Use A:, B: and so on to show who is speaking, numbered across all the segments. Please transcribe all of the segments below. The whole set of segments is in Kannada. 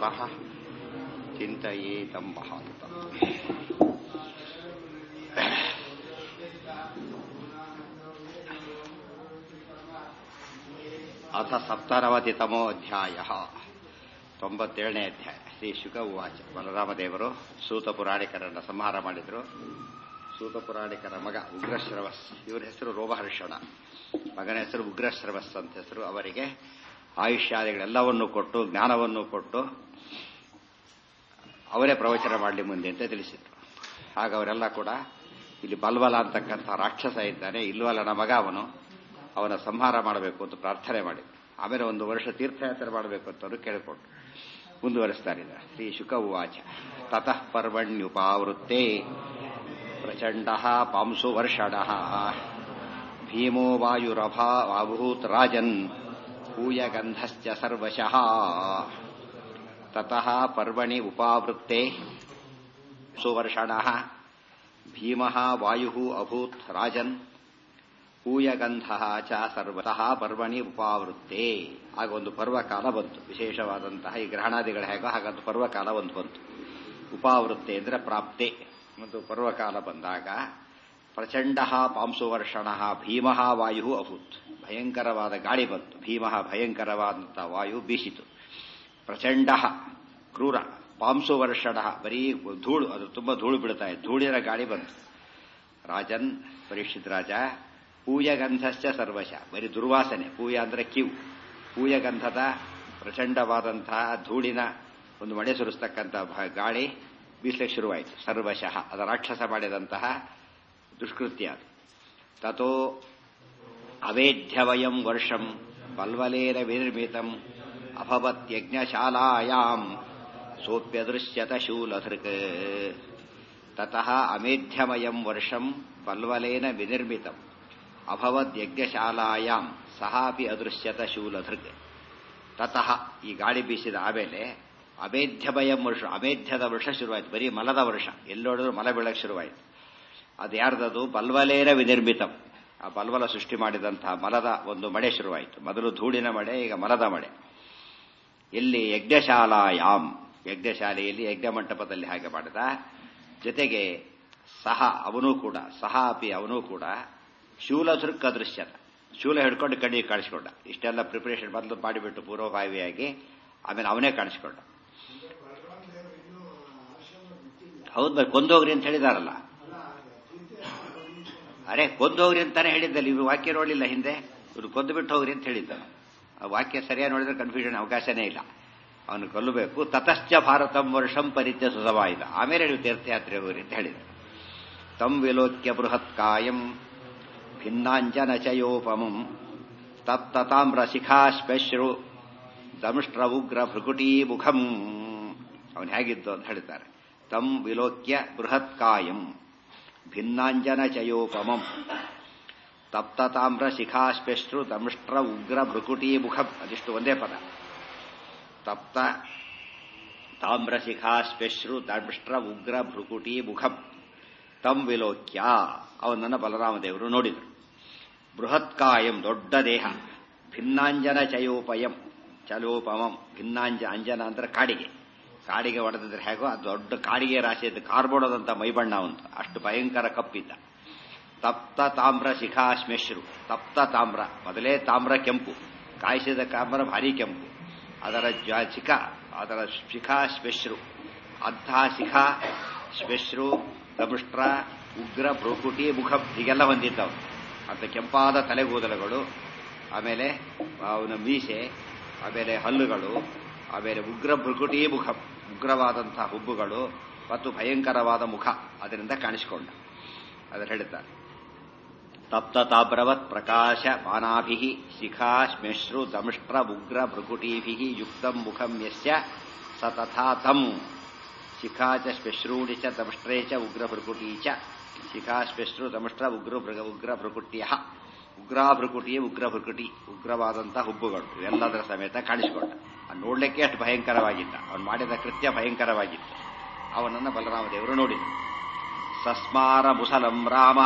A: ತತಃ ಚಿಂತೆಯೇತಂ ಮಹಾಂತ ಅಥ ಸಪ್ತನವತಿತಮೋ ಅಧ್ಯಾಯ ತೊಂಬತ್ತೇಳನೇ ಅಧ್ಯಾಯ ಶ್ರೀ ಶುಕ ಉವಾಚ ಬಲರಾಮದೇವರು ಸೂತ ಪುರಾಣಿಕರನ್ನು ಸಂಹಾರ ಮಾಡಿದ್ರು ಸೂತ ಪುರಾಣಿಕರ ಮಗ ಉಗ್ರಶ್ರವಸ್ ಇವರ ಹೆಸರು ರೋಮಹರ್ಷಣ ಮಗನ ಹೆಸರು ಉಗ್ರಶ್ರವಸ್ ಅಂತ ಹೆಸರು ಅವರಿಗೆ ಆಯುಷ್ಯಾದಿಗಳೆಲ್ಲವನ್ನು ಕೊಟ್ಟು ಜ್ಞಾನವನ್ನು ಕೊಟ್ಟು ಅವರೇ ಪ್ರವಚನ ಮಾಡಲಿ ಮುಂದೆ ಅಂತ ತಿಳಿಸಿದ್ರು ಆಗ ಅವರೆಲ್ಲ ಕೂಡ ಇಲ್ಲಿ ಬಲ್ಬಲ ಅಂತಕ್ಕಂಥ ರಾಕ್ಷಸ ಇದ್ದಾನೆ ಇಲ್ವಲ್ಲ ಮಗ ಅವನು ಅವನ ಸಂಹಾರ ಮಾಡಬೇಕು ಅಂತ ಪ್ರಾರ್ಥನೆ ಮಾಡಿ ಆಮೇಲೆ ಒಂದು ವರ್ಷ ತೀರ್ಥಯಾತ್ರೆ ಮಾಡಬೇಕು ಅಂತ ಅವರು ಕೇಳಿಕೊಂಡು ಮುಂದುವರಿಸ್ತಾರೆ ಶ್ರೀ ಶುಕ ಉವಾಚ ತತಃ ಪರ್ವಣ್ಯುಪಾವೃತ್ತೆ ಪ್ರಚಂಡ ಪಾಂಸು ವರ್ಷಣ ಭೀಮೋ ವಾಯುರಭಾ ಅಭೂತ್ ರಾಜನ್ ಹೂಯಗಂಧಶ್ಚ ಸರ್ವಶಃ ತತಃ ಪರ್ವಣಿ ಉಪಾವೃತ್ತೆ ಸುವರ್ಷಣ ಭೀಮ ವಾಯು ಅಭೂತ್ ರಾಜನ್ ಹೂಯಗಂಧ ಚ ಸರ್ವತಃ ಪರ್ವಣಿ ಉಪಾವೃತ್ತೆ ಆಗ ಒಂದು ಪರ್ವಕಾಲ ಬಂತು ವಿಶೇಷವಾದಂತಹ ಈ ಗ್ರಹಣಾದಿಗಳ ಹೇಗೋ ಹಾಗಂತ ಪರ್ವಕಾಲ ಒಂದು ಬಂತು ಉಪಾವೃತ್ತೆ ಅಂದರೆ ಪ್ರಾಪ್ತೆ ಒಂದು ಪರ್ವಕಾಲ ಬಂದಾಗ ಪ್ರಚಂಡ ಪಾಂಸುವರ್ಷಣ ಭೀಮ ವಾಯು ಅಭೂತ್ ಭಯಂಕರವಾದ ಗಾಳಿ ಬಂತು ಭೀಮ ಭಯಂಕರವಾದಂತಹ ವಾಯು ಬೀಸಿತು ಪ್ರಚಂಡ ಕ್ರೂರ ಪಾಂಸುವರ್ಷಣ ಬರೀ ಧೂಳು ಅದು ತುಂಬಾ ಧೂಳು ಬೀಳ್ತಾ ಇದೆ ಧೂಳಿನ ಗಾಳಿ ಬಂತು ರಾಜನ್ ಪರೀಕ್ಷಿತ್ ರಾಜ ಪೂಯಗಂಧಶ್ಚ ಸರ್ವಶ ಬರೀ ದುರ್ವಾಸನೆ ಪೂಯ ಅಂದ್ರೆ ಕಿವು ಪೂಯಗಂಧದ ಪ್ರಚಂಡವಾದಂತಹ ಧೂಳಿನ ಒಂದು ಮಳೆ ಸುರಿಸ್ತಕ್ಕಂಥ ಗಾಳಿ ಬೀಸಲಿಕ್ಕೆ ಶುರುವಾಯಿತು ಸರ್ವಶಃ ಅದ ರಾಕ್ಷಸ ಮಾಡಿದಂತಹ ದುಷ್ಕೃತ್ಯ ಅದು ತಥೋ ಅವೇಧ್ಯವಯಂ ವರ್ಷಂ ಬಲ್ವಲೇನ ವಿನಿರ್ಮಿತಂ ಅಭವತ್ಯಜ್ಞಶಾಲಾಯಾಂ ಸೋಪ್ಯದೃಶ್ಯತ ಶೂಲಧೃಕ್ ತತಃ ಅಮೇಧ್ಯಮಯಂ ವರ್ಷಂ ಬಲ್ವಲೇನ ವಿನಿರ್ಮಿತಂ ಅಭವದ್ಯಜ್ಞಶಾಲಾಯಾಂ ಸಹಾಪಿ ಅದೃಶ್ಯತ ಶೂಲಧೃಕ್ ತತಃ ಈ ಗಾಳಿ ಬೀಸಿದ ಆಮೇಲೆ ಅಮೇಧ್ಯಮಯಂ ವರ್ಷ ಅಮೇಧ್ಯದ ವರ್ಷ ಶುರುವಾಯಿತು ಬರೀ ಮಲದ ವರ್ಷ ಎಲ್ಲೋಡಿದ್ರು ಮಲ ಬೀಳಕ್ಕೆ ಶುರುವಾಯಿತು ಅದು ಯಾರ್ದದು ಬಲ್ವಲೇನ ವಿನಿರ್ಮಿತಂ ಆ ಬಲ್ವಲ ಸೃಷ್ಟಿ ಮಾಡಿದಂತಹ ಮಲದ ಒಂದು ಮಳೆ ಶುರುವಾಯಿತು ಮೊದಲು ಧೂಳಿನ ಮಳೆ ಈಗ ಮಲದ ಮಳೆ ಎಲ್ಲಿ ಯಜ್ಞಶಾಲಾಯಾಂ ಯಜ್ಞಶಾಲೆಯಲ್ಲಿ ಯಜ್ಞ ಮಂಟಪದಲ್ಲಿ ಹಾಗೆ ಮಾಡಿದ ಜೊತೆಗೆ ಸಹ ಅವನೂ ಕೂಡ ಸಹ ಅಪಿ ಅವನೂ ಕೂಡ ಶೂಲಧೃಕ್ ಅದೃಶ್ಯತ ಶೂಲ ಹಿಡ್ಕೊಂಡು ಕಣ್ಣಿಗೆ ಕಾಣಿಸ್ಕೊಂಡ ಇಷ್ಟೆಲ್ಲ ಪ್ರಿಪರೇಷನ್ ಮೊದಲು ಮಾಡಿಬಿಟ್ಟು ಪೂರ್ವಭಾವಿಯಾಗಿ ಆಮೇಲೆ ಅವನೇ ಕಾಣಿಸ್ಕೊಂಡ ಹೌದು ಬರೀ ಕೊಂದೋಗ್ರಿ ಅಂತ ಹೇಳಿದಾರಲ್ಲ ಅರೆ ಕೊಂದೋಗ್ರಿ ಅಂತಾನೆ ಹೇಳಿದ್ದಲ್ಲ ಇವು ವಾಕ್ಯ ನೋಡಲಿಲ್ಲ ಹಿಂದೆ ಇವ್ರು ಕೊಂದು ಬಿಟ್ಟು ಹೋಗ್ರಿ ಅಂತ ಹೇಳಿದ್ದ ಆ ವಾಕ್ಯ ಸರಿಯಾಗಿ ನೋಡಿದ್ರೆ ಕನ್ಫ್ಯೂಷನ್ ಅವಕಾಶನೇ ಇಲ್ಲ ಅವನು ಕೊಲ್ಲಬೇಕು ತತಶ್ಚ ಭಾರತಂ ವರ್ಷಂ ಪರಿತ್ಯ ಸುಸವಾಯಿದ ಆಮೇಲೆ ನೀವು ತೀರ್ಥಯಾತ್ರೆ ಹೋಗ್ರಿ ಅಂತ ಹೇಳಿದ ತಂ ವಿಲೋಕ್ಯ ಬೃಹತ್ ಕಾಯಂ ಭಿನ್ನಾಂಜನ ಚಯೋಪಮಂ ತತ್ತಾಮ್ರ ಶಿಖಾಶ್ಪಶ್ರು ದಮಷ್ಟ್ರ ಉಗ್ರ ಭೃಕುಟೀ ಮುಖಂ ಅವನು ಹೇಗಿದ್ದು ಅಂತ ಹೇಳ್ತಾರೆ ತಂ ವಿಲೋಕ್ಯ ಬೃಹತ್ ಕಾಯಂ ಭಿನ್ನಾಂಜನ ಚಯೋಪಮಂ ತಪ್ತತಾಮ್ರ ಶಿಖಾಶ್ಪಶ್ರು ದಮಷ್ಟ್ರ ಉಗ್ರ ಭೃಕುಟೀ ಮುಖಂ ಅದಿಷ್ಟು ಒಂದೇ ಪದ ತಪ್ತ ತಾಮ್ರ ಶಿಖಾಶ್ಪಶ್ರು ದಮಷ್ಟ್ರ ಉಗ್ರ ಭೃಕುಟೀ ಮುಖಂ ತಂ ವಿಲೋಕ್ಯ ಅವನನ್ನು ಬಲರಾಮದೇವರು ನೋಡಿದರು ಬೃಹತ್ಕಾಯಂ ದೊಡ್ಡ ದೇಹ ಭಿನ್ನಾಂಜನ ಚಯೋಪಯಂ ಚಲೋಪಮಂ ಭಿನ್ನಾಂಜ ಅಂಜನ ಅಂದ್ರೆ ಕಾಡಿಗೆ ಕಾಡಿಗೆ ಹೊಡೆದಿದ್ರೆ ಹೇಗೋ ಅದು ದೊಡ್ಡ ಕಾಡಿಗೆ ರಾಶಿ ಇದ್ದು ಕಾರ್ಬೋಡದಂತ ಮೈಬಣ್ಣ ಅಂತ ಅಷ್ಟು ಭಯಂಕರ ಕಪ್ಪಿದ್ದ ತಪ್ತ ತಾಮ್ರ ಶಿಖಾಶ್ಮೆಶ್ರು ತಪ್ತ ತಾಮ್ರ ಮೊದಲೇ ತಾಮ್ರ ಕೆಂಪು ಕಾಯಿಸಿದ ತಾಮ್ರ ಭಾರಿ ಕೆಂಪು ಅದರ ಶಿಖ ಅದರ ಶಿಖಾ ಸ್ಪೆಶ್ರು ಅಂಥ ಶಿಖಾ ಸ್ಪೆಶ್ರು ದಮುಷ್ಟ್ರ ಉಗ್ರ ಭ್ರೂಕುಟಿ ಮುಖ ಹೀಗೆಲ್ಲ ಹೊಂದಿದ್ದವು ಅಂತ ಕೆಂಪಾದ ತಲೆಗೂದಲುಗಳು ಆಮೇಲೆ ಅವನ ಮೀಸೆ ಆಮೇಲೆ ಹಲ್ಲುಗಳು ಆಮೇಲೆ ಉಗ್ರ ಭೃಕುಟಿ ಮುಖ ಉಗ್ರವಾದಂತಹ ಹುಬ್ಬುಗಳು ಮತ್ತು ಭಯಂಕರವಾದ ಮುಖ ಅದರಿಂದ ಕಾಣಿಸಿಕೊಂಡ ಅದನ್ನು ಹೇಳುತ್ತಾರೆ ತಪ್ತ ತಾಬ್ರವತ್ ಪ್ರಕಾಶ ಬಾನಾಭಿ ಶಿಖಾ ಶ್ಮೆಶ್ರು ದಮಷ್ಟ್ರ ಉಗ್ರ ಭೃಕುಟೀಭಿ ಯುಕ್ತಂ ಮುಖಂ ಯಸ್ಯ ಸ ತಥಾ ತಂ ಶಿಖಾ ಚ ಶ್ಮೆಶ್ರೂಣಿ ಚ ದಮಷ್ಟ್ರೇ ಚ ಉಗ್ರ ಭೃಕುಟಿ ಚ ಶಿಖಾ ಶ್ಮೆಶ್ರು ದಮಷ್ಟ್ರ ಉಗ್ರ ಉಗ್ರ ಭೃಕುಟ್ಯ ಉಗ್ರ ಭೃಕುಟಿ ಉಗ್ರ ಭೃಕುಟಿ ಉಗ್ರವಾದಂತಹ ಹುಬ್ಬುಗಳು ಇವೆಲ್ಲದರ ಸಮೇತ ಕಾಣಿಸಿಕೊಂಡ ನೋಡ್ಲಿಕ್ಕೆ ಅಷ್ಟು ಭಯಂಕರವಾಗಿದ್ದ ಅವನು ಮಾಡಿದ ಕೃತ್ಯ ಭಯಂಕರವಾಗಿತ್ತು ಅವನನ್ನು ಬಲರಾಮದೇವರು ನೋಡಿದರು ಸಸ್ಮಾರ ಮುಸಲಂ ರಾಮ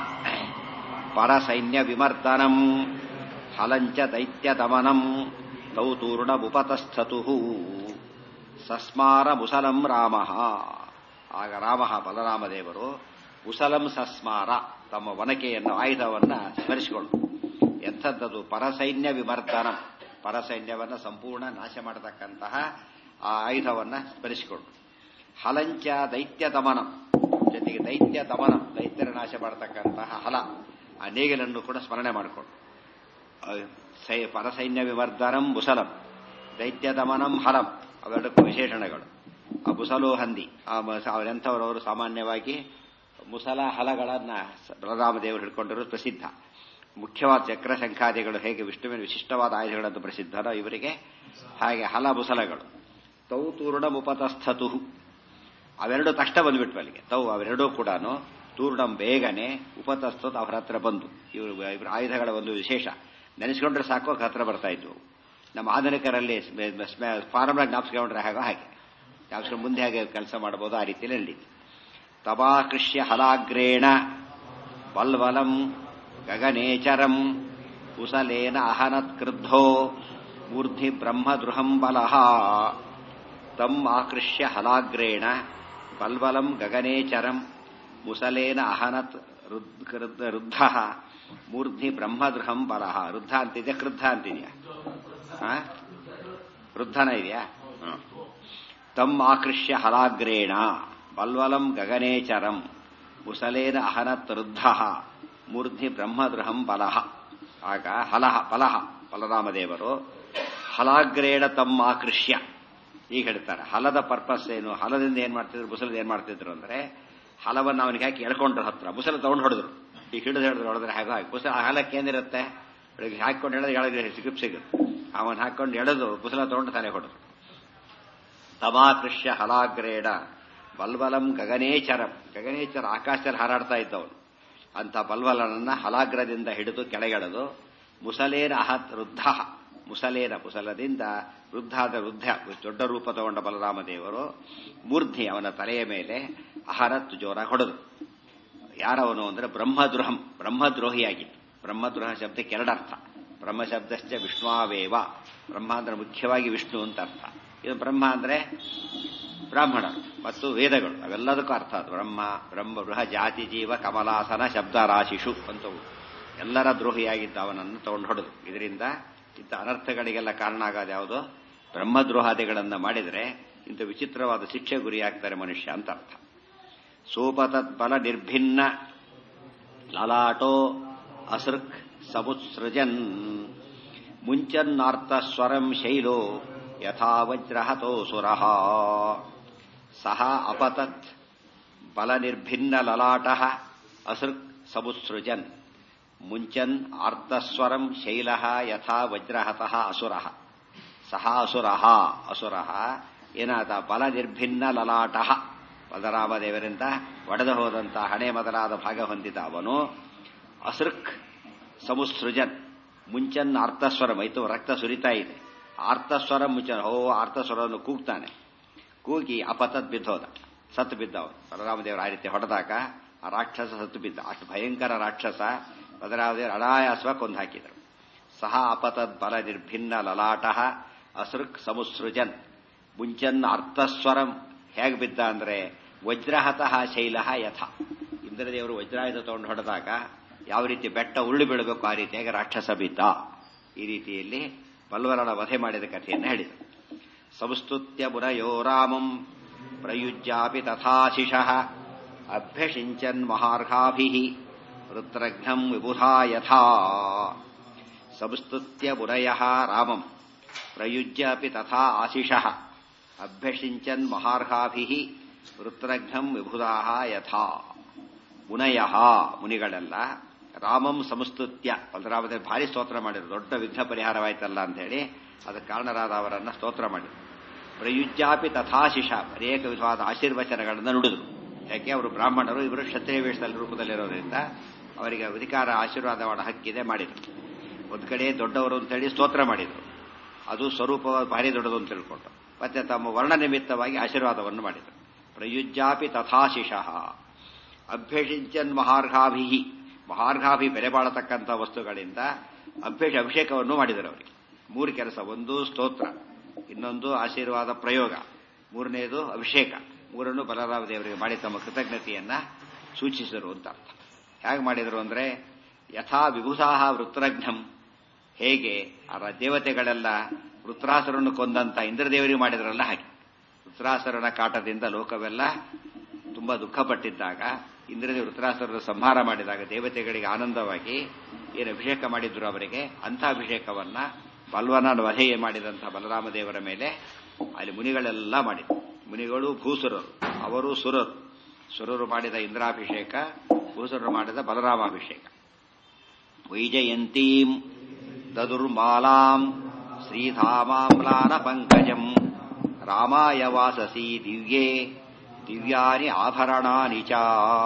A: ಪರಸೈನ್ಯ ವಿಮರ್ದನಂ ಹಲಂಚ ದೈತ್ಯ ದಮನಂ ತೌತೂರ್ಣ ಉಪತಸ್ಥತು ಸಸ್ಮಾರ ಮುಸಲಂ ರಾಮ ಆಗ ರಾಮ ಬಲರಾಮದೇವರು ಮುಸಲಂ ಸಸ್ಮಾರ ತಮ್ಮ ವನಕೆಯನ್ನು ಆಯುಧವನ್ನ ಸ್ಮರಿಸಿಕೊಂಡು ಎಂಥದ್ದದು ಪರಸೈನ್ಯ ವಿಮರ್ದನ ಪರಸೈನ್ಯವನ್ನು ಸಂಪೂರ್ಣ ನಾಶ ಮಾಡತಕ್ಕಂತಹ ಆ ಆಯುಧವನ್ನ ಸ್ಮರಿಸಿಕೊಂಡು ಹಲಂಚ ದೈತ್ಯ ದಮನ ಜೊತೆಗೆ ದೈತ್ಯ ದಮನ ದೈತ್ಯರ ನಾಶ ಮಾಡತಕ್ಕಂತಹ ಹಲ ಆ ನೇಗಿಲನ್ನು ಕೂಡ ಸ್ಮರಣೆ ಮಾಡಿಕೊಂಡು ಸೈ ಪರಸೈನ್ಯ ವಿವರ್ಧನಂ ಮುಸಲಂ ದೈತ್ಯ ದಮನಂ ಹಲಂ ಅವೆರಡಕ್ಕೂ ವಿಶೇಷಣಗಳು ಆ ಮುಸಲು ಹಂದಿ ಆ ಅವರೆಂಥವರವರು ಸಾಮಾನ್ಯವಾಗಿ ಮುಸಲ ಹಲಗಳನ್ನ ಬಲರಾಮದೇವರು ಹಿಡ್ಕೊಂಡಿರೋದು ಪ್ರಸಿದ್ಧ ಮುಖ್ಯವಾದ ಚಕ್ರ ಶಂಖಾದಿಗಳು ಹೇಗೆ ವಿಷ್ಣುವಿನ ವಿಶಿಷ್ಟವಾದ ಆಯುಧಗಳಂತ ಪ್ರಸಿದ್ಧನೋ ಇವರಿಗೆ ಹಾಗೆ ಹಲ ಮುಸಲಗಳು ತೌ ತೂರ್ಣಮುಪತಸ್ಥತು ಅವೆರಡು ತಕ್ಷಣ ಬಂದ್ಬಿಟ್ವು ಅಲ್ಲಿಗೆ ತೌ ಅವೆರಡೂ ಕೂಡ ತೂರ್ಣಂ ಬೇಗನೆ ಉಪತಸ್ಥದ ಅವರ ಹತ್ರ ಬಂದು ಇವರು ಇವರು ಆಯುಧಗಳ ಒಂದು ವಿಶೇಷ ನೆನೆಸ್ಕೊಂಡ್ರೆ ಸಾಕು ಹತ್ರ ಬರ್ತಾ ಇದ್ವು ನಮ್ಮ ಆಧುನಿಕರಲ್ಲಿ ಫಾರ್ಮುಲಾ ಜ್ಞಾಪಿಸ್ಕೊಂಡ್ರೆ ಹಾಗೋ ಹಾಗೆ ಜ್ಞಾಪಿಸ್ಕೊಂಡು ಮುಂದೆ ಹಾಗೆ ಕೆಲಸ ಮಾಡಬಹುದು ಆ ರೀತಿಯಲ್ಲಿ ನಡೀತು ತಬಾಕೃಷ್ಯ ಹಲಾಗ್ರೇಣ ಬಲ್ವಲಂ ಗಗನೇಚರಂ ಕುಸಲೇನ ಅಹನತ್ ಕ್ರುದ್ಧೋ ಮೂರ್ಧಿ ಬ್ರಹ್ಮದೃಹಂ ಬಲಃ ತಮ್ ಆಕೃಷ್ಯ ಹಲಾಗ್ರೇಣ ಬಲ್ಬಲಂ ಗಗನೇಚರಂ ಮುಸಲೇನ ಅಹನತ್ ರುದ್ಧ ಮೂರ್ಧಿ ಬ್ರಹ್ಮದೃಹಂ ಬಲಃ ವೃದ್ಧ ಅಂತಿದೆಯಾ ಕ್ರುದ್ಧ ಅಂತಿದೆಯಾ ವೃದ್ಧನ ಇದೆಯಾ ತಮ್ ಆಕೃಷ್ಯ ಹಲಾಗ್ರೇಣ ಬಲ್ವಲಂ ಗಗನೇಚರಂ ಮುಸಲೇನ ಅಹನತ್ ವೃದ್ಧ ಮೂರ್ಧಿ ಬ್ರಹ್ಮದೃಹಂ ಬಲಃ ಆಗ ಹಲಹ ಬಲಹ ಬಲರಾಮದೇವರು ಹಲಾಗ್ರೇಣ ತಮ್ಮ ಆಕೃಷ್ಯ ಈಗ ಹೇಳ್ತಾರೆ ಹಲದ ಪರ್ಪಸ್ ಏನು ಹಲದಿಂದ ಏನ್ ಮಾಡ್ತಿದ್ರು ಮುಸಲದ ಏನ್ ಮಾಡ್ತಿದ್ರು ಅಂದ್ರೆ ಹಲವನ್ನು ಅವನಿಗೆ ಹಾಕಿ ಎಳ್ಕೊಂಡ್ರು ಹತ್ರ ಮುಸಲ ತಗೊಂಡು ಹೊಡೆದ್ರು ಈಗ ಹಿಡಿದು ಹಿಡಿದ್ರು ಹೊಡೆದ್ರೆ ಹಾಗೆ ಹಾಕಿ ಮುಸಲ ಹಲಕ್ಕೆ ಏನಿರುತ್ತೆ ಹಾಕೊಂಡು ಎಳೆದು ಎಳೆದ್ರೆ ಸಿಗುಪ್ ಸಿಗುತ್ತೆ ಅವನ್ ಹಾಕೊಂಡು ಎಳೆದು ಮುಸಲ ತಗೊಂಡು ತಲೆ ಹೊಡೆದ್ರು ತಮಾಕೃಷ್ಯ ಹಲಾಗ್ರೇಣ ಬಲ್ಬಲಂ ಗಗನೇಚರಂ ಗಗನೇಚರ ಆಕಾಶದಲ್ಲಿ ಹಾರಾಡ್ತಾ ಇದ್ದವನು ಅಂತ ಬಲ್ಬಲನನ್ನ ಹಲಾಗ್ರದಿಂದ ಹಿಡಿದು ಕೆಳಗೆಳೆದು ಮುಸಲೇನ ಅಹತ್ ವೃದ್ಧ ಮುಸಲೇನ ಮುಸಲದಿಂದ ವೃದ್ಧಾದ ವೃದ್ಧ ದೊಡ್ಡ ರೂಪ ತಗೊಂಡ ಬಲರಾಮದೇವರು ಮೂರ್ಧಿ ಅವನ ತಲೆಯ ಮೇಲೆ ಅಹರತ್ ಜೋರ ಹೊಡೆದು ಯಾರವನು ಅಂದ್ರೆ ಬ್ರಹ್ಮದ್ರೋಹಂ ಬ್ರಹ್ಮದ್ರೋಹಿಯಾಗಿತ್ತು ಬ್ರಹ್ಮದ್ರೋಹ ಶಬ್ದಕ್ಕೆ ಎರಡರ್ಥ ಬ್ರಹ್ಮ ಶಬ್ದಶ್ಚ ವಿಷ್ಣುವೇವ ಬ್ರಹ್ಮ ಅಂದ್ರೆ ಮುಖ್ಯವಾಗಿ ವಿಷ್ಣು ಅಂತ ಅರ್ಥ ಇದು ಬ್ರಹ್ಮ ಅಂದ್ರೆ ಬ್ರಾಹ್ಮಣರು ಮತ್ತು ವೇದಗಳು ಅವೆಲ್ಲದಕ್ಕೂ ಅರ್ಥ ಅದು ಬ್ರಹ್ಮ ಬ್ರಹ್ಮ ಬೃಹ ಜಾತಿ ಜೀವ ಕಮಲಾಸನ ಶಬ್ದ ರಾಶಿಷು ಅಂತವು ಎಲ್ಲರ ದ್ರೋಹಿಯಾಗಿದ್ದ ಅವನನ್ನು ತಗೊಂಡು ಹೊಡೆದು ಇದರಿಂದ ಇಂಥ ಅನರ್ಥಗಳಿಗೆಲ್ಲ ಕಾರಣ ಆಗೋದು ಯಾವುದೋ ಬ್ರಹ್ಮದ್ರೋಹಾದಿಗಳನ್ನ ಮಾಡಿದರೆ ಇಂಥ ವಿಚಿತ್ರವಾದ ಶಿಕ್ಷೆ ಗುರಿಯಾಗ್ತಾರೆ ಮನುಷ್ಯ ಅಂತ ಅರ್ಥ ಸೋಪತತ್ ಬಲ ನಿರ್ಭಿನ್ನ ಲಲಾಟೋ ಅಸೃಕ್ ಸಮುತ್ಸೃಜನ್ ಮುಂಚನ್ನಾರ್ಥ ಸ್ವರಂ ಶೈಲೋ ಯಥಾ ವಜ್ರಹತೋ ಸುರಃ ಸಹ ಅಪತತ್ ಬಲ ನಿರ್ಭಿನ್ನ ಲಲಾಟ ಅಸೃಕ್ ಸಮುತ್ಸೃಜನ್ ಮುಂಚನ್ ಆರ್ಧಸ್ವರಂ ಶೈಲ ಯಥಾ ವಜ್ರಹತಃ ಅಸುರ ಸಹ ಅಸುರ ಅಸುರ ಏನಾದ ಬಲ ನಿರ್ಭಿನ್ನ ಲಲಾಟ ಬಲರಾಮದೇವರಿಂದ ಒಡೆದು ಹೋದಂತಹ ಹಣೆ ಮೊದಲಾದ ಭಾಗ ಹೊಂದಿದ ಅವನು ಅಸೃಕ್ ಸಮುಸೃಜನ್ ಮುಂಚನ್ ಆರ್ತಸ್ವರ ಮೈತು ರಕ್ತ ಸುರಿತಾ ಇದೆ ಆರ್ತಸ್ವರ ಮುಂಚನ್ ಹೋ ಆರ್ತಸ್ವರವನ್ನು ಕೂಗ್ತಾನೆ ಕೂಗಿ ಅಪತತ್ ಬಿದ್ದೋದ ಸತ್ತು ಬಿದ್ದವ ಬಲರಾಮದೇವರು ಆ ರೀತಿ ಹೊಡೆದಾಗ ಆ ರಾಕ್ಷಸ ಸತ್ತು ಬಿದ್ದ ಅಷ್ಟು ಭಯಂಕರ ರಾಕ್ಷಸ ಬಲರಾಮದೇವರು ಅನಾಯಾಸವಾಗಿ ಕೊಂದು ಹಾಕಿದರು ಸಹ ಅಪತದ್ ಬಲ ನಿರ್ಭಿನ್ನ ಲಲಾಟ ಅಸೃಕ್ ಸಮುಸೃಜನ್ ಮುಂಚನ್ ಅರ್ಥಸ್ವರಂ ಹೇಗೆ ಬಿದ್ದ ಅಂದ್ರೆ ವಜ್ರಹತಃ ಶೈಲ ಯಥ ಇಂದ್ರದೇವರು ವಜ್ರಾಯುಧ ತಗೊಂಡು ಹೊಡೆದಾಗ ಯಾವ ರೀತಿ ಬೆಟ್ಟ ಉರುಳಿ ಬೀಳಬೇಕು ಆ ರೀತಿಯಾಗಿ ರಾಕ್ಷಸ ಬಿದ್ದ ಈ ರೀತಿಯಲ್ಲಿ ಬಲ್ವರನ ವಧೆ ಮಾಡಿದ ಕಥೆಯನ್ನು ಹೇಳಿದರು ಸಂಸ್ತುತ್ಯ ಮುರಯೋ ರಾಮಂ ಪ್ರಯುಜ್ಯಾಪಿ ತಥಾಶಿಷಃ ಅಭ್ಯಷಿಂಚನ್ ಮಹಾರ್ಘಾಭಿ ವೃತ್ರಘ್ನಂ ವಿಬುಧಾ ಯಥಾ ಸಂಸ್ತುತ್ಯ ಮುರಯ ರಾಮಂ ಪ್ರಯುಜ್ಯಾಪಿ ತಥಾ ಆಶಿಷಃ ಅಭ್ಯಷಿಂಚನ್ ಮಹಾರ್ಘಾಭಿ ವೃತ್ರಘ್ನಂ ವಿಬುಧಾ ಯಥಾ ಮುನಯ ಮುನಿಗಳೆಲ್ಲ ರಾಮಂ ಸಂಸ್ತುತ್ಯ ಬಲರಾಮದೇವ ಭಾರಿ ಸ್ತೋತ್ರ ಮಾಡಿದ್ರು ದೊಡ್ಡ ವಿಘ್ನ ಪರಿಹಾರವಾಯ್ತಲ್ಲ ಅಂತ ಹೇಳಿ ಅದಕ್ಕೆ ಕಾರಣರಾದ ಅವರನ್ನ ಸ್ತೋತ್ರ ಮಾಡಿದ್ರು ಪ್ರಯುಜ್ಯಾಪಿ ತಥಾಶಿಷ ಅನೇಕ ವಿಧವಾದ ಆಶೀರ್ವಚನಗಳನ್ನು ನುಡಿದ್ರು ಯಾಕೆ ಅವರು ಬ್ರಾಹ್ಮಣರು ಇವರು ಕ್ಷತ್ರಿಯ ವೇಷದಲ್ಲಿ ರೂಪದಲ್ಲಿರೋದ್ರಿಂದ ಅವರಿಗೆ ಅಧಿಕಾರ ಆಶೀರ್ವಾದ ಮಾಡೋ ಹಕ್ಕಿದೆ ಮಾಡಿದ್ರು ಒಂದು ಕಡೆ ದೊಡ್ಡವರು ಅಂತೇಳಿ ಸ್ತೋತ್ರ ಮಾಡಿದ್ರು ಅದು ಸ್ವರೂಪ ಭಾರಿ ದೊಡ್ಡದು ಅಂತ ತಿಳ್ಕೊಂಡು ಮತ್ತೆ ತಮ್ಮ ವರ್ಣ ನಿಮಿತ್ತವಾಗಿ ಆಶೀರ್ವಾದವನ್ನು ಮಾಡಿದರು ಪ್ರಯುಜ್ಯಾಪಿ ತಥಾಶಿಷಃ ಅಭ್ಯಷಿಂಚನ್ ಮಹಾರ್ಘಾಭಿ ಮಹಾರ್ಘಾಭಿ ಬೆಲೆ ಬಾಳತಕ್ಕಂಥ ವಸ್ತುಗಳಿಂದ ಅಭ್ಯಷ ಅಭಿಷೇಕವನ್ನು ಮಾಡಿದರು ಅವರಿಗೆ ಮೂರು ಕೆಲಸ ಒಂದು ಸ್ತೋತ್ರ ಇನ್ನೊಂದು ಆಶೀರ್ವಾದ ಪ್ರಯೋಗ ಮೂರನೇದು ಅಭಿಷೇಕ ಮೂರನ್ನು ಬಲರಾಮ ದೇವರಿಗೆ ಮಾಡಿ ತಮ್ಮ ಕೃತಜ್ಞತೆಯನ್ನ ಸೂಚಿಸಿದರು ಅಂತ ಅರ್ಥ ಹೇಗೆ ಮಾಡಿದರು ಅಂದ್ರೆ ಯಥಾ ವಿಭುಧಾಹ ವೃತ್ರಘ್ನಂ ಹೇಗೆ ಆ ದೇವತೆಗಳೆಲ್ಲ ವೃತ್ರಾಸುರನ್ನು ಕೊಂದಂತ ಇಂದ್ರದೇವರಿಗೆ ಮಾಡಿದ್ರಲ್ಲ ಹಾಗೆ ವೃತ್ರಾಸುರನ ಕಾಟದಿಂದ ಲೋಕವೆಲ್ಲ ತುಂಬಾ ದುಃಖಪಟ್ಟಿದ್ದಾಗ ಇಂದ್ರದೇವ ವೃತ್ರಾಸುರರ ಸಂಹಾರ ಮಾಡಿದಾಗ ದೇವತೆಗಳಿಗೆ ಆನಂದವಾಗಿ ಏನು ಅಭಿಷೇಕ ಮಾಡಿದ್ರು ಅವರಿಗೆ ಅಂಥ ಅಭಿಷೇಕವನ್ನ ಬಲ್ವನ ವಧೆ ಮಾಡಿದಂಥ ಬಲರಾಮ ದೇವರ ಮೇಲೆ ಅಲ್ಲಿ ಮುನಿಗಳೆಲ್ಲ ಮಾಡಿದ್ರು ಮುನಿಗಳು ಭೂಸುರರು ಅವರು ಸುರರು ಸುರರು ಮಾಡಿದ ಇಂದ್ರಾಭಿಷೇಕ ಭೂಸುರರು ಮಾಡಿದ ಬಲರಾಮಾಭಿಷೇಕ ವೈಜಯಂತೀಂ ದದುರ್ಮಾಲಾಂ ಶ್ರೀಧಾಮಾಮ್ಲಾನ ಪಂಕಜಂ ರಾಮಾಯ ವಾಸಸಿ ದಿವ್ಯೇ ದಿವ್ಯಾನಿ ಆಭರಣಾನಿ ಚ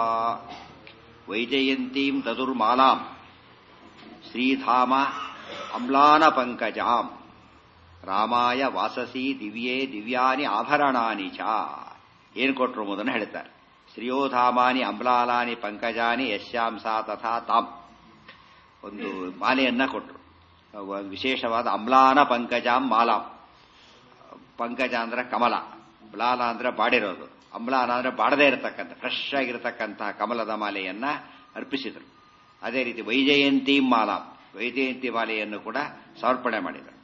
A: ವೈಜಯಂತೀಂ ದದುರ್ಮಾಲಾಂ ಶ್ರೀಧಾಮ ಅಮ್ಲಾನ ಪಂಕಜಾಂ ರಾಮಾಯ ವಾಸಸಿ ದಿವ್ಯೇ ದಿವ್ಯಾನಿ ಆಭರಣಾನಿ ಚ ಏನು ಕೊಟ್ಟರು ಮೊದಲು ಹೇಳ್ತಾರೆ ಶ್ರಿಯೋಧಾಮಾನಿ ಅಮ್ಲಾಲಾನಿ ಪಂಕಜಾನಿ ಯಶ್ಯಾಂ ಸಾ ತಥಾ ತಾಂ ಒಂದು ಮಾಲೆಯನ್ನ ಕೊಟ್ಟರು ವಿಶೇಷವಾದ ಅಮ್ಲಾನ ಪಂಕಜಾಂ ಮಾಲಾಂ ಪಂಕಜ ಅಂದ್ರೆ ಕಮಲ ಬ್ಲಾಲ ಅಂದ್ರೆ ಬಾಡಿರೋದು ಅಮ್ಲಾನ ಅಂದ್ರೆ ಬಾಡದೇ ಇರತಕ್ಕಂಥ ಫ್ರೆಶ್ ಆಗಿರತಕ್ಕಂತಹ ಕಮಲದ ಮಾಲೆಯನ್ನ ಅರ್ಪಿಸಿದರು ಅದೇ ರೀತಿ ವೈಜಯಂತಿ ಮಾಲಾಂ ವೈಜಯಂತಿ ಮಾಲೆಯನ್ನು ಕೂಡ ಸಮರ್ಪಣೆ ಮಾಡಿದರು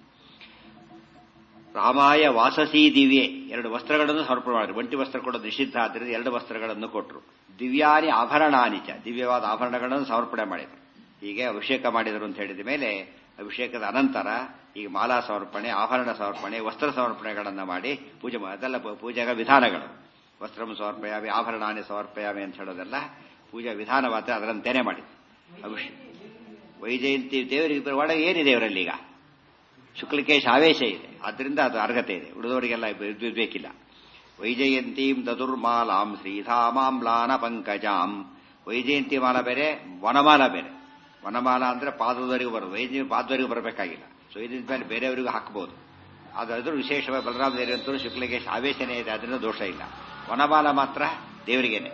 A: ರಾಮಾಯ ವಾಸಸಿ ದಿವ್ಯೆ ಎರಡು ವಸ್ತ್ರಗಳನ್ನು ಸಮರ್ಪಣೆ ಮಾಡಿದ್ರು ಒಂಟಿ ವಸ್ತ್ರ ಕೊಡೋದು ನಿಷಿದ್ಧ ಆದ್ದರಿಂದ ಎರಡು ವಸ್ತ್ರಗಳನ್ನು ಕೊಟ್ಟರು ದಿವ್ಯಾನಿ ಆಭರಣಾನಿಚ ದಿವ್ಯವಾದ ಆಭರಣಗಳನ್ನು ಸಮರ್ಪಣೆ ಮಾಡಿದರು ಹೀಗೆ ಅಭಿಷೇಕ ಮಾಡಿದರು ಅಂತ ಹೇಳಿದ ಮೇಲೆ ಅಭಿಷೇಕದ ಅನಂತರ ಈಗ ಮಾಲಾ ಸಮರ್ಪಣೆ ಆಭರಣ ಸಮರ್ಪಣೆ ವಸ್ತ್ರ ಸಮರ್ಪಣೆಗಳನ್ನು ಮಾಡಿ ಪೂಜೆ ಅದೆಲ್ಲ ಪೂಜೆಗ ವಿಧಾನಗಳು ವಸ್ತ್ರ ಸಮರ್ಪಯಾಮಿ ಆಭರಣಾನಿ ಸಮರ್ಪಯಾಮಿ ಅಂತ ಹೇಳೋದೆಲ್ಲ ಪೂಜಾ ವಿಧಾನವಾದ ಅದರಂತೆಯೇ ಮಾಡಿದ್ರು ಅಭಿಷೇಕ ವೈಜಯಂತಿ ದೇವರಿಗೆ ಒಳಗೆ ಏನಿದೆ ಇವರಲ್ಲಿ ಈಗ ಶುಕ್ಲಕೇಶ ಆವೇಶ ಇದೆ ಆದ್ರಿಂದ ಅದು ಅರ್ಹತೆ ಇದೆ ಉಳಿದವರಿಗೆಲ್ಲ ಬೇಕಿಲ್ಲ ವೈಜಯಂತೀಂ ದದುರ್ಮಾಲಾಂ ಶ್ರೀಧಾಮಾಂಲಾನ ಪಂಕಜಾಂ ವೈಜಯಂತಿ ಮಾಲ ಬೇರೆ ವನಮಾಲ ಬೇರೆ ವನಮಾಲ ಅಂದ್ರೆ ಪಾದದವರೆಗೂ ಬರೋದು ವೈದ್ಯ ಪಾದವರೆಗೂ ಬರಬೇಕಾಗಿಲ್ಲ ಸೊ ಇದ್ರ ಮೇಲೆ ಬೇರೆಯವರಿಗೂ ಹಾಕಬಹುದು ಅದಾದ್ರೂ ವಿಶೇಷವಾಗಿ ಬಲರಾಮ ದೇವರಂತೂ ಶುಕ್ಲಕೇಶ ಆವೇಶನೇ ಇದೆ ಅದರಿಂದ ದೋಷ ಇಲ್ಲ ವನಮಾಲ ಮಾತ್ರ ದೇವರಿಗೇನೆ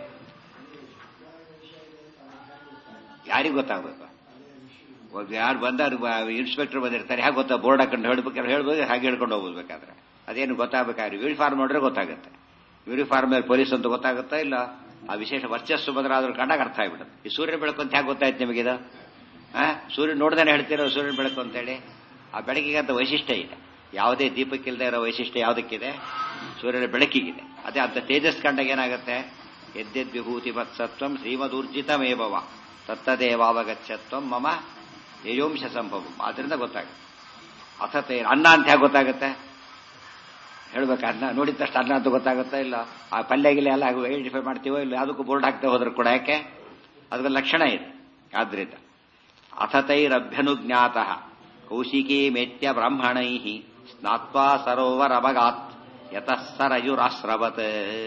A: ಯಾರಿಗೂ ಗೊತ್ತಾಗಬೇಕು ಯಾರು ಬಂದಾರು ಇನ್ಸ್ಪೆಕ್ಟರ್ ಬಂದಿರ್ತಾರೆ ಹೇಗೆ ಗೊತ್ತಾ ಬೋರ್ಡ್ ಹಾಕೊಂಡು ಹೇಳ್ಬೇಕಾದ್ರೆ ಹೇಳ್ಬೋದು ಹಾಗೆ ಹೇಳ್ಕೊಂಡು ಹೋಗ್ಬೋದು ಬೇಕಾದ್ರೆ ಅದೇನು ಗೊತ್ತಾಗಬೇಕಾದ್ರೆ ಯೂನಿಫಾರ್ಮ್ ನೋಡ್ರೆ ಗೊತ್ತಾಗುತ್ತೆ ಯೂನಿಫಾರ್ಮ್ ಮೇಲೆ ಪೊಲೀಸ್ ಅಂತ ಗೊತ್ತಾಗುತ್ತಾ ಇಲ್ಲ ಆ ವಿಶೇಷ ವರ್ಚಸ್ಸು ಬದಲಾದ್ರೂ ಕಂಡಾಗ ಅರ್ಥ ಆಗ್ಬಿಡುತ್ತೆ ಈ ಸೂರ್ಯನ ಬೆಳಕು ಅಂತ ಹೇಗೆ ಗೊತ್ತಾಯ್ತು ನಿಮಗಿದು ಆ ಸೂರ್ಯನ ನೋಡ್ದೇನೆ ಹೇಳ್ತೀರೋ ಸೂರ್ಯನ ಬೆಳಕು ಅಂತೇಳಿ ಆ ಬೆಳಕಿಗೆ ಅಂತ ವೈಶಿಷ್ಟ್ಯ ಇದೆ ಯಾವುದೇ ದೀಪಕ್ಕಿಲ್ಲದೆ ಇರೋ ವೈಶಿಷ್ಟ್ಯ ಯಾವುದಕ್ಕಿದೆ ಸೂರ್ಯನ ಬೆಳಕಿಗಿದೆ ಅದೇ ಅಂತ ತೇಜಸ್ ಕಂಡಾಗ ಏನಾಗುತ್ತೆ ಎದ್ದೆದ್ ವಿಭೂತಿ ಮತ್ಸತ್ವಂ ಶ್ರೀಮದೂರ್ಜಿತಮೇವವ ತತ್ತದೇವಾವಗಚ್ಚತ್ವಂ ಮಮ ಯಯೋಂಶ ಸಂಭವ ಆದ್ರಿಂದ ಗೊತ್ತಾಗುತ್ತೆ ಅಥತೆ ಅನ್ನ ಅಂತ ಹೇಗೆ ಗೊತ್ತಾಗುತ್ತೆ ಹೇಳ್ಬೇಕು ಅನ್ನ ನೋಡಿದ ತಕ್ಷಣ ಅನ್ನ ಅಂತ ಗೊತ್ತಾಗುತ್ತಾ ಇಲ್ಲ ಆ ಪಲ್ಯಗಿಲ್ಲ ಎಲ್ಲ ಐಡೆಂಟಿಫೈ ಮಾಡ್ತೀವೋ ಇಲ್ಲ ಅದಕ್ಕೂ ಬೋರ್ಡ್ ಹಾಕ್ತಾ ಹೋದ್ರು ಕೂಡ ಯಾಕೆ ಅದಕ್ಕೆ ಲಕ್ಷಣ ಇದೆ ಆದ್ರಿಂದ ಅಥತೈರಭ್ಯನುಜ್ಞಾತ ಕೌಶಿಕೀ ಮೇತ್ಯ ಬ್ರಾಹ್ಮಣೈ ಸ್ನಾತ್ವಾ ಸರೋವರಮಗಾತ್ ಯತಃ ಸರಯುರಾಶ್ರವತ್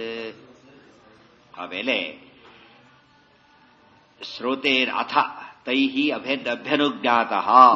A: ಆಮೇಲೆ ಶ್ರೋತೇರ್ ಅಥ ತೈಃ ಅಭೇದ್ ಅಭ್ಯನುಜ್ಞಾತ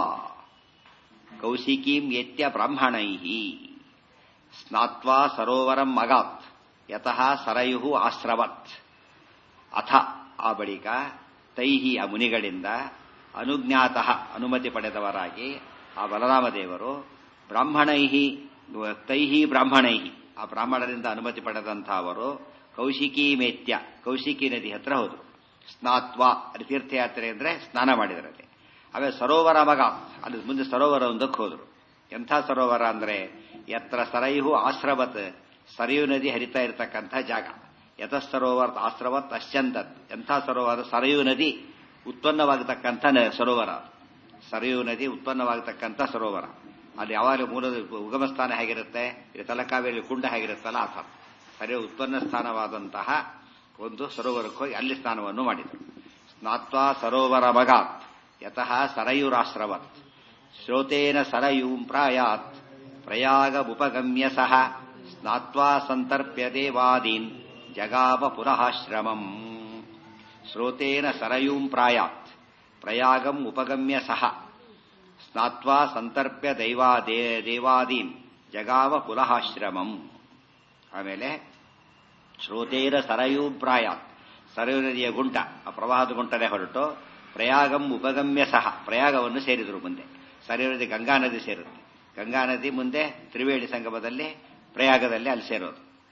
A: ಕೌಶಿಕೀಂ ಯತ್ಯ ಬ್ರಾಹ್ಮಣೈ ಸ್ನಾತ್ವಾ ಸರೋವರಂ ಮಗಾತ್ ಯತಃ ಸರಯು ಆಶ್ರವತ್ ಅಥ ಆ ಬಳಿಕ ತೈಹಿ ಆ ಮುನಿಗಳಿಂದ ಅನುಜ್ಞಾತ ಅನುಮತಿ ಪಡೆದವರಾಗಿ ಆ ಬಲರಾಮದೇವರು ಬ್ರಾಹ್ಮಣೈಹಿ ತೈಹಿ ಬ್ರಾಹ್ಮಣೈಹಿ ಆ ಬ್ರಾಹ್ಮಣರಿಂದ ಅನುಮತಿ ಪಡೆದಂಥ ಅವರು ಕೌಶಿಕಿ ಮೇತ್ಯ ಕೌಶಿಕಿ ನದಿ ಹತ್ರ ಹೋದರು ಸ್ನಾತ್ವ ಅಲ್ಲಿ ತೀರ್ಥಯಾತ್ರೆ ಅಂದ್ರೆ ಸ್ನಾನ ಮಾಡಿದರಲ್ಲಿ ಆಮೇಲೆ ಸರೋವರ ಮಗ ಅಲ್ಲಿ ಮುಂದೆ ಸರೋವರ ಒಂದಕ್ಕೆ ಹೋದರು ಎಂಥ ಸರೋವರ ಅಂದ್ರೆ ಎತ್ತರ ಸರಯು ಆಶ್ರವತ್ ಸರಯು ನದಿ ಹರಿತಾ ಇರತಕ್ಕಂಥ ಜಾಗ ಯಥ ಸರೋವರ ಆಶ್ರವತ್ ಅಶ್ಯಂತತ್ ಎಂಥ ಸರೋವರ ಸರಯು ನದಿ ಉತ್ಪನ್ನವಾಗತಕ್ಕಂಥ ಸರೋವರ ಸರಯು ನದಿ ಉತ್ಪನ್ನವಾಗತಕ್ಕಂಥ ಸರೋವರ ಅಲ್ಲಿ ಯಾವಾಗ ಮೂಲದ ಉಗಮ ಸ್ಥಾನ ಹೇಗಿರುತ್ತೆ ಇದು ತಲಕಾವೇರಿ ಕುಂಡ ಹೇಗಿರುತ್ತಲ್ಲ ಆ ಥರ ಸರಿಯ ಉತ್ಪನ್ನ ಸ್ಥಾನವಾದಂತಹ ಒಂದು ಸರೋವರಕ್ಕೆ ಹೋಗಿ ಅಲ್ಲಿ ಸ್ನಾನವನ್ನು ಮಾಡಿದರು ಸ್ನಾತ್ವಾ ಸರೋವರ ಮಗಾತ್ ಯತಃ ಸರಯುರಾಶ್ರವತ್ ಶ್ರೋತೇನ ಸರಯೂಂ ಪ್ರಾಯಾತ್ ಪ್ರಯಾಗಮುಪಗಮ್ಯ ಸಹ ಸ್ನಾತ್ವಾ ಸಂತರ್ಪ್ಯ ದೇವಾದೀನ್ ಜಗಾಮ ಪುನಃಶ್ರಮಂ ಶ್ರೋತೇನ ಸರಯೂಂ ಪ್ರಾಯಾತ್ ಪ್ರಯಾಗಂ ಉಪಗಮ್ಯ ಸಹ ಸ್ನಾತ್ವಾ ಸಂತರ್ಪ್ಯ ದೈವಾ ದೇವಾದೀನ್ ಜಗಾವ ಪುನಃಶ್ರಮಂ ಆಮೇಲೆ ಶ್ರೋತೇರ ಸರಯೂ ಪ್ರಾಯಾತ್ ಸರಯು ನದಿಯ ಗುಂಟ ಆ ಪ್ರವಾಹದ ಗುಂಟನೆ ಹೊರಟು ಪ್ರಯಾಗಂ ಉಪಗಮ್ಯ ಸಹ ಪ್ರಯಾಗವನ್ನು ಸೇರಿದರು ಮುಂದೆ ಸರಯು ನದಿ ಗಂಗಾ ನದಿ ಸೇರುತ್ತೆ ಗಂಗಾ ನದಿ ಮುಂದೆ ತ್ರಿವೇಣಿ ಸಂಗಮದಲ್ಲಿ ಪ್ರಯಾಗದಲ್ಲಿ ಅಲ್ಲಿ ಸೇರೋದು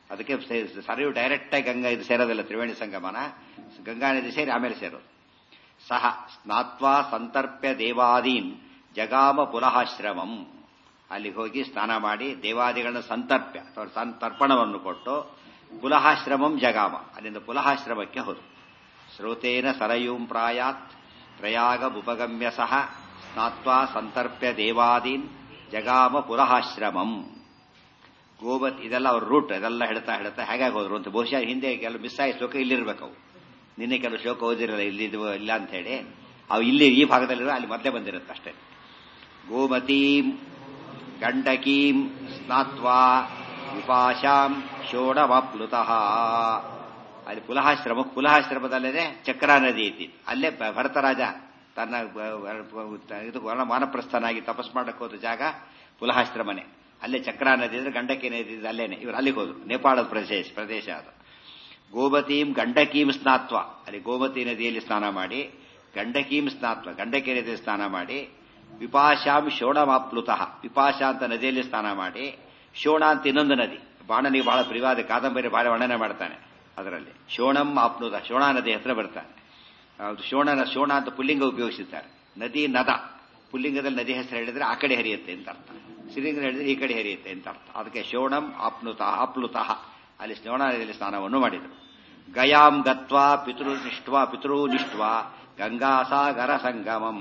A: ಅದಕ್ಕೆ ಸೆ- ಸರಿಯು ಡೈರೆಕ್ಟಾಗಿ ಗಂಗಾ ಇದು ಸೇರೋದಿಲ್ಲ ತ್ರಿವೇಣಿ ಸಂಗಮನ ಗಂಗಾ ನದಿ ಸೇರಿ ಆಮೇಲೆ ಸೇರೋದು ಸಹ ಸ್ನಾತ್ವಾ ಸಂತರ್ಪ್ಯ ದೇವಾದೀನ್ ಜಗಾಮ ಪುನಃಶ್ರಮಂ ಅಲ್ಲಿಗೆ ಹೋಗಿ ಸ್ನಾನ ಮಾಡಿ ದೇವಾದಿಗಳನ್ನ ಸಂತರ್ಪ್ಯ ಅಥವಾ ಸಂ- ತರ್ಪಣವನ್ನು ಕೊಟ್ಟು ಪುನಃಶ್ರಮಂ ಜಗಾಮ ಅಲ್ಲಿಂದ ಪುನಃಶ್ರಮಕ್ಕೆ ಹೋದು ಶ್ರೋತೇನ ಸರಯೂಂ ಪ್ರಾಯಾತ್ ಪ್ರಯಾಗ ಉಪಗಮ್ಯ ಸಹ ಸ್ನಾತ್ವಾ ಸಂತರ್ಪ್ಯ ದೇವಾದೀನ್ ಜಗಾಮ ಪುನಃಶ್ರಮಂ ಗೋವತ್ ಇದೆಲ್ಲ ಅವ್ರ ರೂಟ್ ಇದೆಲ್ಲ ಹೇಳ್ತಾ ಹೇಳ್ತಾ ಹೇಗಾಗಿ ಹೋದ್ರು ಅಂತ ಬಹುಶಃ ಹಿಂದೆ ಕೆಲವು ಮಿಸ್ ಆಗಿ ಶ್ಲೋಕ ಇಲ್ಲಿರ್ಬೇಕು ಅವು ನಿನ್ನೆ ಕೆಲವು ಶ್ಲೋಕ ಓದಿರಲ್ಲ ಇಲ್ಲಿ ಇಲ್ಲ ಅಂತ ಹೇಳಿ ಅವು ಇಲ್ಲಿ ಈ ಭಾಗದಲ್ಲಿರೋ ಅಲ್ಲಿ ಮೊದಲೇ ಬಂದಿರುತ್ತೆ ಅಷ್ಟೇ ಗೋಮತೀಂ ಗಂಡಕೀಂ ಸ್ನಾತ್ವಾ ವಿಪಾಶಾಂ ಷೋಡಮಾಪ್ಲುತಃ ಅಲ್ಲಿ ಪುಲಹಾಶ್ರಮ ಪುಲಹಾಶ್ರಮದಲ್ಲೇ ಚಕ್ರಾ ನದಿ ಐತಿ ಅಲ್ಲೇ ಭ- ಭರತರಾಜ ತನ್ನ ಬ- ಬ- ಇದು ವನ- ವಾನಪ್ರಸ್ಥನಾಗಿ ತಪಸ್ ಮಾಡಕ್ಕೆ ಹೋದ ಜಾಗ ಪುಲಹಾಶ್ರಮನೆ ಅಲ್ಲೇ ಚಕ್ರಾ ನದಿ ಅಂದ್ರೆ ಗಂಡಕಿ ನದಿ ಇದೆ ಅಲ್ಲೇನೆ ಇವರು ಅಲ್ಲಿಗೆ ಹೋದ್ರು ನೇಪಾಳದ ಪ್ರದೇಶ ಪ್ರದೇಶ ಅದು ಗೋಮತೀಂ ಗಂಡಕೀಂ ಸ್ನಾತ್ವ ಅಲ್ಲಿ ಗೋಮತಿ ನದಿಯಲ್ಲಿ ಸ್ನಾನ ಮಾಡಿ ಗಂಡಕೀಂ ಸ್ನಾತ್ವ ಗಂಡಕಿ ನದಿಯಲ್ಲಿ ಸ್ನಾನ ಮಾಡಿ ವಿಪಾಶಾಂ ಶೋಣಮಾಪ್ಲುತಃ ವಿಪಾಶ ಅಂತ ನದಿಯಲ್ಲಿ ಸ್ನಾನ ಮಾಡಿ ಶೋಣ ಅಂತ ಇನ್ನೊಂದು ನದಿ ಬಾಣನಿಗೆ ಬಹಳ ಪ್ರಿಯವಾದ ಕಾದಂಬರಿ ಬಹಳ ವರ್ಣನೆ ಮಾಡ್ತಾನೆ ಅದರಲ್ಲಿ ಶೋಣಂ ಆಪ್ಲುತ ಶೋಣ ನದಿ ಹತ್ರ ಬರ್ತಾನೆ ಅದು ಶೋಣನ ಶೋಣ ಅಂತ ಪುಲ್ಲಿಂಗ ಉಪಯೋಗಿಸಿದ್ದಾರೆ ನದಿ ನದ ಪುಲ್ಲಿಂಗದಲ್ಲಿ ನದಿ ಹೆಸರು ಹೇಳಿದ್ರೆ ಆ ಕಡೆ ಹರಿಯುತ್ತೆ ಅಂತ ಅರ್ಥ ಸ್ತ್ರೀಲಿಂಗ ಹೇಳಿದ್ರೆ ಈ ಕಡೆ ಹರಿಯುತ್ತೆ ಅಂತ ಅರ್ಥ ಅದಕ್ಕೆ ಶೋಣಂ ಆಪ್ನುತ ಆಪ್ಲುತಃ ಅಲ್ಲಿ ಶೋಣ ನದಿಯಲ್ಲಿ ಸ್ನಾನವನ್ನು ಮಾಡಿದರು ಗಯಾಂ ಗತ್ವಾ ಪಿತೃನಿಷ್ಟ್ವಾ ಪಿತೃನಿಷ್ಟ್ವ ಗಂಗಾಸಾಗರ ಸಂಗಮಂ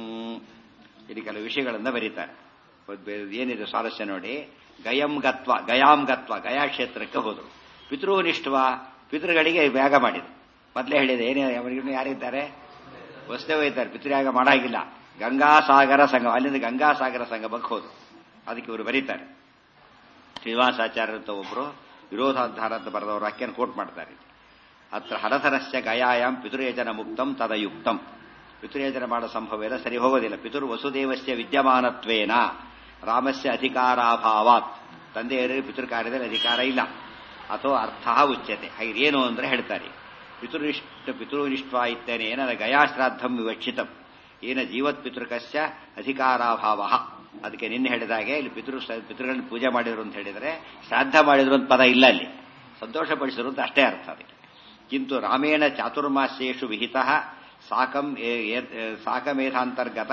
A: ಇಲ್ಲಿ ಕೆಲವು ವಿಷಯಗಳನ್ನ ಬರೀತಾರೆ ಏನಿದೆ ಸ್ವಾರಸ್ಯ ನೋಡಿ ಗಯಂ ಗತ್ವ ಗಯಾಂ ಗತ್ವ ಗಯಾ ಕ್ಷೇತ್ರಕ್ಕೆ ಹೋದರು ಪಿತೃನಿಷ್ಠವ ಪಿತೃಗಳಿಗೆ ಯಾಗ ಮಾಡಿದ್ರು ಮೊದಲೇ ಹೇಳಿದೆ ಏನೇ ಅವರಿಗೂ ಯಾರಿದ್ದಾರೆ ವಸ್ತೇವ ಇದ್ದಾರೆ ಪಿತೃಯಾಗ ಮಾಡಾಗಿಲ್ಲ ಗಂಗಾಸಾಗರ ಸಂಗಮ ಅಲ್ಲಿಂದ ಗಂಗಾಸಾಗರ ಸಂಗಮಕ್ಕೆ ಹೋದ್ರು ಅದಕ್ಕೆ ಇವರು ಬರೀತಾರೆ ಶ್ರೀನಿವಾಸಾಚಾರ್ಯ ಅಂತ ಒಬ್ಬರು ವಿರೋಧಾಧಾರ ಅಂತ ಬರೆದವರು ವಾಕ್ಯನ ಕೋಟ್ ಮಾಡ್ತಾರೆ ಅತ್ರ ಹರಧರಸ್ಯ ಗಯಾಯಾಮ್ ಪಿತೃಯಜನ ಮುಕ್ತಂ ತದಯುಕ್ತಂ ಪಿತೃಯಜನ ಮಾಡೋ ಸಂಭವ ಇಲ್ಲ ಸರಿ ಹೋಗೋದಿಲ್ಲ ಪಿತೃ ವಸುದೇವಸ್ಯ ವಿದ್ಯಮಾನತ್ವೇನ ರಾಮಸ್ಯ ಅಧಿಕಾರಾಭಾವಾತ್ ತಂದೆಯರಿಗೆ ಪಿತೃ ಕಾರ್ಯದಲ್ಲಿ ಅಧಿಕಾರ ಇಲ್ಲ ಅಥವಾ ಅರ್ಥ ಉಚ್ಯತೆ ಹಾಗೆ ಏನು ಅಂದ್ರೆ ಹೇಳ್ತಾರೆ ಪಿತೃನಿಷ್ಠ ಪಿತೃನಿಷ್ಠ ಇತ್ತೇನೆ ಏನ ಗಯಾಶ್ರಾದ್ದಂ ವಿವಕ್ಷಿತಂ ಏನ ಜೀವತ್ ಪಿತೃಕಸ್ಯ ಅಧಿಕಾರಾಭಾವ ಅದಕ್ಕೆ ನಿನ್ನೆ ಹೇಳಿದಾಗೆ ಇಲ್ಲಿ ಪಿತೃ ಪಿತೃಗಳನ್ನ ಪೂಜೆ ಮಾಡಿದ್ರು ಅಂತ ಹೇಳಿದರೆ ಶ್ರಾದ್ದ ಮಾಡಿದ್ರು ಅಂತ ಪದ ಇಲ್ಲ ಅಲ್ಲಿ ಸಂತೋಷಪಡಿಸಿದ್ರು ಅಂತ ಅಷ್ಟೇ ಅರ್ಥ ಅದಕ್ಕೆ ಕಿಂತು ರಾಮೇಣ ಚಾತುರ್ಮಾಸ್ಯೇಷು ವಿಹಿತ ಸಾಕಂ ಸಾಕಮೇಧಾಂತರ್ಗತ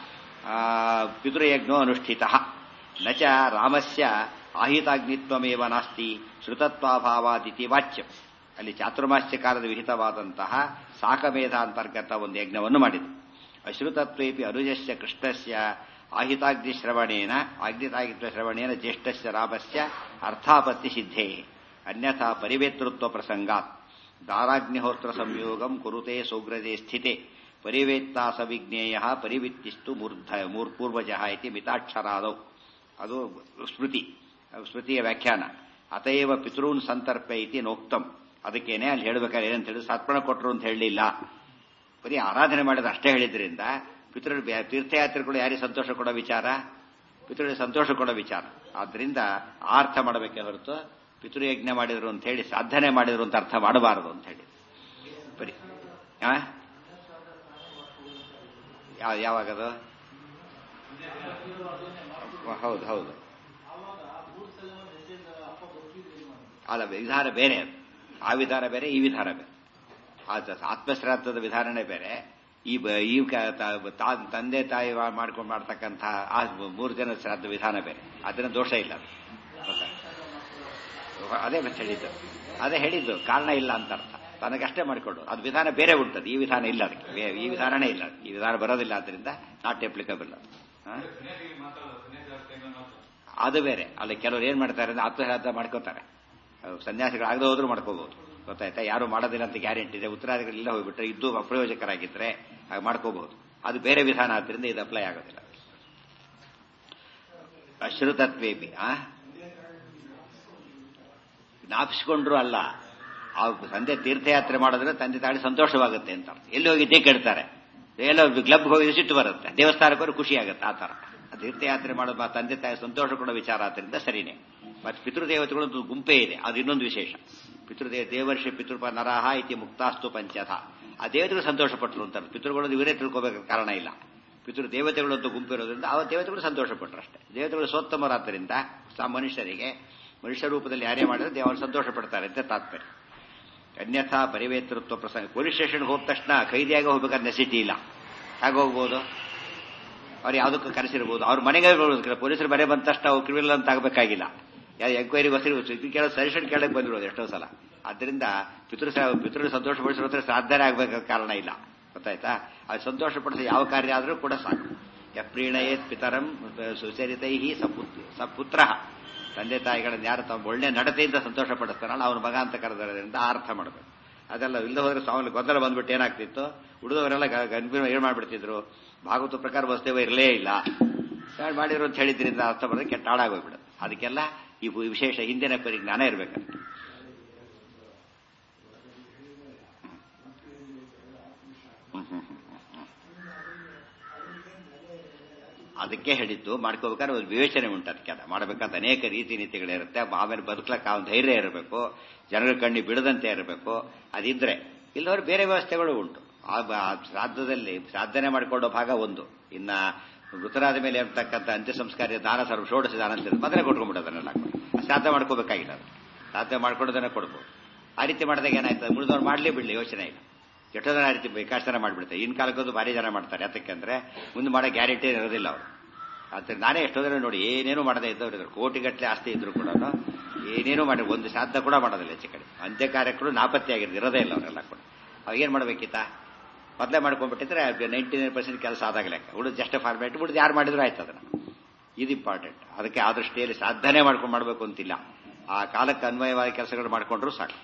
A: ಪಿತೃಯಜ್ಞೋ ಅನುಷ್ಠಿತ ನ ಚ ರಾಮಸ್ಯ ಆಹಿತಾಗ್ನಿತ್ವಮೇವ ನಾಸ್ತಿ ಶ್ರುತತ್ವಾಭಾವಾದಿತಿ ವಾಚ್ಯಂ ಅಲ್ಲಿ ಚಾತುರ್ಮಾಸ್ಯ ಕಾಲದ ವಿಹಿತವಾದಂತಹ ಸಾಕಮೇಧ ಅಂತರ್ಗತ ಒಂದು ಯಜ್ಞವನ್ನು ಮಾಡಿದರು ಅಶ್ರುತತ್ವೇಪಿ ಅನುಜಸ್ಯ ಕೃಷ್ಣಸ್ಯ ಆಹಿತಾಗ್ನಿ ಶ್ರವಣೇನ ಆಗ್ನಿತಾಗಿತ್ವ ಶ್ರವಣೇನ ಜ್ಯೇಷ್ಠಸ್ಯ ರಾಮಸ್ಯ ಅರ್ಥಾಪತ್ತಿ ಸಿದ್ಧೇ ಅನ್ಯಥಾ ಪರಿವೇತೃತ್ವ ಪ್ರಸಂಗಾತ್ ದಾರಾಗ್ನಿಹೋತ್ರ ಸಂಯೋಗಂ ಕುರುತೆ ಸೌಗ್ರಜೆ ಸ್ಥಿತೆ ಪರಿವೇತ್ತಾ ಸವಿಜ್ಞೇಯ ಪರಿವಿತ್ತಿಸ್ತು ಮೂರ್ಧ ಮೂರ್ಪೂರ್ವಜ ಇತಿ ಮಿತಾಕ್ಷರಾದೌ ಅದು ಸ್ಮೃತಿ ಸ್ಮೃತಿಯ ವ್ಯಾಖ್ಯಾನ ಅತಯವ ಪಿತೃನ್ ಸಂತರ್ಪೆ ಇತಿ ನೋಕ್ತಂ ಅದಕ್ಕೇನೆ ಅಲ್ಲಿ ಹೇಳ್ಬೇಕಾದ್ರೆ ಏನಂತ ಹೇಳಿ ಸತ್ಪಣ ಕೊಟ್ಟರು ಅಂತ ಹೇಳಲಿಲ್ಲ ಬರೀ ಆರಾಧನೆ ಮಾಡಿದ ಅಷ್ಟೇ ಹೇಳಿದ್ರಿಂದ ಪಿತೃ ತೀರ್ಥಯಾತ್ರಿಗಳು ಯಾರಿಗೆ ಸಂತೋಷ ಕೊಡೋ ವಿಚಾರ ಪಿತೃಗಳಿಗೆ ಸಂತೋಷ ಕೊಡೋ ವಿಚಾರ ಆದ್ರಿಂದ ಆ ಅರ್ಥ ಮಾಡಬೇಕೆ ಹೊರತು ಪಿತೃಯಜ್ಞ ಮಾಡಿದ್ರು ಅಂತ ಹೇಳಿ ಸಾಧನೆ ಮಾಡಿದ್ರು ಅಂತ ಅರ್ಥ ಮಾಡಬಾರದು ಅಂತ ಹೇಳಿ ಬರೀ ಆ? ಯಾವ ಯಾವಾಗದು ಹೌದು ಹೌದು ಅಲ್ಲ ವಿಧಾನ ಬೇರೆ ಅದು ಆ ವಿಧಾನ ಬೇರೆ ಈ ವಿಧಾನ ಬೇರೆ ಆ ಆತ್ಮಶ್ರಾದ್ದದ ವಿಧಾನನೇ ಬೇರೆ ಈ ಬ- ಈ ಕ- ತ- ತಾ- ತಂದೆ ತಾಯಿ ಮಾಡ್ಕೊಂಡು ಮಾಡ್ತಕ್ಕಂಥ ಆ ಮೂರು ಜನ ಶ್ರಾದ್ದ ವಿಧಾನ ಬೇರೆ ಅದನ್ನ ದೋಷ ಇಲ್ಲ ಅದು. ಗೊತ್ತಾ? ಅದೇ ಮತ್ತೆ ಹೇಳಿದ್ದು ಅದೇ ಹೇಳಿದ್ದು ಕಾರಣ ಇಲ್ಲ ಅಂತ ಅರ್ಥ ತನಗಷ್ಟೇ ಮಾಡಿಕೊಂಡು ಅದು ವಿಧಾನ ಬೇರೆ ಉಂಟದು ಈ ವಿಧಾನ ಇಲ್ಲ ಅದಕ್ಕೆ ಬೇ- ಈ ವಿಧಾನನೇ ಇಲ್ಲ ಈ ವಿಧಾನ ಬರೋದಿಲ್ಲ ಆದ್ರಿಂದ ನಾಟ್ ಅಪ್ಲಿಕಬಲ್ ಅದು ಹಾ? ಅದು ಬೇರೆ ಅಲ್ಲಿ ಕೆಲವರು ಏನ್ ಮಾಡ್ತಾರೆ ಅಂದ್ರೆ ಆತ್ಮಶ್ರಾದ್ದ ಮಾಡ್ಕೋತಾರೆ ಅವು ಸನ್ಯಾಸಿಗಳಾಗದೆ ಹೋದ್ರೂ ಮಾಡ್ಕೋಬಹುದು ಗೊತ್ತಾಯ್ತಾ ಯಾರು ಮಾಡೋದಿಲ್ಲ ಅಂತ ಗ್ಯಾರಂಟಿ ಇದೆ ಉತ್ತರಾದಿಗಳೆಲ್ಲ ಹೋಗ್ಬಿಟ್ರೆ ಇದ್ದು ಅಪ್ರಯೋಜಕರಾಗಿದ್ರೆ ಹಾಗೆ ಮಾಡ್ಕೋಬಹುದು ಅದು ಬೇರೆ ವಿಧಾನ ಆದ್ರಿಂದ ಇದು ಅಪ್ಲೈ ಆಗೋದಿಲ್ಲ ಅಶ್ರುತತ್ವೇಪಿ ಆ ಜ್ಞಾಪಿಸ್ಕೊಂಡ್ರು ಅಲ್ಲ ಆ ತಂದೆ ತೀರ್ಥಯಾತ್ರೆ ಮಾಡಿದ್ರೆ ತಂದೆ ತಾಳಿ ಸಂತೋಷವಾಗುತ್ತೆ ಅಂತ ಅರ್ಥ. ಎಲ್ಲಿ ಹೋಗಿದ್ದೇ ಕೇಳ್ತಾರೆ ಎಲ್ಲೋ ಕ್ಲಬ್ಗೆ ಹೋಗಿ ಸಿಟ್ಟು ಬರುತ್ತೆ ದೇವಸ್ಥಾನಕ್ಕೆ ಹೋಗಿ ಖುಷಿ ಆಗುತ್ತೆ ಆ ತರ ಆ ತೀರ್ಥಯಾತ್ರೆ ಮಾಡೋದು ಆ ತಂದೆ ತಾಯಿ ಸಂತೋಷ ಕೊಡೋ ವಿಚಾರ ಆದ್ರಿಂದ ಸರಿನೇ ಮತ್ತೆ ಪಿತೃದೇವತೆಗಳು ಒಂದು ಗುಂಪೇ ಇದೆ ಅದು ಇನ್ನೊಂದು ವಿಶೇಷ ಪಿತೃದೇ ದೇವರ್ಷಿ ಪಿತೃಪ ನರಹ ಇತಿ ಮುಕ್ತಾಸ್ತು ಪಂಚಥ ಆ ದೇವತೆಗಳು ಸಂತೋಷ ಪಟ್ಟರು ಅಂತಾರೆ ಪಿತೃಗಳು ಇವರೇ ತಿಳ್ಕೋಬೇಕು ಕಾರಣ ಇಲ್ಲ ಪಿತೃ ದೇವತೆಗಳಂತೂ ಗುಂಪಿರೋದ್ರಿಂದ ಆ ದೇವತೆಗಳು ಸಂತೋಷ ಪಟ್ಟರು ಅಷ್ಟೇ ದೇವತೆಗಳು ಸೋತ್ತಮರಾದ್ದರಿಂದ ಸಾ ಮನುಷ್ಯರಿಗೆ ಮನುಷ್ಯ ರೂಪದಲ್ಲಿ ಯಾರೇ ಮಾಡಿದ್ರೆ ದೇವರು ಸಂತೋಷ ಪಡ್ತಾರೆ ಅಂತ ತಾತ್ಪರ್ಯ ಅನ್ಯಥಾ ಪರಿವೇತೃತ್ವ ಪ್ರಸಂಗ ಪೊಲೀಸ್ ಸ್ಟೇಷನ್ಗೆ ಹೋದ ತಕ್ಷಣ ಖೈದಿಯಾಗಿ ಹೋಗ್ಬೇಕಾದ್ರೆ ನೆಸಿಟಿ ಇಲ್ಲ ಹೇಗೆ ಹೋಗ್ಬೋದು ಅವ್ರು ಯಾವುದಕ್ಕೂ ಕರೆಸಿರ್ಬೋದು ಅವ್ರ ಮನೆಗೆ ಬರ್ಬೋದು ಪೊಲೀಸರು ಮನೆ ಬಂದ ತಕ್ಷಣ ಅವ್ರು ಕ್ರಿಮಿನಲ್ ಅಂತ ಆಗಬೇಕಾಗಿಲ್ಲ ಎಂಕ್ವೈರಿ ಬಸ್ರಿ ಇದು ಕೇಳೋ ಸಜೆಷನ್ ಕೇಳಕ್ಕೆ ಬಂದಿರೋದು ಎಷ್ಟೋ ಸಲ ಆದ್ದರಿಂದ ಪಿತೃ ಪಿತೃ ಸಂತೋಷ ಪಡಿಸಿರೋ ಸಾಧನೆ ಆಗಬೇಕಾದ ಕಾರಣ ಇಲ್ಲ ಗೊತ್ತಾಯ್ತಾ ಅದು ಸಂತೋಷ ಪಡಿಸಿ ಯಾವ ಕಾರ್ಯ ಆದರೂ ಕೂಡ ಸಾಕು ಯಪ್ರೀಣಯೇತ್ ಪಿತರಂ ಸುಚರಿತೈ ಸಪುತ್ರ ತಂದೆ ತಾಯಿಗಳನ್ನ ಯಾರು ತಮ್ಮ ಒಳ್ಳೆ ನಡತೆಯಿಂದ ಸಂತೋಷ ಪಡಿಸ್ತಾರಲ್ಲ ಅವನ ಮಗ ಅಂತ ಕರೆದರಿಂದ ಆ ಅರ್ಥ ಮಾಡಬೇಕು ಅದೆಲ್ಲ ಇಲ್ಲದೆ ಹೋದ್ರೆ ಸ್ವಾಮಿ ಗೊಂದಲ ಬಂದ್ಬಿಟ್ಟು ಏನಾಗ್ತಿತ್ತು ಉಳಿದವರೆಲ್ಲ ಗಂಭೀರ ಏನ್ ಮಾಡ್ಬಿಡ್ತಿದ್ರು ಭಾಗವತ ಪ್ರಕಾರ ವಸ್ತೇವ ಇರಲೇ ಇಲ್ಲ ಯಾರು ಮಾಡಿರೋ ಅಂತ ಹೇಳಿದ್ರಿಂದ ಅರ್ಥ ಬರೋದು ಕೆಟ್ಟ ಹಾಳಾಗೋಗ್ಬಿಡುತ್ತೆ ಅದಕ್ಕೆಲ್ಲ ಈ ವಿಶೇಷ ಹಿಂದಿನ ಪರಿಜ್ಞಾನ ಇರಬೇಕಂತ ಅದಕ್ಕೆ ಹೇಳಿದ್ದು ಮಾಡ್ಕೋಬೇಕಾದ್ರೆ ಒಂದು ವಿವೇಚನೆ ಉಂಟು ಅದಕ್ಕೆ ಅದ ಮಾಡಬೇಕಂತ ಅನೇಕ ರೀತಿ ನೀತಿಗಳಿರುತ್ತೆ ಆಮೇಲೆ ಬದುಕಲಕ್ಕೆ ಆ ಧೈರ್ಯ ಇರಬೇಕು ಜನರ ಕಣ್ಣಿ ಬಿಡದಂತೆ ಇರಬೇಕು ಅದಿದ್ರೆ ಇಲ್ಲವರು ಬೇರೆ ವ್ಯವಸ್ಥೆಗಳು ಉಂಟು ಆ ಶ್ರಾದ್ದದಲ್ಲಿ ಸಾಧನೆ ಮಾಡಿಕೊಳ್ಳೋ ಭಾಗ ಒಂದು ಇನ್ನ ಮೃತರಾದ ಮೇಲೆ ಇರ್ತಕ್ಕಂಥ ಅಂತ್ಯ ಸಂಸ್ಕಾರ ದಾನ ಸರ್ವ ಷೋಡಶ ದಾನ ಅಂತ ಮೊದಲೇ ಕೊಟ್ಕೊಂಡ್ಬಿಡೋದನ್ನೆಲ್ಲ ಶ್ರಾದ್ದ ಮಾಡ್ಕೋಬೇಕಾಗಿಲ್ಲ ಅದು ಶ್ರಾದ್ದ ಮಾಡ್ಕೊಡೋದನ್ನ ಕೊಡ್ಬೋದು ಆ ರೀತಿ ಮಾಡಿದಾಗ ಏನಾಯ್ತದೆ ಮುಳಿದವ್ರು ಮಾಡಲಿ ಬಿಡಲಿ ಯೋಚನೆ ಇಲ್ಲ ಎಷ್ಟೋ ಜನ ಆ ರೀತಿ ಬೇಕಾಷ್ಟು ಜನ ಮಾಡಿಬಿಡ್ತಾರೆ ಇನ್ ಕಾಲಕ್ಕಂದು ಭಾರಿ ಜನ ಮಾಡ್ತಾರೆ ಯಾತಕ್ಕಂದ್ರೆ ಮುಂದೆ ಮಾಡೋ ಗ್ಯಾರಂಟಿ ಇರೋದಿಲ್ಲ ಅವರು ಆದ್ರೆ ನಾನೇ ಎಷ್ಟೋ ಜನ ನೋಡಿ ಏನೇನು ಮಾಡದೇ ಇದ್ದವ್ರು ಇದ್ರು ಕೋಟಿಗಟ್ಟಲೆ ಆಸ್ತಿ ಇದ್ರು ಕೂಡ ಏನೇನು ಮಾಡಿ ಒಂದು ಶ್ರಾದ್ದ ಕೂಡ ಮಾಡೋದಿಲ್ಲ ಹೆಚ್ಚು ಕಡೆ ಅಂತ್ಯ ಕಾರ್ಯಕ್ಕೂ ನಾಪತ್ತೆ ಆಗಿರೋದು ಇರೋದೇ ಇಲ್ಲ ಅವರೆಲ್ಲ ಕೂಡ ಅವಾಗ ಏನ್ ಮಾಡ್ಬೇಕಿತ್ತ ಮೊದಲೇ ಮಾಡ್ಕೊಂಡ್ಬಿಟ್ಟಿದ್ರೆ ನೈಂಟಿ ನೈನ್ ಪರ್ಸೆಂಟ್ ಕೆಲಸ ಆದಾಗ ಲೆಕ್ಕ ಉಳಿದು ಜಸ್ಟ್ ಫಾರ್ಮೇಟ್ ಉಳಿದು ಯಾರು ಮಾಡಿದ್ರು ಆಯ್ತು ಅದನ್ನ ಇದು ಇಂಪಾರ್ಟೆಂಟ್ ಅದಕ್ಕೆ ಆ ದೃಷ್ಟಿಯಲ್ಲಿ ಸಾಧನೆ ಮಾಡ್ಕೊಂಡು ಮಾಡಬೇಕು ಅಂತಿಲ್ಲ ಆ ಕಾಲಕ್ಕೆ ಅನ್ವಯವಾದ ಕೆಲಸಗಳು ಮಾಡ್ಕೊಂಡ್ರು ಸಾಕು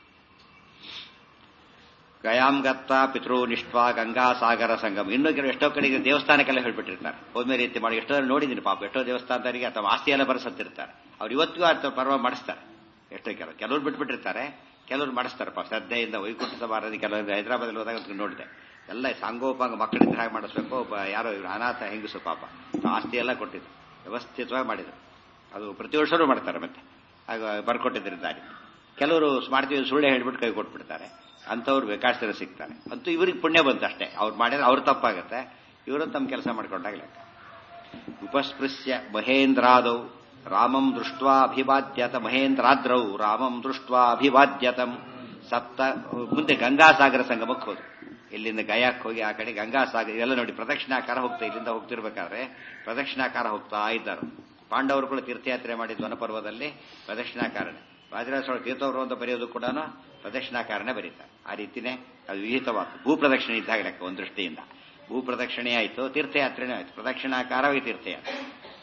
A: ಗಯಾಂ ಗತ್ತ ಪಿತೃ ನಿಷ್ಠ ಗಂಗಾ ಸಾಗರ ಸಂಗಮ ಇನ್ನೂ ಕೆಲವು ಎಷ್ಟೋ ಕಡೆಗೆ ದೇವಸ್ಥಾನಕ್ಕೆಲ್ಲ ಹೇಳ್ಬಿಟ್ಟಿರ್ತಾರೆ ಹೋದ್ಮೇ ರೀತಿ ಮಾಡಿ ಎಷ್ಟೋ ನೋಡಿದ್ದೀನಿ ಪಾಪ ಎಷ್ಟೋ ದೇವಸ್ಥಾನದವರಿಗೆ ಅಥವಾ ಆಸ್ತಿ ಎಲ್ಲ ಬರೆಸತ್ತಿರ್ತಾರೆ ಅವ್ರು ಇವತ್ತಿಗೂ ಅರ್ಥ ಪರ್ವ ಮಾಡಿಸ್ತಾರೆ ಎಷ್ಟೋ ಕೆಲವು ಕೆಲವ್ರು ಬಿಟ್ಬಿಟ್ಟಿರ್ತಾರೆ ಕೆಲವ್ರು ಮಾಡಿಸ್ತಾರೆ ಪಾಪ ಶ್ರದ್ಧೆಯಿಂದ ವೈಕುಂಠ ಸಭಾರದಿ ಕೆಲವರು ಹೈದರಾಬಾದಲ್ಲಿ ಹೋದಾಗ ನೋಡಿದೆ ಎಲ್ಲ ಸಾಂಗೋಪಾಂಗ ಮಕ್ಕಳಿಂದ ಹಾಗೆ ಮಾಡಿಸ್ಬೇಕು ಯಾರೋ ಇವರು ಅನಾಥ ಹೆಂಗಸು ಪಾಪ ಆಸ್ತಿ ಎಲ್ಲ ಕೊಟ್ಟಿದ್ರು ವ್ಯವಸ್ಥಿತವಾಗಿ ಮಾಡಿದ್ರು ಅದು ಪ್ರತಿ ವರ್ಷವೂ ಮಾಡ್ತಾರೆ ಮತ್ತೆ ಆಗ ಬರ್ಕೊಟ್ಟಿದ್ರಿದ್ದಾರೆ ಕೆಲವರು ಮಾಡ್ತೀವಿ ಸುಳ್ಳೆ ಹೇಳ್ಬಿಟ್ಟು ಕೈ ಕೊಟ್ಬಿಡ್ತಾರೆ ಅಂಥವ್ರು ಬೇಕಾಷ್ಟರ ಸಿಗ್ತಾರೆ ಅಂತೂ ಇವ್ರಿಗೆ ಪುಣ್ಯ ಬಂತು ಅಷ್ಟೇ ಅವ್ರು ಮಾಡಿದ್ರೆ ಅವ್ರು ತಪ್ಪಾಗುತ್ತೆ ಇವರು ತಮ್ಮ ಕೆಲಸ ಮಾಡ್ಕೊಂಡಾಗ ಲೆಕ್ಕ ಉಪಸ್ಪೃಶ್ಯ ಮಹೇಂದ್ರಾದೌ ರಾಮಂ ದೃಷ್ಟ್ವಾ ಅಭಿವಾದ್ಯತ ಮಹೇಂದ್ರಾದ್ರೌ ರಾಮಂ ದೃಷ್ಟ್ವಾ ಅಭಿವಾದ್ಯತಂ ಸಪ್ತ ಮುಂದೆ ಗಂಗಾಸಾಗರ ಸಂಗಮಕ್ಕೆ ಹೋದ್ರು ಇಲ್ಲಿಂದ ಗಯಾಕ್ಕೆ ಹೋಗಿ ಆ ಕಡೆ ಗಂಗಾಸಾಗರ ಇವೆಲ್ಲ ನೋಡಿ ಪ್ರದಕ್ಷಿಣಾಕಾರ ಹೋಗ್ತಾ ಇಲ್ಲಿಂದ ಹೋಗ್ತಿರ್ಬೇಕಾದ್ರೆ ಪ್ರದಕ್ಷಿಣಾಕಾರ ಹೋಗ್ತಾ ಇದ್ದಾರೆ ಪಾಂಡವರು ಕೂಡ ತೀರ್ಥಯಾತ್ರೆ ಮಾಡಿದ್ವು ವನಪರ್ವದಲ್ಲಿ ಪ್ರದಕ್ಷಿಣಾಕಾರನೇ ರಾಜರಾಜ ತೀರ್ಥವರು ಅಂತ ಬರೆಯೋದು ಕೂಡ ಪ್ರದಕ್ಷಿಣಾಕಾರನೇ ಬರೀತಾರೆ ಆ ರೀತಿನೇ ಅದು ವಿಹಿತವಾದ ಭೂ ಪ್ರದಕ್ಷಿಣೆ ಇದ್ದಾಗ ಲೆಕ್ಕ ಒಂದು ದೃಷ್ಟಿಯಿಂದ ಭೂ ಪ್ರದಕ್ಷಿಣೆ ಆಯಿತು ತೀರ್ಥಯಾತ್ರೆನೇ ಆಯಿತು ಪ್ರದಕ್ಷಿಣಾಕಾರವೇ ತೀರ್ಥಯಾತ್ರೆ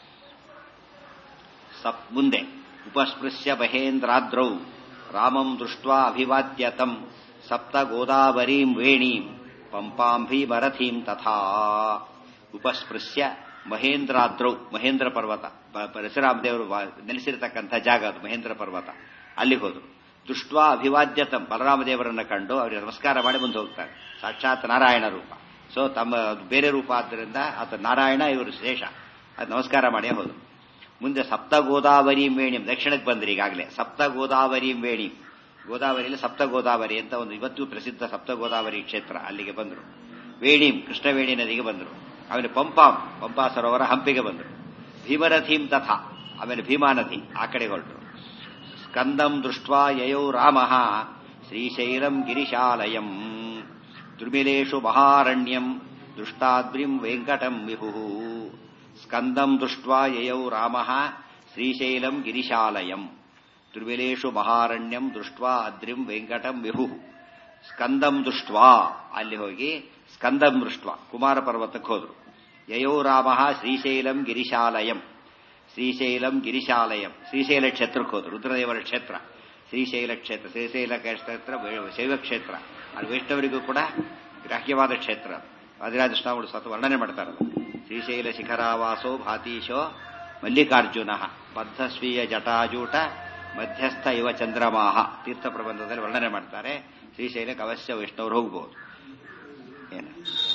A: ಸಪ್ ಮುಂದೆ ಉಪಸ್ಪೃಶ್ಯ ಮಹೇಂದ್ರಾದ್ರೌ ರಾಮಂ ದೃಷ್ಟ್ವಾ ಅಭಿವಾದ್ಯತಂ ಸಪ್ತ ಗೋದಾವರೀಂ ವೇಣೀಂ ಪಂಪಾಂ ಭೀಮರಥೀಂ ತಥಾ ಉಪಸ್ಪೃಶ್ಯ ಮಹೇಂದ್ರಾದ್ರೌ ಮಹೇಂದ್ರ ಪರ್ವತ ಪರಶುರಾಮದೇವರು ನೆಲೆಸಿರತಕ್ಕಂಥ ಜಾಗ ಅದು ಮಹೇಂದ್ರ ಪರ್ವತ ಅಲ್ಲಿ ಹೋದ್ರು ದೃಷ್ಟ್ವಾ ಅಭಿವಾದ್ಯತಂ ಬಲರಾಮದೇವರನ್ನ ಕಂಡು ಅವರಿಗೆ ನಮಸ್ಕಾರ ಮಾಡಿ ಮುಂದೆ ಹೋಗ್ತಾರೆ ಸಾಕ್ಷಾತ್ ನಾರಾಯಣ ರೂಪ ಸೊ ತಮ್ಮ ಬೇರೆ ರೂಪ ಆದ್ದರಿಂದ ಆತ ನಾರಾಯಣ ಇವರು ಶೇಷ ಅದು ನಮಸ್ಕಾರ ಮಾಡೇ ಹೋದ್ರು ಮುಂದೆ ಸಪ್ತ ಗೋದಾವರಿ ವೇಣಿಂ ದಕ್ಷಿಣಕ್ಕೆ ಬಂದ್ರಿ ಈಗಾಗಲೇ ಸಪ್ತ ಗೋದಾವರಿ ವೇಣಿ ಗೋದಾವರಿಯಲ್ಲಿ ಸಪ್ತ ಗೋದಾವರಿ ಅಂತ ಒಂದು ಇವತ್ತು ಪ್ರಸಿದ್ಧ ಸಪ್ತ ಗೋದಾವರಿ ಕ್ಷೇತ್ರ ಅಲ್ಲಿಗೆ ಬಂದರು ವೇಣಿಂ ಕೃಷ್ಣವೇಣಿ ನದಿಗೆ ಬಂದರು ಆಮೇಲೆ ಪಂಪಾಂ ಪಂಪಾ ಸರೋವರ ಹಂಪಿಗೆ ಬಂದರು ಭೀಮರಥೀಂ ತಥಾ ಆಮೇಲೆ ಭೀಮಾ ನದಿ ಆ ಕಡೆ ಹೊರಟರು ಸ್ಕಂದಂ ದೃಷ್ಟ್ವಾ ಯಯೌ ರಾಮ ಶ್ರೀಶೈಲಂ ಗಿರಿಶಾಲಯಂ ದುರ್ಮಿಲೇಶು ಮಹಾರಣ್ಯಂ ದೃಷ್ಟಾದ್ರಿಂ ವೆಂಕಟಂ ವಿಭು ಸ್ಕಂದಂ ದೃಷ್ಟ್ವಾ ಯಯೌ ರಾಮ ಶ್ರೀಶೈಲಂ ಗಿರಿಶಾಲಯಂ ದುರ್ಮಿಲೇಶು ಮಹಾರಣ್ಯಂ ದೃಷ್ಟ್ವಾ ಅದ್ರಿಂ ವೆಂಕಟಂ ವಿಭು ಸ್ಕಂದಂ ದೃಷ್ಟ್ವಾ ಅಲ್ಲಿ ಹೋಗಿ ಸ್ಕಂದಂ ದೃಷ್ಟ್ವಾ ಕುಮಾರ ಪರ್ವತಕ್ಕೆ ಹೋದ್ರು ಯಯೋ ರಾಮ ಶ್ರೀಶೈಲಂ ಗಿರಿಶಾಲಯಂ ಶ್ರೀಶೈಲಂ ಗಿರಿಶಾಲಯಂ ಶ್ರೀಶೈಲ ಕ್ಷೇತ್ರಕ್ಕೆ ಹೋದ್ರು ರುದ್ರದೇವರ ಕ್ಷೇತ್ರ ಶ್ರೀಶೈಲ ಕ್ಷೇತ್ರ ಶ್ರೀಶೈಲ ಕ್ಷೇತ್ರ ಶೈವ ಕ್ಷೇತ್ರ ಅದು ವೈಷ್ಣವರಿಗೂ ಕೂಡ ಗ್ರಾಹ್ಯವಾದ ಕ್ಷೇತ್ರ ವಾದಿರಾಜ ಸ್ವಾಮಿಗಳು ಸ್ವತಃ ವರ್ಣನೆ ಮಾಡ್ತಾರಲ್ಲ ಶ್ರೀಶೈಲ ಶಿಖರಾವಾಸೋ ಭಾತೀಶೋ ಮಲ್ಲಿಕಾರ್ಜುನ ಬದ್ಧಸ್ವೀಯ ಜಟಾಜೂಟ ಮಧ್ಯಸ್ಥ ಇವ ಚಂದ್ರಮಾಹ ತೀರ್ಥ ಪ್ರಬಂಧದಲ್ಲಿ ವರ್ಣನೆ ಮಾಡ್ತಾರೆ ಶ್ರೀಶೈಲಕ್ಕೆ ಅವಶ್ಯ ವೈಷ್ಣವರು ಹೋಗ್ಬೋದು ಏನ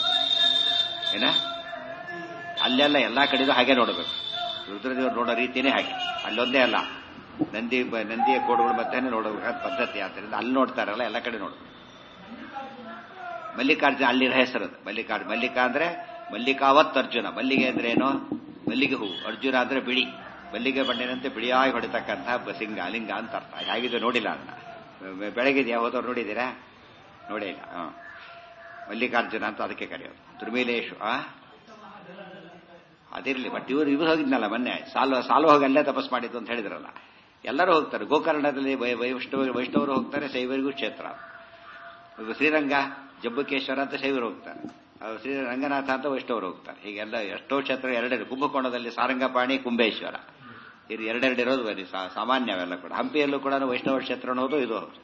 A: ಏನ ಅಲ್ಲೆಲ್ಲ ಎಲ್ಲಾ ಕಡೆದು ಹಾಗೆ ನೋಡಬೇಕು ರುದ್ರದೇವರು ನೋಡೋ ರೀತಿನೇ ಹಾಗೆ ಅಲ್ಲೊಂದೇ ಅಲ್ಲ ನಂದಿ ನಂದಿಯ ಕೋಡುಗಳು ಮತ್ತೆ ನೋಡಬೇಕಾದ ಪದ್ಧತಿ ಆದ್ದರಿಂದ ಅಲ್ಲಿ ನೋಡ್ತಾರಲ್ಲ ಎಲ್ಲ ಕಡೆ ನೋಡ್ಬೇಕು ಮಲ್ಲಿಕಾರ್ಜುನ ಅಲ್ಲಿರೋ ಹೆಸರು ಮಲ್ಲಿಕಾರ್ಜುನ ಮಲ್ಲಿಕಾ ಅಂದ್ರೆ ಮಲ್ಲಿಕಾವತ್ ಅರ್ಜುನ ಮಲ್ಲಿಗೆ ಅಂದ್ರೆ ಏನು ಮಲ್ಲಿಗೆ ಹೂವು ಅರ್ಜುನ ಅಂದ್ರೆ ಬಿಳಿ ಮಲ್ಲಿಗೆ ಬಣ್ಣಿನಂತೆ ಬಿಳಿಯಾಗಿ ಹೊಡಿತಕ್ಕಂತಹ ಬಸಿಂಗ ಲಿಂಗ ಅಂತ ಅರ್ಥ ಹೇಗಿದೆ ನೋಡಿಲ್ಲ ಅದನ್ನ ಬೆಳಗಿದೆಯಾ ಹೋದವ್ರು ನೋಡಿದ್ದೀರಾ ನೋಡೇ ಇಲ್ಲ ಹ ಮಲ್ಲಿಕಾರ್ಜುನ ಅಂತ ಅದಕ್ಕೆ ಕರೆಯೋದು ದುರ್ಮಿಲೇಶು ಆ ಅದಿರಲಿ ಬಟ್ ಇವರು ಇವ್ರು ಹೋಗಿದ್ನಲ್ಲ ಮೊನ್ನೆ ಸಾಲು ಸಾಲು ಹೋಗಿ ಅಲ್ಲೇ ತಪಸ್ ಮಾಡಿದ್ದು ಅಂತ ಹೇಳಿದ್ರಲ್ಲ ಎಲ್ಲರೂ ಹೋಗ್ತಾರೆ ಗೋಕರ್ಣದಲ್ಲಿ ವೈ- ವೈಷ್ಣವ ವೈಷ್ಣವರು ಹೋಗ್ತಾರೆ ಶೈವರಿಗೂ ಕ್ಷೇತ್ರ ಇದು ಶ್ರೀರಂಗ ಜಬ್ಬುಕೇಶ್ವರ ಅಂತ ಶೈವರು ಹೋಗ್ತಾರೆ ಅದು ಶ್ರೀ ರಂಗನಾಥ ಅಂತ ವೈಷ್ಣವರು ಹೋಗ್ತಾರೆ ಹೀಗೆಲ್ಲ ಎಷ್ಟೋ ಕ್ಷೇತ್ರ ಎರಡೆರಡು ಕುಂಭಕೋಣದಲ್ಲಿ ಸಾರಂಗಪಾಣಿ ಕುಂಬೇಶ್ವರ ಇದು ಎರಡೆರಡು ಇರೋದು ಬರೀ ಸಾ- ಸಾಮಾನ್ಯ ಅವೆಲ್ಲ ಕೂಡ ಹಂಪಿಯಲ್ಲೂ ಕೂಡ ವೈಷ್ಣವ ಕ್ಷೇತ್ರ ಅನ್ನೋದು ಇದು ಹೌದು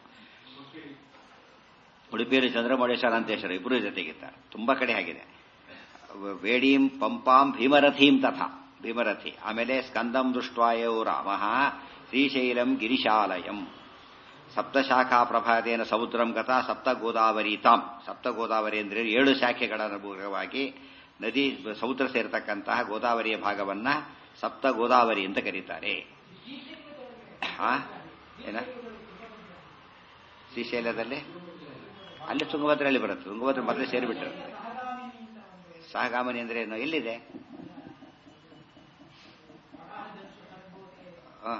A: ಉಡುಪಿಯಲ್ಲಿ ಚಂದ್ರಮೌಳೇಶ್ವರ ಅಂತೇಶ್ವರ ಇಬ್ಬರು ಜೊತೆಗಿದ್ದಾರೆ ತುಂಬಾ ಕಡೆ ಆಗಿದೆ ವೇಡೀಂ ಪಂಪಾಂ ಭೀಮರಥೀಂ ತಥಾ ಭೀಮರಥಿ ಆಮೇಲೆ ಸ್ಕಂದಂ ದೃಷ್ಟ್ವಾಯೋ ರಾಮಃ ಶ್ರೀಶೈಲಂ ಗಿರಿಶಾಲಯಂ ಸಪ್ತಶಾಖಾ ಪ್ರಭಾದೇನ ಸಮುದ್ರಂ ಗತ ಸಪ್ತ ಗೋದಾವರಿ ತಾಂ ಸಪ್ತ ಗೋದಾವರಿ ಅಂದ್ರೆ ಏಳು ಶಾಖೆಗಳ ಮೂಲಕವಾಗಿ ನದಿ ಸಮುದ್ರ ಸೇರತಕ್ಕಂತಹ ಗೋದಾವರಿಯ ಭಾಗವನ್ನ ಸಪ್ತ ಗೋದಾವರಿ ಅಂತ ಕರೀತಾರೆ ಆ ಏನ ಶ್ರೀಶೈಲದಲ್ಲಿ ಅಲ್ಲಿ ತುಂಗಭದ್ರಲ್ಲಿ ಬರುತ್ತೆ ತುಂಗಭದ್ರ ಮೊದಲೇ ಸೇರಿಬಿಟ್ಟಿರುತ್ತೆ ಸಹಗಾಮನಿ ಅಂದ್ರೆ ಏನು ಎಲ್ಲಿದೆ ಆ.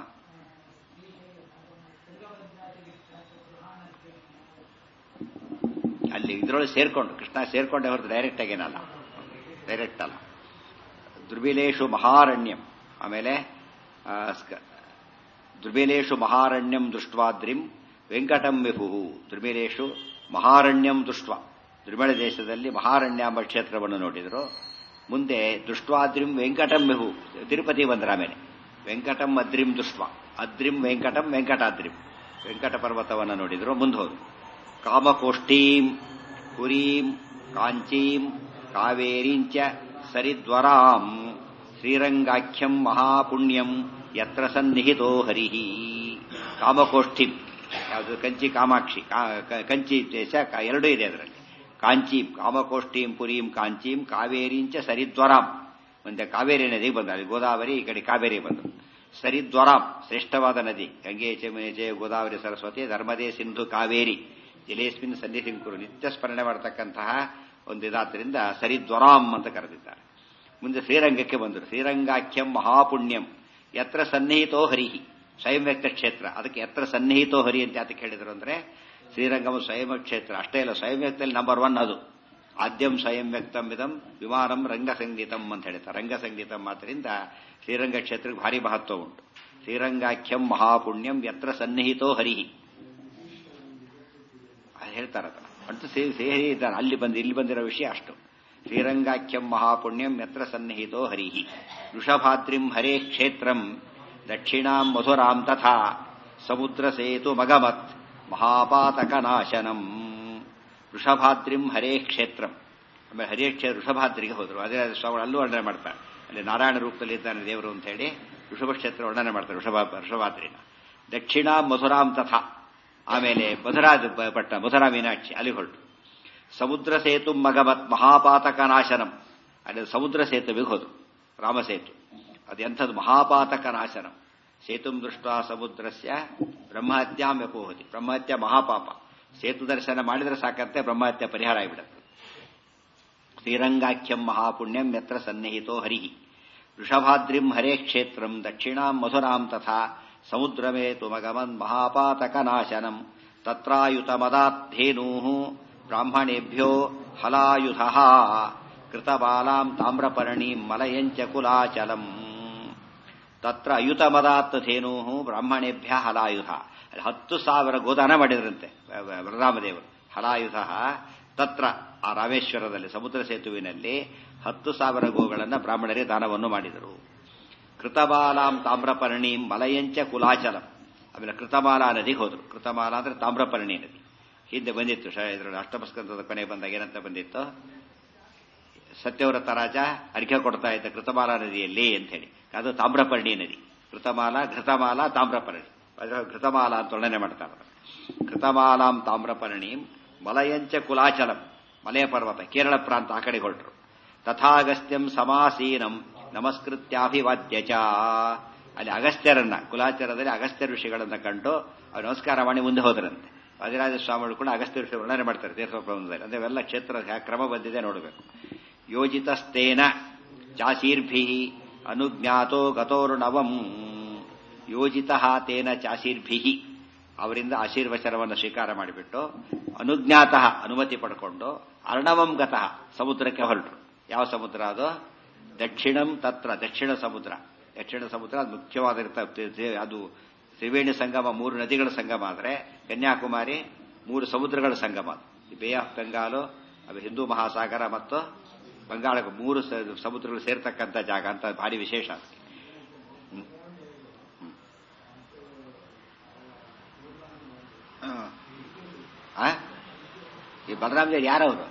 A: ಅಲ್ಲಿ ಇದ್ರೊಳಗೆ ಸೇರ್ಕೊಂಡು ಕೃಷ್ಣ ಸೇರ್ಕೊಂಡೆ ಹೊರತು ಡೈರೆಕ್ಟ್ ಆಗೇನಲ್ಲ ಡೈರೆಕ್ಟ್ ಅಲ್ಲ ದುರ್ಬಿಲೇಶು ಮಹಾರಣ್ಯಂ ಆಮೇಲೆ ಆ, ಸ್ಕ- ದುರ್ಬಿಲೇಶು ಮಹಾರಣ್ಯಂ ದೃಷ್ಟ್ವಾದ್ರಿಂ ವೆಂಕಟಂ ವಿಭು ದುರ್ಬಿಲೇಶು ಮಹಾರಣ್ಯಂ ದೃಷ್ಟ ದುರ್ಬಳ ದೇಶದಲ್ಲಿ ಮಹಾರಣ್ಯ ಎಂಬ ಕ್ಷೇತ್ರವನ್ನು ನೋಡಿದ್ರು ಮುಂದೆ ದೃಷ್ಟ್ವಾದ್ರಿಂ ವೆಂಕಟಂ ವಿಭು ತಿರುಪತಿ ಬಂದ್ರ ಆಮೇಲೆ ವೆಂಕಟಂ ಅದ್ರಿಂ ದೃಷ್ಟ ಅದ್ರಿಂ ವೆಂಕಟಂ ವೆಂಕಟಾದ್ರಿಂ ವೆಂಕಟ ಪರ್ವತವನ್ನು ನೋಡಿದ್ರು ಮುಂದೆ ಹೋದ್ರು ಕಾಮಕೋಷ್ಟೀಂ ಪುರೀಂ ಕಾಂಚೀಂ ಕಾವೇರೀಂಚ ಸರಿದ್ವರಾಂ ಶ್ರೀರಂಗಾಖ್ಯಂ ಮಹಾಪುಣ್ಯಂ ಯತ್ರ ಸನ್ನಿಹಿತೋ ಹರಿಹಿ ಕಾಮಕೋಷ್ಠಿಂ ಯಾವುದು ಕಂಚಿ ಕಾಮಾಕ್ಷಿ ಕಾ- ಕ- ಕಂಚಿ ದೇಶ ಕ- ಎರಡೂ ಇದೆ ಅದರಲ್ಲಿ ಕಾಂಚೀಂ ಕಾಮಕೋಷ್ಠೀಂ ಪುರೀಂ ಕಾಂಚೀಂ ಕಾವೇರಿಂಚ ಸರಿದ್ವರಾಂ ಮುಂದೆ ಕಾವೇರಿ ನದಿಗೆ ಬಂದ ಅಲ್ಲಿ ಗೋದಾವರಿ ಈ ಕಡೆ ಕಾವೇರಿ ಬಂದು ಸರಿದ್ವರಾಂ ಶ್ರೇಷ್ಠವಾದ ನದಿ ಗಂಗೆ ಚಮೇಜೆ ಗೋದಾವರಿ ಸರಸ್ವತಿ ಧರ್ಮದೇ ಸಿಂಧು ಕಾವೇರಿ ಜಲೇಸ್ಮಿನ್ ಸನ್ನಿಧಿಂಕುರು ನಿತ್ಯ ಸ್ಮರಣೆ ಮಾಡತಕ್ಕಂತಹ ಒಂದು ಇದಾದ್ದರಿಂದ ಸರಿದ್ವರಾಂ ಅಂತ ಕರೆದಿದ್ದಾರೆ ಮುಂದೆ ಶ್ರೀರಂಗಕ್ಕೆ ಬಂದರು ಶ್ರೀರಂಗಾಖ್ಯಂ ಮಹಾಪುಣ್ಯಂ ಯತ್ರ ಸನ್ನಿಹಿತೋ ಹರಿಹಿ ಸ್ವಯಂ ವ್ಯಕ್ತ ಕ್ಷೇತ್ರ ಅದಕ್ಕೆ ಎತ್ರ ಸನ್ನಿಹಿತೋ ಹರಿ ಅಂತ ಯಾತಕ್ಕೆ ಹೇಳಿದ್ರು ಅಂದ್ರೆ ಶ್ರೀರಂಗಮ ಸ್ವಯಂ ಕ್ಷೇತ್ರ ಅಷ್ಟೇ ಇಲ್ಲ ಸ್ವಯಂ ವ್ಯಕ್ತದಲ್ಲಿ ನಂಬರ್ ಒನ್ ಅದು ಆದ್ಯಂ ಸ್ವಯಂ ವ್ಯಕ್ತಂ ಇದಂ ವಿಮಾನಂ ರಂಗ ಸಂಗೀತಂ ಅಂತ ಹೇಳ್ತಾರೆ ರಂಗ ಸಂಗೀತಂ ಮಾತ್ರದಿಂದ ಶ್ರೀರಂಗ ಕ್ಷೇತ್ರಕ್ಕೆ ಭಾರಿ ಮಹತ್ವ ಉಂಟು ಶ್ರೀರಂಗಾಖ್ಯಂ ಮಹಾಪುಣ್ಯಂ ಯತ್ರ ಸನ್ನಿಹಿತೋ ಹರಿಹಿ ಅದು ಹೇಳ್ತಾರಲ್ಲ ಅಂತೂ ಸೇ- ಸೇರಿ ಇದ್ದಾನೆ ಅಲ್ಲಿ ಬಂದು ಇಲ್ಲಿ ಬಂದಿರೋ ವಿಷಯ ಅಷ್ಟು ಶ್ರೀರಂಗಾಖ್ಯಂ ಮಹಾಪುಣ್ಯಂ ಯತ್ರ ಸನ್ನಿಹಿತೋ ಹರಿಹಿ ವೃಷಭಾದ್ರಿಂ ಹರೇ ಕ್ಷೇತ್ರಂ ದಕ್ಷಿಣಾಂ ಮಧುರಾಂ ತಥಾ ಸಮುದ್ರ ಸೇತು ಮಗಮತ್ ಮಹಾಪಾತಕನಾಶನಂ ವೃಷಭಾದ್ರಿಂ ಹರೇ ಕ್ಷೇತ್ರಂ ಆಮೇಲೆ ಹರೇ ಕ್ಷೇತ್ರ ವೃಷಭಾದ್ರಿಗೆ ಹೋದರು ಅದೇ ಸ್ವಾಮಿ ಅಲ್ಲೂ ವರ್ಣನೆ ಮಾಡ್ತಾರೆ ಅಲ್ಲಿ ನಾರಾಯಣ ರೂಪದಲ್ಲಿ ಇದ್ದಾನೆ ದೇವರು ಅಂತ ಹೇಳಿ ವೃಷಭ ಕ್ಷೇತ್ರ ವರ್ಣನೆ ಮಾಡ್ತಾರೆ ವೃಷಭ ವೃಷಭಾದ್ರಿನ ದಕ್ಷಿಣ ಮಧುರಾಂ ತಥಾ ಆಮೇಲೆ ಮಧುರಾಜ ಪಟ್ಟ ಮಧುರಾ ಮೀನಾಕ್ಷಿ ಅಲ್ಲಿ ಹೊರಟು ಸಮುದ್ರ ಸೇತು ಮಗಮತ್ ಮಹಾಪಾತಕ ನಾಶನಂ ಅಲ್ಲಿ ಸಮುದ್ರ ಸೇತುವಿಗೆ ಹೋದ್ರು ರಾಮಸೇತು ಅದು ಎಂಥದ್ದು ಮಹಾಪಾತಕ ನಾಶನಂ ಸೇತುಂ ದೃಷ್ಟ ಸಮುದ್ರಸ್ಯ ಬ್ರಹ್ಮಹತ್ಯಾಂ ವ್ಯಪೋಹತಿ ಬ್ರಹ್ಮಹತ್ಯ ಮಹಾಪಾಪ ಸೇತು ದರ್ಶನ ಮಾಡಿದ್ರೆ ಸಾಕಂತೆ ಬ್ರಹ್ಮಹತ್ಯ ಪರಿಹಾರ ಆಗಿಬಿಡುತ್ತೆ ಶ್ರೀರಂಗಾಖ್ಯಂ ಮಹಾಪುಣ್ಯಂ ಯತ್ರ ಸನ್ನಿಹಿತೋ ಹರಿಹಿ ವೃಷಭಾದ್ರಿಂ ಹರೇ ಕ್ಷೇತ್ರಂ ದಕ್ಷಿಣಾಂ ಮಧುರಾಂ ತಥಾ ಸಮುದ್ರಮೇತು ಮಗಮನ್ ಮಹಾಪಾತಕನಾಶನಂ ತತ್ರಾಯುತಮದಾಧೇನೂ ಬ್ರಾಹ್ಮಣೇಭ್ಯೋ ಹಲಾಯುಧ ಕೃತಬಾಲಾಂ ತಾಮ್ರಪರ್ಣೀಂ ಮಲಯಂಚ ಕುಲಾಚಲಂ ತತ್ರ ಅಯುತಮದಾತ್ ಧೇನೂ ಬ್ರಾಹ್ಮಣೇಭ್ಯ ಹಲಾಯುಧ ಅಲ್ಲಿ ಹತ್ತು ಸಾವಿರ ಗೋದಾನ ಮಾಡಿದ್ರಂತೆ ಬಲರಾಮದೇವರು ಹಲಾಯುಧ ತತ್ರ ಆ ರಾಮೇಶ್ವರದಲ್ಲಿ ಸಮುದ್ರ ಸೇತುವಿನಲ್ಲಿ ಹತ್ತು ಸಾವಿರ ಗೋಗಳನ್ನು ಬ್ರಾಹ್ಮಣರೇ ದಾನವನ್ನು ಮಾಡಿದರು ಕೃತಮಾಲಾಂ ತಾಮ್ರಪರ್ಣೀಂ ಮಲಯಂಚ ಕುಲಾಚಲಂ ಆಮೇಲೆ ಕೃತಮಾಲಾ ನದಿಗೆ ಹೋದ್ರು ಕೃತಮಾಲಾ ಅಂದ್ರೆ ತಾಮ್ರಪರ್ಣಿ ನದಿ ಹಿಂದೆ ಬಂದಿತ್ತು ಶ- ಇದ್ರಲ್ಲಿ ಅಷ್ಟಮಸ್ಕಂದದ ಕೊನೆ ಬಂದಾಗ ಏನಂತ ಬಂದಿತ್ತು ಸತ್ಯವ್ರತ ರಾಜ ಅರ್ಘ್ಯ ಕೊಡ್ತಾ ಇದ್ದ ಕೃತಮಾಲಾ ನದಿಯಲ್ಲಿ ಅಂತ ಹೇಳಿ ಅದು ತಾಮ್ರಪರ್ಣಿ ನದಿ ಕೃತಮಾಲಾ ಘೃತಮಾಲಾ ತಾಮ್ರಪರ್ಣಿ ಅದರ ಘೃತಮಾಲಾ ಅಂತ ವರ್ಣನೆ ಮಾಡ್ತಾರೆ ಕೃತಮಾಲಾಂ ತಾಮ್ರಪರ್ಣೀಂ ಮಲಯಂಚ ಕುಲಾಚಲಂ ಮಲಯ ಪರ್ವತ ಕೇರಳ ಪ್ರಾಂತ ಆ ಕಡೆ ಹೊರಟರು ತಥಾಗಸ್ತ್ಯಂ ಸಮಾಸೀನಂ ನಮಸ್ಕೃತ್ಯಾಭಿವಾದ್ಯ ಚ ಅಲ್ಲಿ ಅಗಸ್ತ್ಯರನ್ನ ಕುಲಾಚಾರದಲ್ಲಿ ಅಗಸ್ತ್ಯ ಋಷಿಗಳನ್ನ ಕಂಡು ಅವ್ರು ನಮಸ್ಕಾರ ಮಾಡಿ ಮುಂದೆ ಹೋದರಂತೆ ವಾದಿರಾಜ ಸ್ವಾಮಿಗಳು ಕೂಡ ಅಗಸ್ತ್ಯ ಋಷಿ ವರ್ಣನೆ ಮಾಡ್ತಾರೆ ತೀರ್ಥಪ್ರಬಂಧದಲ್ಲಿ ಅಂದ್ರೆ ಇವೆಲ್ಲ ಕ್ಷೇತ್ರ ಕ್ರಮ ಬಂದಿದೆ ನೋಡಬೇಕು ಯೋಜಿತಸ್ತೇನ ಚಾಶೀರ್ಭಿ ಅನುಜ್ಞಾತೋ ಗತೋರ್ಣವಂ ಯೋಜಿತ ತೇನ ಚಾಶೀರ್ಭಿ ಅವರಿಂದ ಆಶೀರ್ವಚನವನ್ನು ಸ್ವೀಕಾರ ಮಾಡಿಬಿಟ್ಟು ಅನುಜ್ಞಾತ ಅನುಮತಿ ಪಡ್ಕೊಂಡು ಅರ್ಣವಂ ಗತಃ ಸಮುದ್ರಕ್ಕೆ ಹೊರಟರು ಯಾವ ಸಮುದ್ರ ಅದು ದಕ್ಷಿಣಂ ತತ್ರ ದಕ್ಷಿಣ ಸಮುದ್ರ ದಕ್ಷಿಣ ಸಮುದ್ರ ಅದು ಮುಖ್ಯವಾಗಿರ್ತ ಅದು ತ್ರಿವೇಣಿ ಸಂಗಮ ಮೂರು ನದಿಗಳ ಸಂಗಮ ಆದರೆ ಕನ್ಯಾಕುಮಾರಿ ಮೂರು ಸಮುದ್ರಗಳ ಸಂಗಮ ಬೇ ಆಫ್ ಬೆಂಗಾಲು ಅದು ಹಿಂದೂ ಮಹಾಸಾಗರ ಮತ್ತು ಬಂಗಾಳ ಮೂರು ಸಮುದ್ರಗಳು ಸೇರ್ತಕ್ಕಂಥ ಜಾಗ ಅಂತ ಭಾರಿ ವಿಶೇಷ ಈ ಬಲರಾಮದೇವ್ ಯಾರವರು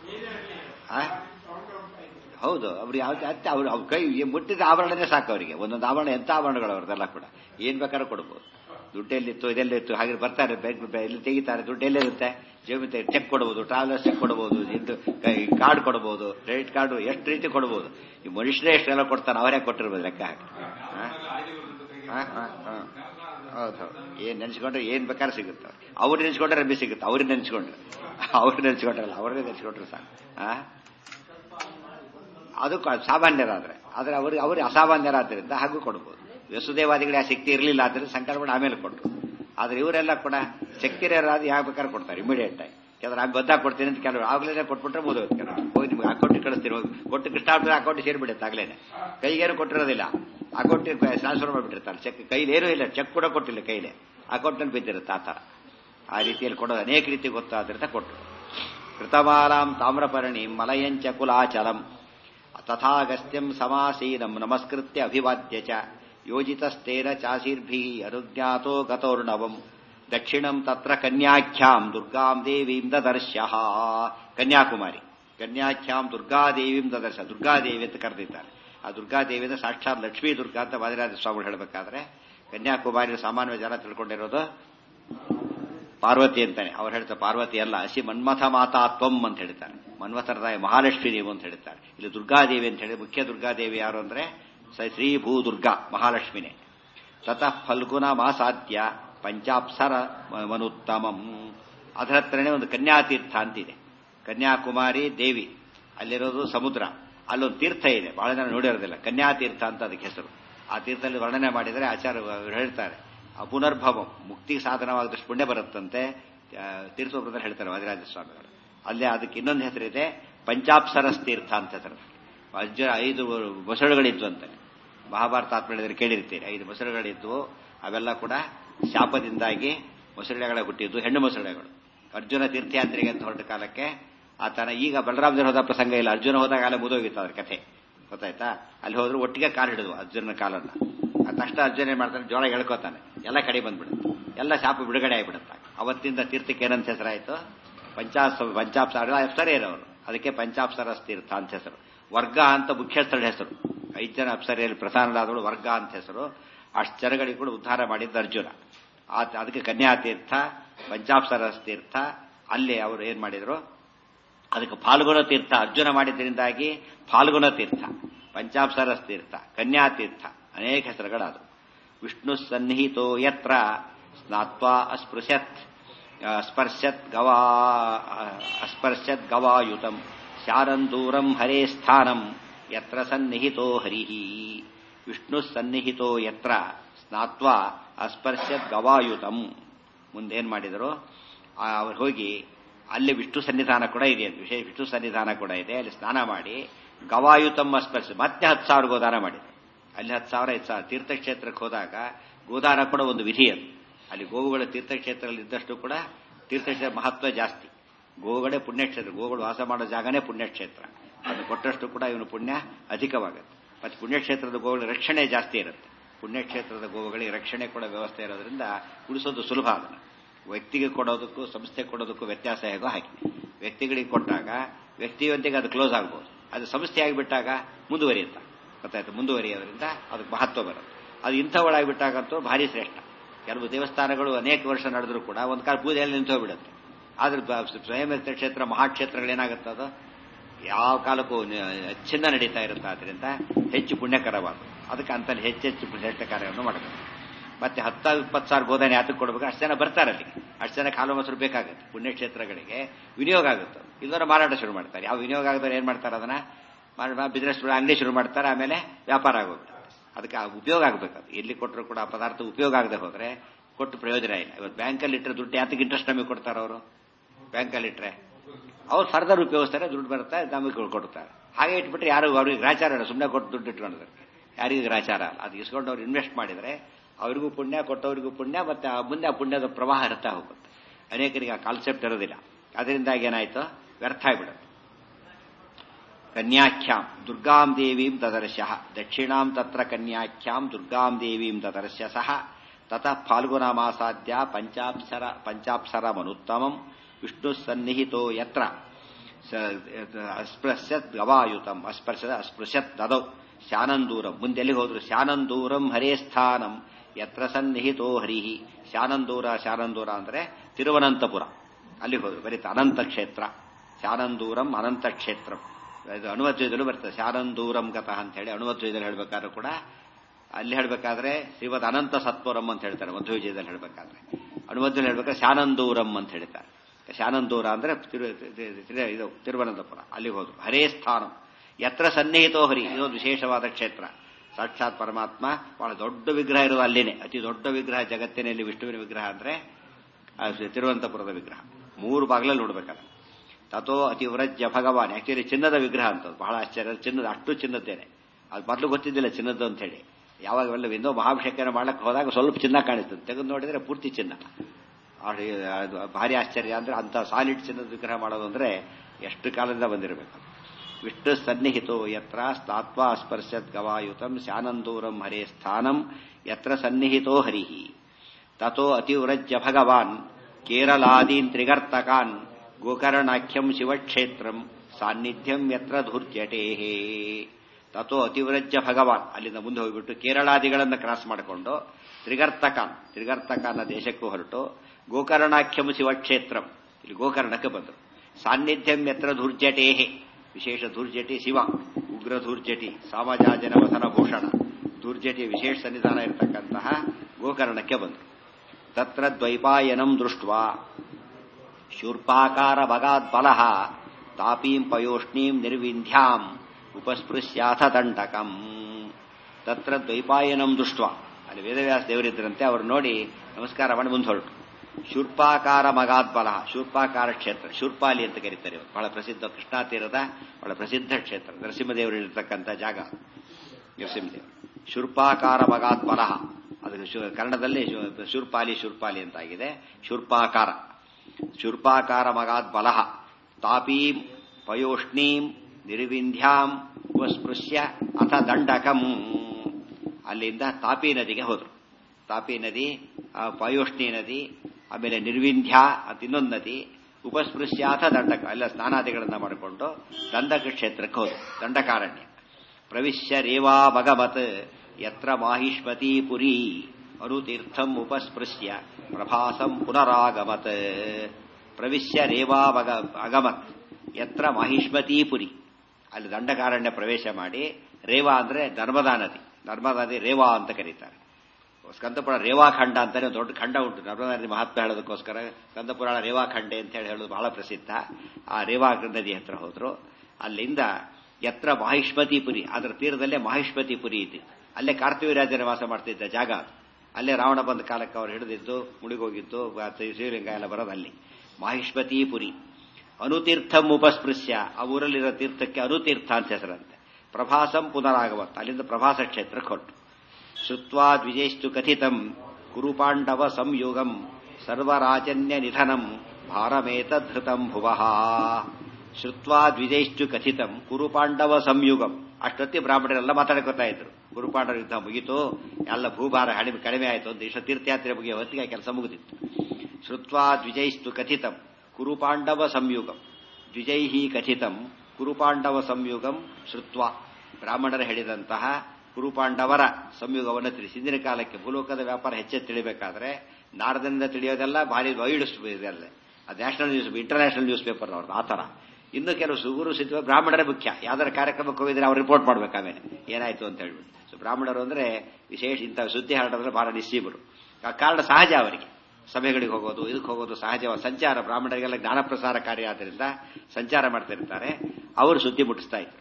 A: ಹೌದು ಅವ್ರು ಯಾವ ಅತ್ತೆ ಅವ್ರು ಅವ್ರ ಕೈ ಮುಟ್ಟಿದ ಆಭರಣನೇ ಸಾಕು ಅವರಿಗೆ ಒಂದೊಂದು ಆಭರಣ ಎಂತ ಆಭರಣಗಳು ಅವ್ರದ್ದೆಲ್ಲ ಕೂಡ ಏನ್ ಬೇಕಾದ್ರೂ ಕೊಡ್ಬೋದು ದುಡ್ಡೆಲ್ಲಿತ್ತು ಇದೆಲ್ಲಿತ್ತು ಹಾಗೆ ಬರ್ತಾರೆ ಬ್ಯಾಂಕ್ ಎಲ್ಲಿ ತೆಗಿತಾರೆ ದುಡ್ಡು ಎಲ್ಲಿರುತ್ತೆ ಜೇಬು ಚೆಕ್ ಕೊಡಬಹುದು ಟ್ರಾವೆಲರ್ಸ್ ಚೆಕ್ ಕೊಡಬಹುದು ಇದು ಕಾರ್ಡ್ ಕೊಡಬಹುದು ಕ್ರೆಡಿಟ್ ಕಾರ್ಡ್ ಎಷ್ಟು ರೀತಿ ಕೊಡಬಹುದು ಈ ಮನುಷ್ಯರೇ ಎಷ್ಟೆಲ್ಲ ಕೊಡ್ತಾನೆ ಅವರೇ ಕೊಟ್ಟಿರ್ಬೋದು ಲೆಕ್ಕ ಹಾಕಿ ಹೌದು ಏನ್ ನೆನ್ಸ್ಕೊಂಡ್ರೆ ಏನ್ ಬೇಕಾದ್ರೆ ಸಿಗುತ್ತೆ ಅವ್ರು ನೆನ್ಸ್ಕೊಂಡ್ರೆ ರಬ್ಬಿ ಸಿಗುತ್ತೆ ಅವ್ರಿಗೆ ನೆನ್ಸ್ಕೊಂಡ್ರೆ ಅವ್ರು ನೆನ್ಸ್ಕೊಂಡ್ರಲ್ಲ ಅವ್ರಿಗೆ ನೆನ್ಸ್ಕೊಂಡ್ರೆ ಸಾಕು ಅದು ಸಾಮಾನ್ಯರಾದ್ರೆ ಆದ್ರೆ ಅವ್ರಿಗೆ ಅವ್ರಿಗೆ ಅಸಾಮಾನ್ಯರಾದ್ರಿಂದ ಹಾಗೂ ಕೊಡ್ಬೋದು ವಸುದೇವಾದಿಗಳಿಗೆ ಆ ಶಕ್ತಿ ಇರಲಿಲ್ಲ ಆದ್ರೆ ಸಂಕಲ್ಪ ಮಾಡಿ ಆಮೇಲೆ ಕೊಟ್ಟರು ಆದ್ರೆ ಇವರೆಲ್ಲ ಕೂಡ ಶಕ್ತಿರಾದ ಯಾವ ಬೇಕಾದ್ರೆ ಕೊಡ್ತಾರೆ ಇಮಿಡಿಯೇಟ್ ಆಗಿ ಕೆಲವರು ಆಗ ಬದ್ದ ಕೊಡ್ತೀನಿ ಅಂತ ಕೆಲವರು ಆಗ್ಲೇ ಕೊಟ್ಬಿಟ್ರೆ ಮುಗಿದೋದು ಕೆಲವರು ಹೋಗಿ ನಿಮ್ಗೆ ಅಕೌಂಟ್ ಕಳಿಸ್ತೀನಿ ಹೋಗಿ ಕೊಟ್ಟು ಕೃಷ್ಣಾರ್ಥ ಅಕೌಂಟ್ ಸೇರಿಬಿಡುತ್ತೆ ಆಗ್ಲೇನೆ ಕೈಗೇನು ಕೊಟ್ಟಿರೋದಿಲ್ಲ ಅಕೌಂಟ್ ಟ್ರಾನ್ಸ್ಫರ್ ಮಾಡಿಬಿಟ್ಟಿರ್ತಾರೆ ಚೆಕ್ ಕೈಲಿ ಏನೂ ಇಲ್ಲ ಚೆಕ್ ಕೂಡ ಕೊಟ್ಟಿಲ್ಲ ಕೈಲಿ ಅಕೌಂಟ್ನಲ್ಲಿ ಬಿದ್ದಿರುತ್ತೆ ಆ ಥರ ಆ ರೀತಿಯಲ್ಲಿ ಕೊಡೋದು ಅನೇಕ ರೀತಿ ಗೊತ್ತಾದ್ರಿಂದ ಕೊಟ್ಟರು ಕೃತಮಾಲಾಂ ತಾಮ್ರಪರ್ಣಿ ಮಲಯಂಚ ಕುಲಾಚಲಂ ತಥಾಗಸ್ತ್ಯಂ ಸಮಾಸೀನಂ ನಮಸ್ಕೃತ್ಯ ಅಭಿವಾದ್ಯ ಚ ಯೋಜಿತಸ್ತೇನ ಚಾಶೀರ್ಭಿ ಅನುಜ್ಞಾತೋ ಗತೋರ್ಣವಂ ದಕ್ಷಿಣಂ ತತ್ರ ಕನ್ಯಾಖ್ಯಾಂ ದುರ್ಗಾಂ ದೇವೀಂ ದದರ್ಶ ಕನ್ಯಾಕುಮಾರಿ ಕನ್ಯಾಖ್ಯಾಂ ದುರ್ಗಾದೇವಿಂ ದದರ್ಶ ದುರ್ಗಾದೇವಿ ಅಂತ ಕರೆದಿದ್ದಾರೆ ಆ ದುರ್ಗಾದೇವಿ ಅಂದ್ರೆ ಸಾಕ್ಷಾತ್ ಲಕ್ಷ್ಮೀ ದುರ್ಗಾ ಅಂತ ವಾದಿರಾಜ ಸ್ವಾಮಿಗಳು ಹೇಳಬೇಕಾದ್ರೆ ಕನ್ಯಾಕುಮಾರಿ ಸಾಮಾನ್ಯ ಜನ ತಿಳ್ಕೊಂಡಿರೋದು ಪಾರ್ವತಿ ಅಂತಾನೆ ಅವ್ರು ಹೇಳ್ತಾರೆ ಪಾರ್ವತಿ ಅಲ್ಲ ಹಸಿ ಮನ್ಮಥ ಮಾತಾ ತ್ವಂ ಅಂತ ಹೇಳ್ತಾರೆ ಮನ್ಮಥರ ಮಹಾಲಕ್ಷ್ಮೀ ದೇವಿ ಅಂತ ಹೇಳ್ತಾರೆ ಇಲ್ಲಿ ದುರ್ಗಾದೇವಿ ಅಂತ ಹೇಳಿ ಮುಖ್ಯ ದುರ್ಗಾದೇವಿ ಯಾರು ಅಂದ್ರೆ ಶ್ರೀ ಭೂ ದುರ್ಗಾ ಮಹಾಲಕ್ಷ್ಮಿನೇ ತತಃ ಫಲ್ಗುಣ ಮಾಸಾಧ್ಯ ಪಂಚಾಪ್ಸರ ಮನುತ್ತಮಂ ಅದರ ಹತ್ರನೇ ಒಂದು ಕನ್ಯಾತೀರ್ಥ ಅಂತಿದೆ ಕನ್ಯಾಕುಮಾರಿ ದೇವಿ ಅಲ್ಲಿರೋದು ಸಮುದ್ರ ಅಲ್ಲೊಂದು ತೀರ್ಥ ಇದೆ ಬಹಳ ಜನ ನೋಡಿರೋದಿಲ್ಲ ಕನ್ಯಾತೀರ್ಥ ಅಂತ ಅದಕ್ಕೆ ಹೆಸರು ಆ ತೀರ್ಥದಲ್ಲಿ ವರ್ಣನೆ ಮಾಡಿದರೆ ಆಚಾರ್ಯ ಹೇಳ್ತಾರೆ ಪುನರ್ಭವಂ ಮುಕ್ತಿ ಸಾಧನವಾದಷ್ಟು ಪುಣ್ಯ ಬರುತ್ತಂತೆ ತೀರ್ಥೋಪುರದಲ್ಲಿ ಹೇಳ್ತಾರೆ ವಾದಿರಾಜ ಸ್ವಾಮಿಗಳು ಅಲ್ಲೇ ಅದಕ್ಕೆ ಇನ್ನೊಂದು ಹೆಸರಿದೆ ಪಂಚಾಪ್ಸರಸ್ ತೀರ್ಥ ಅಂತ ಹೆಸರು ಅಜ್ಜ ಐದು ಮೊಸಳುಗಳಿದ್ವು ಅಂತಾನೆ ಮಹಾಭಾರತ ಆತ್ಮಳಿದ್ರೆ ಕೇಳಿರ್ತೀರಿ ಐದು ಮೊಸಳುಗಳಿದ್ವು ಅವೆಲ್ಲ ಕೂಡ ಶಾಪದಿಂದಾಗಿ ಮೊಸಳೆಗಳ ಹುಟ್ಟಿದ್ದು ಹೆಣ್ಣು ಮೊಸಳೆಗಳು ಅರ್ಜುನ ತೀರ್ಥಯಾತ್ರೆಗೆ ಅಂತ ಹೊರಟ ಕಾಲಕ್ಕೆ ಆತನ ಈಗ ಬಲರಾಮದೇವ ಹೋದ ಪ್ರಸಂಗ ಇಲ್ಲ ಅರ್ಜುನ ಹೋದಾಗ ಅಲ್ಲೇ ಮುದೋಗಿತ್ತು ಅದ್ರ ಕಥೆ ಗೊತ್ತಾಯ್ತಾ ಅಲ್ಲಿ ಹೋದ್ರು ಒಟ್ಟಿಗೆ ಕಾಲು ಹಿಡಿದು ಅರ್ಜುನ ಕಾಲನ್ನ ತಕ್ಷಣ ಅರ್ಜುನ ಏನ್ ಮಾಡ್ತಾನೆ ಜೋಳ ಹೇಳ್ಕೋತಾನೆ ಎಲ್ಲ ಕಡೆ ಬಂದ್ಬಿಡುತ್ತೆ ಎಲ್ಲ ಶಾಪ ಬಿಡುಗಡೆ ಆಗಿಬಿಡುತ್ತೆ ಅವತ್ತಿಂದ ತೀರ್ಥಕ್ಕೆ ಏನಂತ ಹೆಸರಾಯ್ತು ಪಂಚಾಪ್ಸ ಪಂಚಾಪ್ಸರ ಅಪ್ಸರೇ ಇರೋರು ಅದಕ್ಕೆ ಪಂಚಾಪ್ಸರ ತೀರ್ಥ ಅಂತ ಹೆಸರು ವರ್ಗ ಅಂತ ಮುಖ್ಯಸ್ಥಳ ಹೆಸರು ಐದು ಜನ ಅಪ್ಸರೆಯಲ್ಲಿ ಪ್ರಧಾನರಾದಗಳು ವರ್ಗ ಅಂತ ಹೆಸರು ಅಷ್ಟು ಜನಗಳಿಗೆ ಕೂಡ ಉದ್ಧಾರ ಮಾಡಿದ್ದ ಅರ್ಜುನ ಅದಕ್ಕೆ ಕನ್ಯಾತೀರ್ಥ ಪಂಚಾಪ್ಸರ ತೀರ್ಥ ಅಲ್ಲಿ ಅವರು ಏನ್ ಮಾಡಿದ್ರು ಅದಕ್ಕೆ ಫಾಲ್ಗುಣ ತೀರ್ಥ ಅರ್ಜುನ ಮಾಡಿದ್ರಿಂದಾಗಿ ಫಾಲ್ಗುಣ ತೀರ್ಥ ಪಂಚಾಪ್ಸರ ತೀರ್ಥ ಕನ್ಯಾತೀರ್ಥ ಅನೇಕ ಹೆಸರುಗಳಾದವು ವಿಷ್ಣು ಸನ್ನಿಹಿತೋ ಯತ್ರ ಸ್ನಾತ್ವಾ ಅಸ್ಪೃಶ್ಯತ್ ಸ್ಪರ್ಶತ್ ಗವಾ ಅಸ್ಪರ್ಶತ್ ಗವಾಯುತಂ ಶಾರಂದೂರಂ ಹರೇ ಸ್ಥಾನಂ ಯತ್ರ ಸನ್ನಿಹಿತೋ ಹರಿಹಿ ವಿಷ್ಣು ಸನ್ನಿಹಿತೋ ಯತ್ರ ಸ್ನಾತ್ವಾ ಅಸ್ಪರ್ಶತ್ ಗವಾಯುತಂ ಮುಂದೇನ್ ಮಾಡಿದರು ಅವ್ರು ಹೋಗಿ ಅಲ್ಲಿ ವಿಷ್ಣು ಸನ್ನಿಧಾನ ಕೂಡ ಇದೆ ವಿಶೇಷ ವಿಷ್ಣು ಸನ್ನಿಧಾನ ಕೂಡ ಇದೆ ಅಲ್ಲಿ ಸ್ನಾನ ಮಾಡಿ ಗವಾಯುತಂ ಅಸ್ಪರ್ಶ ಮತ್ತೆ ಹತ್ತು ಸಾವಿರ ಗೋದಾನ ಮಾಡಿದ್ರು ಅಲ್ಲಿ ಹತ್ತು ಸಾವಿರ ಐದು ಸಾವಿರ ತೀರ್ಥಕ್ಷೇತ್ರಕ್ಕೆ ಹೋದಾಗ ಗೋದಾನ ಕೂಡ ಒಂದು ವಿಧಿ ಅದು ಅಲ್ಲಿ ಗೋವುಗಳ ತೀರ್ಥಕ್ಷೇತ್ರದಲ್ಲಿ ಇದ್ದಷ್ಟು ಕೂಡ ತೀರ್ಥಕ್ಷೇತ್ರ ಮಹತ್ವ ಜಾಸ್ತಿ ಗೋವುಗಳೇ ಪುಣ್ಯಕ್ಷೇತ್ರ ಗೋವುಗಳು ವಾಸ ಮಾಡೋ ಜಾಗನೇ ಪುಣ್ಯಕ್ಷೇತ್ರ ಅದು ಕೊಟ್ಟಷ್ಟು ಕೂಡ ಇವನು ಪುಣ್ಯ ಅಧಿಕವಾಗುತ್ತೆ ಮತ್ತೆ ಪುಣ್ಯಕ್ಷೇತ್ರದ ಗೋವುಗಳ ರಕ್ಷಣೆ ಜಾಸ್ತಿ ಇರುತ್ತೆ ಪುಣ್ಯಕ್ಷೇತ್ರದ ಗೋವುಗಳಿಗೆ ರಕ್ಷಣೆ ಕೊಡೋ ವ್ಯವಸ್ಥೆ ಇರೋದ್ರಿಂದ ಉಳಿಸೋದು ಸುಲಭ ಅದನ್ನು ವ್ಯಕ್ತಿಗೆ ಕೊಡೋದಕ್ಕೂ ಸಂಸ್ಥೆ ಕೊಡೋದಕ್ಕೂ ವ್ಯತ್ಯಾಸ ಹೇಗೋ ಹಾಗೆ ವ್ಯಕ್ತಿಗಳಿಗೆ ಕೊಟ್ಟಾಗ ವ್ಯಕ್ತಿಯೊಂದಿಗೆ ಅದು ಕ್ಲೋಸ್ ಆಗ್ಬೋದು ಅದು ಸಂಸ್ಥೆ ಆಗಿಬಿಟ್ಟಾಗ ಮುಂದುವರಿಯುತ್ತೆ ಗೊತ್ತಾಯ್ತು ಮುಂದುವರಿಯೋದ್ರಿಂದ ಅದಕ್ಕೆ ಮಹತ್ವ ಬರುತ್ತೆ ಅದು ಇಂಥವಳಾಗಿಬಿಟ್ಟಾಗಂತೂ ಭಾರಿ ಶ್ರೇಷ್ಠ ಕೆಲವು ದೇವಸ್ಥಾನಗಳು ಅನೇಕ ವರ್ಷ ನಡೆದರೂ ಕೂಡ ಒಂದು ಕಾಲ ಪೂಜೆಯಲ್ಲಿ ನಿಂತೋಗ್ಬಿಡುತ್ತೆ ಆದ್ರೆ ಸ್ವಯಂ ಕ್ಷೇತ್ರ ಮಹಾಕ್ಷೇತ್ರಗಳೇನಾಗುತ್ತೆ ಅದು ಯಾವ ಕಾಲಕ್ಕೂ ಅಚ್ಚಿಂದ ನಡೀತಾ ಇರುತ್ತೆ ಆದ್ರಿಂದ ಹೆಚ್ಚು ಪುಣ್ಯಕರವಾದ ಅದಕ್ಕೆ ಅಂತಲ್ಲಿ ಹೆಚ್ಚೆಚ್ಚು ಶ್ರೇಷ್ಠ ಕಾರ್ಯವನ್ನು ಮಾಡಬೇಕು ಮತ್ತೆ ಹತ್ತ ಇಪ್ಪತ್ತು ಸಾವಿರ ಬೋಧನೆ ಯಾತಕ್ಕೆ ಕೊಡಬೇಕು ಅಷ್ಟು ಜನ ಬರ್ತಾರೆ ಅಲ್ಲಿಗೆ ಅಷ್ಟು ಜನ ಕಾಲು ಮೊಸರು ಬೇಕಾಗುತ್ತೆ ಪುಣ್ಯಕ್ಷೇತ್ರಗಳಿಗೆ ವಿನಿಯೋಗ ಆಗುತ್ತೆ ಇಲ್ಲರ ಮಾರಾಟ ಶುರು ಮಾಡ್ತಾರೆ ಯಾವ ವಿನಿಯೋಗ ಆಗದವ್ರು ಏನ್ ಮಾಡ್ತಾರೆ ಅದನ್ನ ಬಿಸ್ನೆಸ್ ಅಂಗಡಿ ಶುರು ಮಾಡ್ತಾರೆ ಆಮೇಲೆ ವ್ಯಾಪಾರ ಆಗೋಗ್ತದೆ ಅದಕ್ಕೆ ಆ ಉಪಯೋಗ ಆಗ್ಬೇಕು ಅದು ಎಲ್ಲಿ ಕೊಟ್ಟರು ಕೂಡ ಆ ಪದಾರ್ಥ ಉಪಯೋಗ ಆಗದೆ ಹೋದ್ರೆ ಕೊಟ್ಟು ಪ್ರಯೋಜನ ಇಲ್ಲ ಇವತ್ತು ಬ್ಯಾಂಕಲ್ಲಿ ಇಟ್ಟರೆ ದುಡ್ಡು ಯಾತಕ್ಕೆ ಇಂಟ್ರೆಸ್ಟ್ ನಮಗೆ ಕೊಡ್ತಾರೆ ಅವರು ಬ್ಯಾಂಕಲ್ಲಿ ಇಟ್ಟರೆ ಅವ್ರು ಫರ್ದರ್ ಉಪಯೋಗಿಸ್ತಾರೆ ದುಡ್ಡು ಬರುತ್ತೆ ನಮಗೆ ಕೊಡ್ತಾರೆ ಹಾಗೆ ಇಟ್ಬಿಟ್ರೆ ಯಾರು ಅವ್ರಿಗೆ ಗ್ರಾಚಾರ ಇಲ್ಲ ಸುಮ್ಮನೆ ಕೊಟ್ಟು ದುಡ್ಡು ಇಟ್ಕೊಂಡಿದ್ದಾರೆ ಯಾರಿಗೂ ಗ್ರಾಚಾರ ಅಲ್ಲ ಅದು ಇಸ್ಕೊಂಡು ಅವ್ರು ಇನ್ವೆಸ್ಟ್ ಮಾಡಿದರೆ ಅವರಿಗೂ ಪುಣ್ಯ ಕೊಟ್ಟವರಿಗೂ ಪುಣ್ಯ ಮತ್ತೆ ಆ ಮುಂದೆ ಆ ಪುಣ್ಯದ ಪ್ರವಾಹ ಹರಿತಾ ಹೋಗುತ್ತೆ ಅನೇಕರಿಗೆ ಆ ಕಾನ್ಸೆಪ್ಟ್ ಇರೋದಿಲ್ಲ ಅದರಿಂದಾಗಿ ಏನಾಯ್ತು ವ್ಯರ್ಥ ಆಗ್ಬಿಡುತ್ತೆ ಕನ್ಯಾಖ್ಯಾಂ ದುರ್ಗಾಂ ದೇವೀಂ ತದರ್ಶಃ ದಕ್ಷಿಣಾಂ ತತ್ರ ಕನ್ಯಾಖ್ಯಾಂ ದುರ್ಗಾಂ ದೇವೀಂ ತದರ್ಶ ಸಹ ತತಃ ಫಾಲ್ಗುಣಮಾಸಾದ್ಯ ಪಂಚಾಪ್ಸರ ಪಂಚಾಪ್ಸರಮನುತ್ತಮಂ ವಿಷ್ಣು ಸನ್ನಿಹಿತೋ ಯತ್ರ ಅಸ್ಪೃಶ್ಯತ್ ಗವಾಯುತಂ ಅಸ್ಪರ್ಶದ ಅಸ್ಪೃಶ್ಯತ್ ದದೌ ಶಾನಂದೂರಂ ಮುಂದೆಲ್ಲಿ ಹೋದ್ರು ಶಾನಂದೂರಂ ಹರೇ ಸ್ಥಾನಂ ಯತ್ರ ಸನ್ನಿಹಿತೋ ಹರಿಹಿ ಶಾನಂದೂರ ಶಾನಂದೂರ ಅಂದ್ರೆ ತಿರುವನಂತಪುರ ಅಲ್ಲಿ ಹೋದ್ರು ಬರೀತ ಅನಂತ ಕ್ಷೇತ್ರ ಶಾನಂದೂರಂ ಅನಂತ ಕ್ಷೇತ್ರಂ ಇದು ಅಣುವದ್ವಯದಲ್ಲೂ ಬರ್ತದೆ ಶಾನಂದೂರಂ ಗತಃ ಅಂತ ಹೇಳಿ ಅಣುವದ್ವಯದಲ್ಲಿ ಹೇಳ್ಬೇಕಾದ್ರೂ ಕೂಡ ಅಲ್ಲಿ ಹೇಳ್ಬೇಕಾದ್ರೆ ಶ್ರೀಮದ್ ಅನಂತ ಸತ್ವರಂ ಅಂತ ಹೇಳ್ತಾರೆ ಮಧ್ವವಿಜಯದಲ್ಲಿ ಹೇಳ್ಬೇಕಾದ್ರೆ ಅಣುವದ್ವಯಲ್ಲಿ ಹೇಳ್ಬೇಕಾದ್ರೆ ಶಾನಂದೂರಂ ಅಂತ ಹೇಳ್ತಾರೆ ಶಾನಂದೂರ ಅಂದ್ರೆ ತಿರು ಇದು ತಿರುವನಂತಪುರ ಅಲ್ಲಿಗೆ ಹೋದ್ರು ಹರೇ ಸ್ಥಾನಂ ಯತ್ರ ಸನ್ನಿಹಿತೋ ಹರಿ ಇದೊಂದು ವಿಶೇಷವಾದ ಕ್ಷೇತ್ರ ಸಾಕ್ಷಾತ್ ಪರಮಾತ್ಮ ಬಹಳ ದೊಡ್ಡ ವಿಗ್ರಹ ಇರುವ ಅಲ್ಲಿನೇ ಅತಿ ದೊಡ್ಡ ವಿಗ್ರಹ ಜಗತ್ತಿನಲ್ಲಿ ವಿಷ್ಣುವಿನ ವಿಗ್ರಹ ಅಂದ್ರೆ ತಿರುವನಂತಪುರದ ವಿಗ್ರಹ ಮೂರು ಬಾಗಿಲಲ್ಲಿ ನೋಡ್ಬೇಕಲ್ಲ ತಥೋ ಅತಿವ್ರಜ್ಯ ಭಗವಾನ್ ಆಕ್ಚುಲಿ ಚಿನ್ನದ ವಿಗ್ರಹ ಅಂತ ಬಹಳ ಆಶ್ಚರ್ಯ ಚಿನ್ನದ ಅಷ್ಟು ಚಿನ್ನದ್ದೇನೆ ಅದು ಮೊದಲು ಗೊತ್ತಿದ್ದಿಲ್ಲ ಚಿನ್ನದ್ದು ಅಂತ ಹೇಳಿ ಯಾವಾಗ ಎಲ್ಲ ಇನ್ನೋ ಮಹಾಭಿಷೇಕನ ಮಾಡಕ್ಕೆ ಹೋದಾಗ ಸ್ವಲ್ಪ ಚಿನ್ನ ಕಾಣಿಸ್ತದೆ ತೆಗೆದು ನೋಡಿದ್ರೆ ಪೂರ್ತಿ ಚಿನ್ನ ಭಾರಿ ಆಶ್ಚರ್ಯ ಅಂದ್ರೆ ಅಂತ ಸಾಲಿಡ್ ಚಿನ್ನದ ವಿಗ್ರಹ ಮಾಡೋದು ಅಂದ್ರೆ ಎಷ್ಟು ಕಾಲದಿಂದ ಬಂದಿರಬೇಕು ವಿಷ್ಣು ಸನ್ನಿಹಿತೋ ಯತ್ರ ಸ್ತಾತ್ವಾ ಸ್ಪರ್ಶತ್ ಗವಾಯುತಂ ಶಾನಂದೂರಂ ಹರೇ ಸ್ಥಾನಂ ಯತ್ರ ಸನ್ನಿಹಿತೋ ಹರಿಹಿ ತಥೋ ಅತಿವ್ರಜ್ಯ ಭಗವಾನ್ ಕೇರಳಾದೀನ್ ತ್ರಿಗರ್ತಕಾನ್ ಗೋಕರ್ಣಾಖ್ಯಂ ಶಿವಕ್ಷೇತ್ರಂ ಸಾನ್ನಿಧ್ಯಂ ಯತ್ರ ಧೂರ್ಜಟೇ ತಥೋ ಅತಿವ್ರಜ್ಯ ಭಗವಾನ್ ಅಲ್ಲಿಂದ ಮುಂದೆ ಹೋಗ್ಬಿಟ್ಟು ಕೇರಳಾದಿಗಳನ್ನು ಕ್ರಾಸ್ ಮಾಡಿಕೊಂಡು ತ್ರಿಗರ್ತಕಾನ್ ತ್ರಿಗರ್ತಕಾನ ದೇಶಕ್ಕೂ ಹೊರಟು ಗೋಕರ್ಣಾಖ್ಯಂ ಶಿವಕ್ಷೇತ್ರಂ ಇಲ್ಲಿ ಗೋಕರ್ಣಕ್ಕೆ ಬಂದರು ಸಾನ್ನಿಧ್ಯಂ ಯತ್ರ ಧೂರ್ಜಟೇಹೆ ವಿಶೇಷ ಧೂರ್ಜಟಿ ಶಿವ ಉಗ್ರ ಧೂರ್ಜಟಿ ಸಾಮಜಾಜನ ವಸನ ಭೂಷಣ ಧೂರ್ಜಟಿ ವಿಶೇಷ ಸನ್ನಿಧಾನ ಇರತಕ್ಕಂತಹ ಗೋಕರ್ಣಕ್ಕೆ ಬಂದರು ತತ್ರ ದ್ವೈಪಾಯನಂ ದೃಷ್ಟ ಶೂರ್ಪಾಕಾರ ಭಗಾತ್ ಬಲಃ ತಾಪೀಂ ಪಯೋಷ್ಣೀಂ ನಿರ್ವಿಂಧ್ಯಾಂ ಉಪಸ್ಪೃಶ್ಯಾಥ ದಂಡಕಂ ತತ್ರ ದ್ವೈಪಾಯನಂ ದೃಷ್ಟ ಅಲ್ಲಿ ವೇದವ್ಯಾಸ ದೇವರಿದ್ದರಂತೆ ಅವರು ನೋಡಿ ನಮಸ್ಕಾರ ಮಾಡಿ ಮುಂದೆ ಹೊರಟು ಶೂರ್ಪಾಕಾರ ಮಗಾದ್ಬಲ ಶೂರ್ಪಾಕಾರ ಕ್ಷೇತ್ರ ಶೂರ್ಪಾಲಿ ಅಂತ ಕರೀತಾರೆ ಬಹಳ ಪ್ರಸಿದ್ಧ ಕೃಷ್ಣಾ ತೀರದ ಬಹಳ ಪ್ರಸಿದ್ಧ ಕ್ಷೇತ್ರ ನರಸಿಂಹದೇವರು ಇರತಕ್ಕಂಥ ಜಾಗ ನರಸಿಂಹದೇವರು ಶೂರ್ಪಾಕಾರ ಮಗಾದ್ಬಲ ಅದು ಕನ್ನಡದಲ್ಲಿ ಶೂರ್ಪಾಲಿ ಶೂರ್ಪಾಲಿ ಅಂತಾಗಿದೆ ಶೂರ್ಪಾಕಾರ ಶೂರ್ಪಾಕಾರ ಮಗಾದ್ ಬಲಃ ತಾಪೀಂ ಪಯೋಷ್ಣೀಂ ನಿರ್ವಿಂಧ್ಯಾಂ ಉಪಸ್ಪೃಶ್ಯ ಅಥ ದಂಡಕಂ ಅಲ್ಲಿಂದ ತಾಪಿ ನದಿಗೆ ಹೋದರು ತಾಪಿ ನದಿ ಪಯೋಷ್ಣಿ ನದಿ ಆಮೇಲೆ ನಿರ್ವಿಂಧ್ಯ ಅಂತ ಇನ್ನೊಂದು ನದಿ ಉಪಸ್ಪೃಶ್ಯ ಅಥ ದಂಡಕ ಎಲ್ಲ ಸ್ನಾನಾದಿಗಳನ್ನು ಮಾಡಿಕೊಂಡು ದಂಡಕ ಕ್ಷೇತ್ರಕ್ಕೆ ಹೋದರು ದಂಡಕಾರಣ್ಯ ಪ್ರವಿಶ್ಯ ರೇವಾ ಭಗವತ್ ಯತ್ರ ಮಾಹಿಷ್ಮತಿ ಪುರಿ ಅನುತೀರ್ಥಂ ಉಪಸ್ಪೃಶ್ಯ ಪ್ರಭಾಸಂ ಪುನರಾಗಮತ್ ಪ್ರವಿಶ್ಯ ರೇವಾ ಅಗಮತ್ ಯತ್ರ ಮಾಹಿಷ್ಮತೀಪುರಿ ಅಲ್ಲಿ ದಂಡಕಾರಣ್ಯ ಪ್ರವೇಶ ಮಾಡಿ ರೇವಾ ಅಂದ್ರೆ ನರ್ಮದಾ ನದಿ ನರ್ಮದಾ ನದಿ ರೇವಾ ಅಂತ ಕರೀತಾರೆ ಸ್ಕಂದಪುರ ರೇವಾಖಂಡ ಅಂತಾನೆ ದೊಡ್ಡ ಖಂಡ ಉಂಟು ನರ್ಮದಾ ನದಿ ಮಹತ್ವ ಹೇಳೋದಕ್ಕೋಸ್ಕರ ಸ್ಕಂದಪುರಾಣ ರೇವಾಖಂಡೆ ಅಂತ ಹೇಳಿ ಹೇಳೋದು ಬಹಳ ಪ್ರಸಿದ್ಧ ಆ ರೇವಾ ನದಿ ಹತ್ರ ಹೋದ್ರು ಅಲ್ಲಿಂದ ಯತ್ರ ಮಾಹಿಷ್ಮತಿಪುರಿ ಅದರ ತೀರದಲ್ಲೇ ಮಾಹಿಷ್ಮತಿಪುರಿ ಇದೆ ಅಲ್ಲೇ ಕಾರ್ತಿವೀರಾಜನ ವಾಸ ಮಾಡ್ತಿದ್ದ ಜಾಗ ಅಲ್ಲೇ ರಾವಣ ಬಂದ ಕಾಲಕ್ಕೆ ಅವ್ರು ಹಿಡಿದಿದ್ದು ಮುಳುಗೋಗಿದ್ದು ಶ್ರೀಲಿಂಗ ಎಲ್ಲ ಬರೋದು ಅಲ್ಲಿ ಮಾಹಿಷ್ಮತಿಪುರಿ ಅನುತೀರ್ಥಂ ಉಪಸ್ಪೃಶ್ಯ ಆ ಊರಲ್ಲಿರೋ ತೀರ್ಥಕ್ಕೆ ಅನುತೀರ್ಥ ಅಂತ ಹೆಸರಂತೆ ಪ್ರಭಾಸಂ ಪುನರಾಗವತ್ ಅಲ್ಲಿಂದ ಪ್ರಭಾಸ ಕ್ಷೇತ್ರಕ್ಕೆ ಹೊರಟು ಶ್ರುತ್ವಾ ದ್ವಿಜೇಷ್ಟು ಕಥಿತಂ ಕುರುಪಾಂಡವ ಸಂಯುಗಂ ಸರ್ವರಾಜನ್ಯ ನಿಧನಂ ಭಾರಮೇತಧೃತಂ ಭುವಃ ಶ್ರುತ್ವಾ ದ್ವಿಜೈಷ್ಟು ಕಥಿತಂ ಕುರುಪಾಂಡವ ಸಂಯುಗಂ ಅಷ್ಟೊತ್ತಿ ಬ್ರಾಹ್ಮಣರೆಲ್ಲ ಮಾತಾಡ್ಕೊತಾ ಇದ್ರು ಗುರುಪಾಂಡವ ಯುದ್ಧ ಮುಗಿತು ಎಲ್ಲ ಭೂಭಾರ ಕಡಿಮೆ ಕಡಿಮೆ ಆಯಿತು ಅಂತ ಇಷ್ಟ ತೀರ್ಥಯಾತ್ರೆ ಮುಗಿಯೋ ಹೊತ್ತಿಗೆ ಕೆಲಸ ಮುಗಿದಿತ್ತು ಶ್ರುತ್ವಾ ದ್ವಿಜೈಸ್ತು ಕಥಿತಂ ಕುರುಪಾಂಡವ ಸಂಯುಗಂ ದ್ವಿಜೈಹಿ ಕಥಿತಂ ಕುರುಪಾಂಡವ ಸಂಯುಗಂ ಶ್ರುತ್ವ ಬ್ರಾಹ್ಮಣರು ಹೇಳಿದಂತಹ ಕುರುಪಾಂಡವರ ಸಂಯುಗವನ್ನು ತಿಳಿಸಿ ಹಿಂದಿನ ಕಾಲಕ್ಕೆ ಭೂಲೋಕದ ವ್ಯಾಪಾರ ಹೆಚ್ಚೆಚ್ಚು ತಿಳಿಬೇಕಾದ್ರೆ ನಾರದಿಂದ ತಿಳಿಯೋದೆಲ್ಲ ಭಾರಿ ವೈಡ್ ಇದೆಲ್ಲ ಅದು national news international news paper ಅವ್ರದ್ದು ಆ ಥರ ಇನ್ನು ಕೆಲವು ಸುಗುರು ಸಿದ್ಧ ಬ್ರಾಹ್ಮಣರೇ ಮುಖ್ಯ ಯಾವ್ದಾರ ಕಾರ್ಯಕ್ರಮಕ್ಕೆ ಹೋಗಿದ್ರೆ ಅವ್ರು ರಿಪೋರ್ಟ್ ಮಾಡ್ಬೇಕು ಆಮೇಲೆ ಏನಾಯ್ತು ಅಂತ ಹೇಳ್ಬಿಟ್ಟು ಸೊ ಬ್ರಾಹ್ಮಣರು ಅಂದ್ರೆ ವಿಶೇಷ ಇಂಥ ಸುದ್ದಿ ಹರಡಿದ್ರೆ ಬಹಳ ನಿಸ್ಸೀಬರು ಆ ಕಾರಣ ಸಹಜ ಅವರಿಗೆ ಸಭೆಗಳಿಗೆ ಹೋಗೋದು ಇದಕ್ಕೆ ಹೋಗೋದು ಸಹಜ ಸಂಚಾರ ಬ್ರಾಹ್ಮಣರಿಗೆಲ್ಲ ಜ್ಞಾನ ಪ್ರಸಾರ ಕಾರ್ಯ ಆದ್ದರಿಂದ ಸಂಚಾರ ಮಾಡ್ತಿರ್ತಾರೆ ಅವರು ಸುದ್ದಿ ಮುಟ್ಟಿಸ್ತಾ ಇದ್ರು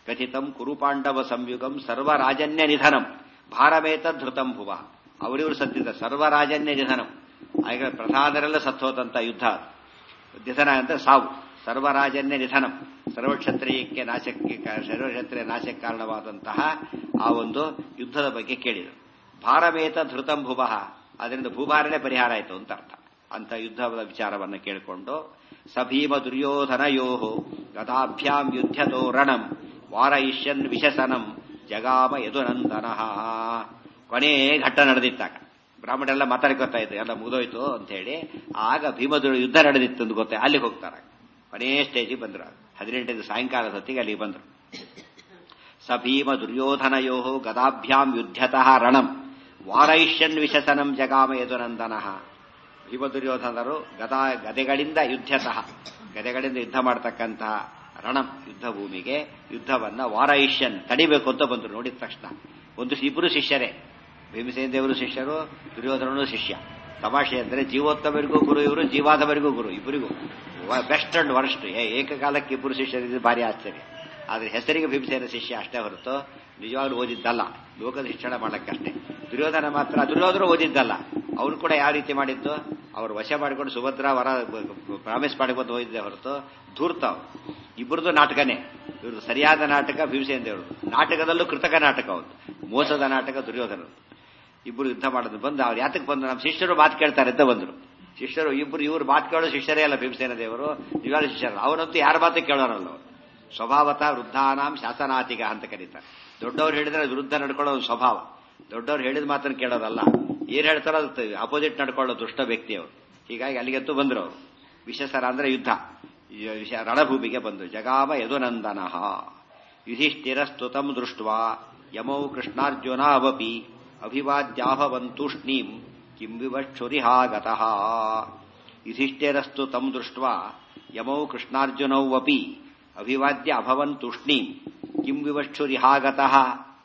A: ಕಥಿತಂ ಕುರುಪಾಂಡವ ಸಂಯುಗಂ ಸರ್ವರಾಜನ್ಯ ನಿಧನಂ ಭಾರಮೇತ ಧೃತಂ ಭುವ ಅವರಿವರು ಸತ್ತಿದ್ದ ಸರ್ವರಾಜನ್ಯ ನಿಧನಂ ಆಗ ಪ್ರಧಾನರೆಲ್ಲ ಸತ್ತೋದಂತ ಯುದ್ಧ ನಿಧನ ಅಂತ ಸಾವು ಸರ್ವರಾಜನ್ಯ ನಿಧನಂ ಸರ್ವಕ್ಷತ್ರಿಯಕ್ಕೆ ನಾಶಕ್ಕೆ ಸರ್ವಕ್ಷತ್ರಿಯ ನಾಶಕ್ಕೆ ಕಾರಣವಾದಂತಹ ಆ ಒಂದು ಯುದ್ಧದ ಬಗ್ಗೆ ಕೇಳಿದರು ಭಾರಮೇತ ಧೃತಂ ಭುವಃ ಅದರಿಂದ ಭೂಭಾರನೇ ಪರಿಹಾರ ಆಯಿತು ಅಂತ ಅರ್ಥ ಅಂತ ಯುದ್ಧದ ವಿಚಾರವನ್ನು ಕೇಳಿಕೊಂಡು ಸಭೀಮ ದುರ್ಯೋಧನಯೋ ಗದಾಭ್ಯಾಂ ಯುದ್ಧತೋ ರಣಂ ವಾರಯಿಷ್ಯನ್ ವಿಶಸನಂ ಜಗಾಮ ಯದುನಂದನ ಕೊನೆ ಘಟ್ಟ ನಡೆದಿತ್ತಾಗ ಬ್ರಾಹ್ಮಣರೆಲ್ಲ ಮಾತಾಡ್ಕೊತಾ ಇತ್ತು ಎಲ್ಲ ಮುಗಿದೋಯ್ತು ಅಂತ ಹೇಳಿ ಆಗ ಭೀಮದುರು ಯುದ್ಧ ನಡೆದಿತ್ತು ಅಂತ ಗೊತ್ತೇ ಅಲ್ಲಿಗೆ ಹೋಗ್ತಾರೆ ಕೊನೇ ಸ್ಟೇಜಿಗೆ ಬಂದ್ರು ಹದಿನೆಂಟನೇ ಸಾಯಂಕಾಲದ ಹೊತ್ತಿಗೆ ಅಲ್ಲಿಗೆ ಬಂದರು ಸ ಭೀಮ ದುರ್ಯೋಧನಯೋ ಗದಾಭ್ಯಾಂ ಯುದ್ಧತಃ ರಣಂ ವಾರೈಷ್ಯನ್ ವಿಶಸನಂ ಜಗಾಮ ಯದುನಂದನ ಭೀಮ ದುರ್ಯೋಧನರು ಗದಾ ಗದೆಗಳಿಂದ ಯುದ್ಧತಃ ಗದೆಗಳಿಂದ ಯುದ್ಧ ಮಾಡತಕ್ಕಂತಹ ರಣಂ ಯುದ್ಧ ಭೂಮಿಗೆ ಯುದ್ಧವನ್ನ ವಾರೈಷ್ಯನ್ ತಡಿಬೇಕು ಅಂತ ಬಂದರು ನೋಡಿದ ತಕ್ಷಣ ಒಂದು ಇಬ್ಬರು ಶಿಷ್ಯರೇ ಭೀಮಸೇನ ದೇವರು ಶಿಷ್ಯರು ದುರ್ಯೋಧನನು ಶಿಷ್ಯ ತಮಾಷೆ ಅಂದರೆ ಜೀವೋತ್ತಮರಿಗೂ ಗುರು ಇವರು ಜೀವಾದವರಿಗೂ ಗುರು ಇಬ್ಬರಿಗೂ ಬೆಸ್ಟ್ ಅಂಡ್ ವರ್ಸ್ಟ್ ಏಕಕಾಲಕ್ಕೆ ಇಬ್ಬರು ಶಿಷ್ಯರಿದ್ದು ಭಾರಿ ಆಶ್ಚರ್ಯ ಆದ್ರೆ ಹೆಸರಿಗೆ ಭೀಮಸೇನ ಶಿಷ್ಯ ಅಷ್ಟೇ ಹೊರತು ನಿಜವಾಗ್ಲೂ ಓದಿದ್ದಲ್ಲ ಲೋಕದ ಶಿಕ್ಷಣ ಮಾಡಕ್ಕಷ್ಟೇ ದುರ್ಯೋಧನ ಮಾತ್ರ ದುರ್ಯೋಧನ ಓದಿದ್ದಲ್ಲ ಅವನು ಕೂಡ ಯಾವ ರೀತಿ ಮಾಡಿದ್ದು ಅವರು ವಶ ಮಾಡಿಕೊಂಡು ಸುಭದ್ರ ವರ ಪ್ರಾಮಿಸ್ ಮಾಡಿಕೊಂಡು ಓದಿದ್ದೆ ಹೊರತು ಧೂರ್ತ ಇಬ್ಬರದು ನಾಟಕನೇ ಇವ್ರದ್ದು ಸರಿಯಾದ ನಾಟಕ ಭೀಮಸೇನ ದೇವರು ನಾಟಕದಲ್ಲೂ ಕೃತಕ ನಾಟಕ ಅವನು ಮೋಸದ ನಾಟಕ ದುರ್ಯೋಧನ ಇಬ್ಬರು ಯುದ್ಧ ಮಾಡೋದು ಬಂದು ಅವ್ರು ಯಾತಕ್ಕೆ ಬಂದು ನಮ್ಮ ಶಿಷ್ಯರು ಮಾತು ಕೇಳ್ತಾರೆ ಅಂತ ಬಂದರು ಶಿಷ್ಯರು ಇಬ್ಬರು ಇವ್ರು ಮಾತು ಕೇಳೋ ಶಿಷ್ಯರೇ ಅಲ್ಲ ಭೀಮಸೇನ ದೇವರು ನಿಜವಾದ ಶಿಷ್ಯರಲ್ಲ ಅವನಂತೂ ಯಾರ ಮಾತು ಕೇಳೋರಲ್ಲ ಅವರು ಸ್ವಭಾವತಃ ವೃದ್ಧಾನಾಂ ಶಾಸನಾತಿಗ ಅಂತ ಕರೀತಾರೆ ದೊಡ್ಡವ್ರು ಹೇಳಿದ್ರೆ ವಿರುದ್ಧ ನಡ್ಕೊಳ್ಳೋ ಸ್ವಭಾವ ದೊಡ್ಡವ್ರು ಹೇಳಿದ ಮಾತನ್ನು ಕೇಳೋರಲ್ಲ ಏನ್ ಹೇಳ್ತಾರೋ ಅದು ಅಪೋಸಿಟ್ ನಡ್ಕೊಳ್ಳೋ ದುಷ್ಟ ವ್ಯಕ್ತಿ ಅವರು ಹೀಗಾಗಿ ಅಲ್ಲಿಗಂತೂ ಬಂದರು ಅವರು ವಿಶೇಷರ ಅಂದ್ರೆ ಯುದ್ಧ ರಣಭೂಮಿಗೆ ಬಂದು ಜಗಾಮ ಯದುನಂದನ ಯುಧಿಷ್ಠಿರಸ್ತುತಂ ದೃಷ್ಟ ಯಮೌ ಕೃಷ್ಣಾರ್ಜುನಾವಪಿ ಅಭಿವಾದ್ಯಾಭವಂತೂಷ್ಣೀಂ ಕಿಂ ವಿವಕ್ಷುರಿಹಾಗತಃ ಯುಧಿಷ್ಠಿರಸ್ತು ತಂ ದೃಷ್ಟ ಯಮೌ ಕೃಷ್ಣಾರ್ಜುನೌ ಅಪಿ ಅಭಿವಾದ್ಯ ಅಭವನ್ ತೂಷ್ಣೀಂ ಕಿಂ ವಿವಕ್ಷುರಿಹಾಗತಃ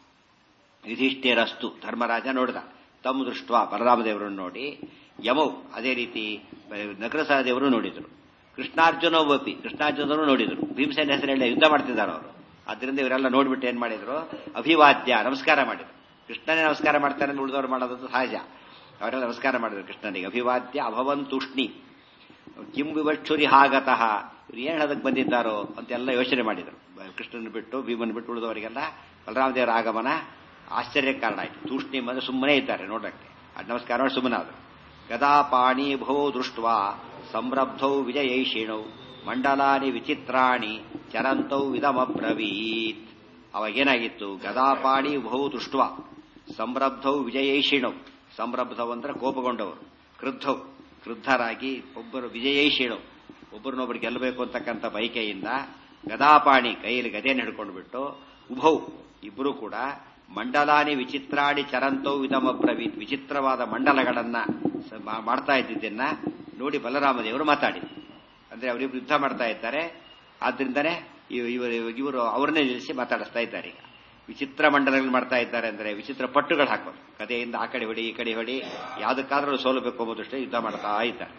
A: ಯುಧಿಷ್ಠಿರಸ್ತು ಧರ್ಮರಾಜ ನೋಡಿದ ತಮ್ಮ ದೃಷ್ಟ ಬಲರಾಮದೇವರನ್ನು ನೋಡಿ ಯಮೌ ಅದೇ ರೀತಿ ನಕರಸಹದೇವರು ನೋಡಿದರು ಕೃಷ್ಣಾರ್ಜುನವಪಿ ಕೃಷ್ಣಾರ್ಜುನರು ನೋಡಿದರು ಭೀಮಸೇನ ಹೆಸರೆಲ್ಲ ಯುದ್ಧ ಮಾಡ್ತಿದ್ದಾರೆ ಅವರು ಅದರಿಂದ ಇವರೆಲ್ಲ ನೋಡ್ಬಿಟ್ಟು ಏನ್ ಮಾಡಿದ್ರು ಅಭಿವಾದ್ಯ ನಮಸ್ಕಾರ ಮಾಡಿದ್ರು ಕೃಷ್ಣನೇ ನಮಸ್ಕಾರ ಮಾಡ್ತಾರೆ ಉಳಿದವರು ಮಾಡೋದು ಸಹಜ ಅವರೆಲ್ಲ ನಮಸ್ಕಾರ ಮಾಡಿದ್ರು ಕೃಷ್ಣನಿಗೆ ಅಭಿವಾದ್ಯ ಅಭವನ್ ತುಷ್ಣಿ ಕಿಂ ವಿವಕ್ಷುರಿ ಹಾಗತಃ ಇವ್ರು ಏನ್ ಹೇಳೋದಕ್ಕೆ ಬಂದಿದ್ದಾರೋ ಅಂತೆಲ್ಲ ಯೋಚನೆ ಮಾಡಿದರು ಕೃಷ್ಣನ ಬಿಟ್ಟು ಭೀಮನ್ ಬಿಟ್ಟು ಉಳಿದವರಿಗೆಲ್ಲ ಬಲರಾಮದೇವರ ಆಗಮನ ಆಶ್ಚರ್ಯಕ್ಕೆ ಕಾರಣ ಆಯ್ತು ತೂಷ್ಣಿ ಅಂದ್ರೆ ಸುಮ್ಮನೆ ಇದ್ದಾರೆ ನೋಡಕ್ಕೆ ಅದು ನಮಸ್ಕಾರ ಮಾಡಿ ಸುಮ್ಮನಾದ್ರು ಗದಾಪಾಣಿ ಭೋ ದೃಷ್ಟ ಸಂರಬ್ಧೌ ವಿಜಯೈಷಿಣೌ ಮಂಡಲಾನಿ ವಿಚಿತ್ರಾಣಿ ಚರಂತೌ ವಿಧಮಬ್ರವೀತ್ ಅವಾಗೇನಾಗಿತ್ತು ಗದಾಪಾಣಿ ಬಹು ದೃಷ್ಟ ಸಂರಬ್ಧೌ ವಿಜಯೈಷಿಣೌ ಸಂರಬ್ಧವ್ ಅಂದ್ರೆ ಕೋಪಗೊಂಡವರು ಕ್ರುದ್ಧೌ ಕ್ರುದ್ಧರಾಗಿ ಒಬ್ಬರು ವಿಜಯೈಷಿಣೌ ಒಬ್ಬರನ್ನೊಬ್ಬರು ಗೆಲ್ಲಬೇಕು ಅಂತಕ್ಕಂಥ ಬಯಕೆಯಿಂದ ಗದಾಪಾಣಿ ಕೈಯಲ್ಲಿ ಗದೆಯನ್ನು ಹಿಡ್ಕೊಂಡು ಬಿಟ್ಟು ಉಭೌ ಇಬ್ಬರು ಕೂಡ ಮಂಡಲಾನಿ ವಿಚಿತ್ರಾಣಿ ಚರಂತೌ ವಿಧಮಬ್ರವೀತ್ ವಿಚಿತ್ರವಾದ ಮಂಡಲಗಳನ್ನ ಮಾಡ್ತಾ ಇದ್ದಿದ್ದನ್ನ ನೋಡಿ ಬಲರಾಮದೇವರು ಮಾತಾಡಿ ಅಂದ್ರೆ ಅವರಿಬ್ರು ಯುದ್ಧ ಮಾಡ್ತಾ ಇದ್ದಾರೆ ಆದ್ರಿಂದನೇ ಇವರು ಇವರು ಅವರನ್ನೇ ನಿಲ್ಲಿಸಿ ಮಾತಾಡಿಸ್ತಾ ಇದ್ದಾರೆ ಈಗ ವಿಚಿತ್ರ ಮಂಡಲಗಳು ಮಾಡ್ತಾ ಇದ್ದಾರೆ ಅಂದ್ರೆ ವಿಚಿತ್ರ ಪಟ್ಟುಗಳು ಹಾಕೋದು ಕಥೆಯಿಂದ ಆ ಕಡೆ ಹೊಡಿ ಈ ಕಡೆ ಹೊಡಿ ಯಾವುದಕ್ಕಾದ್ರೂ ಸೋಲಬೇಕು ಎಂಬುದಷ್ಟೇ ಯುದ್ಧ ಮಾಡ್ತಾ ಇದ್ದಾರೆ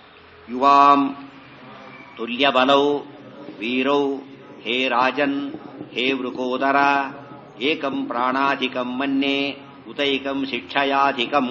A: ಯುವಾಂ ತುಲ್ಯ ಬಲೌ ವೀರೌ ಹೇ ರಾಜನ್ ಹೇ ವೃಕೋದರ ಏಕಂ ಪ್ರಾಣಾಧಿಕಂ ಮನ್ಯೆ ಉತೈಕಂ ಶಿಕ್ಷಯಾಧಿಕಂ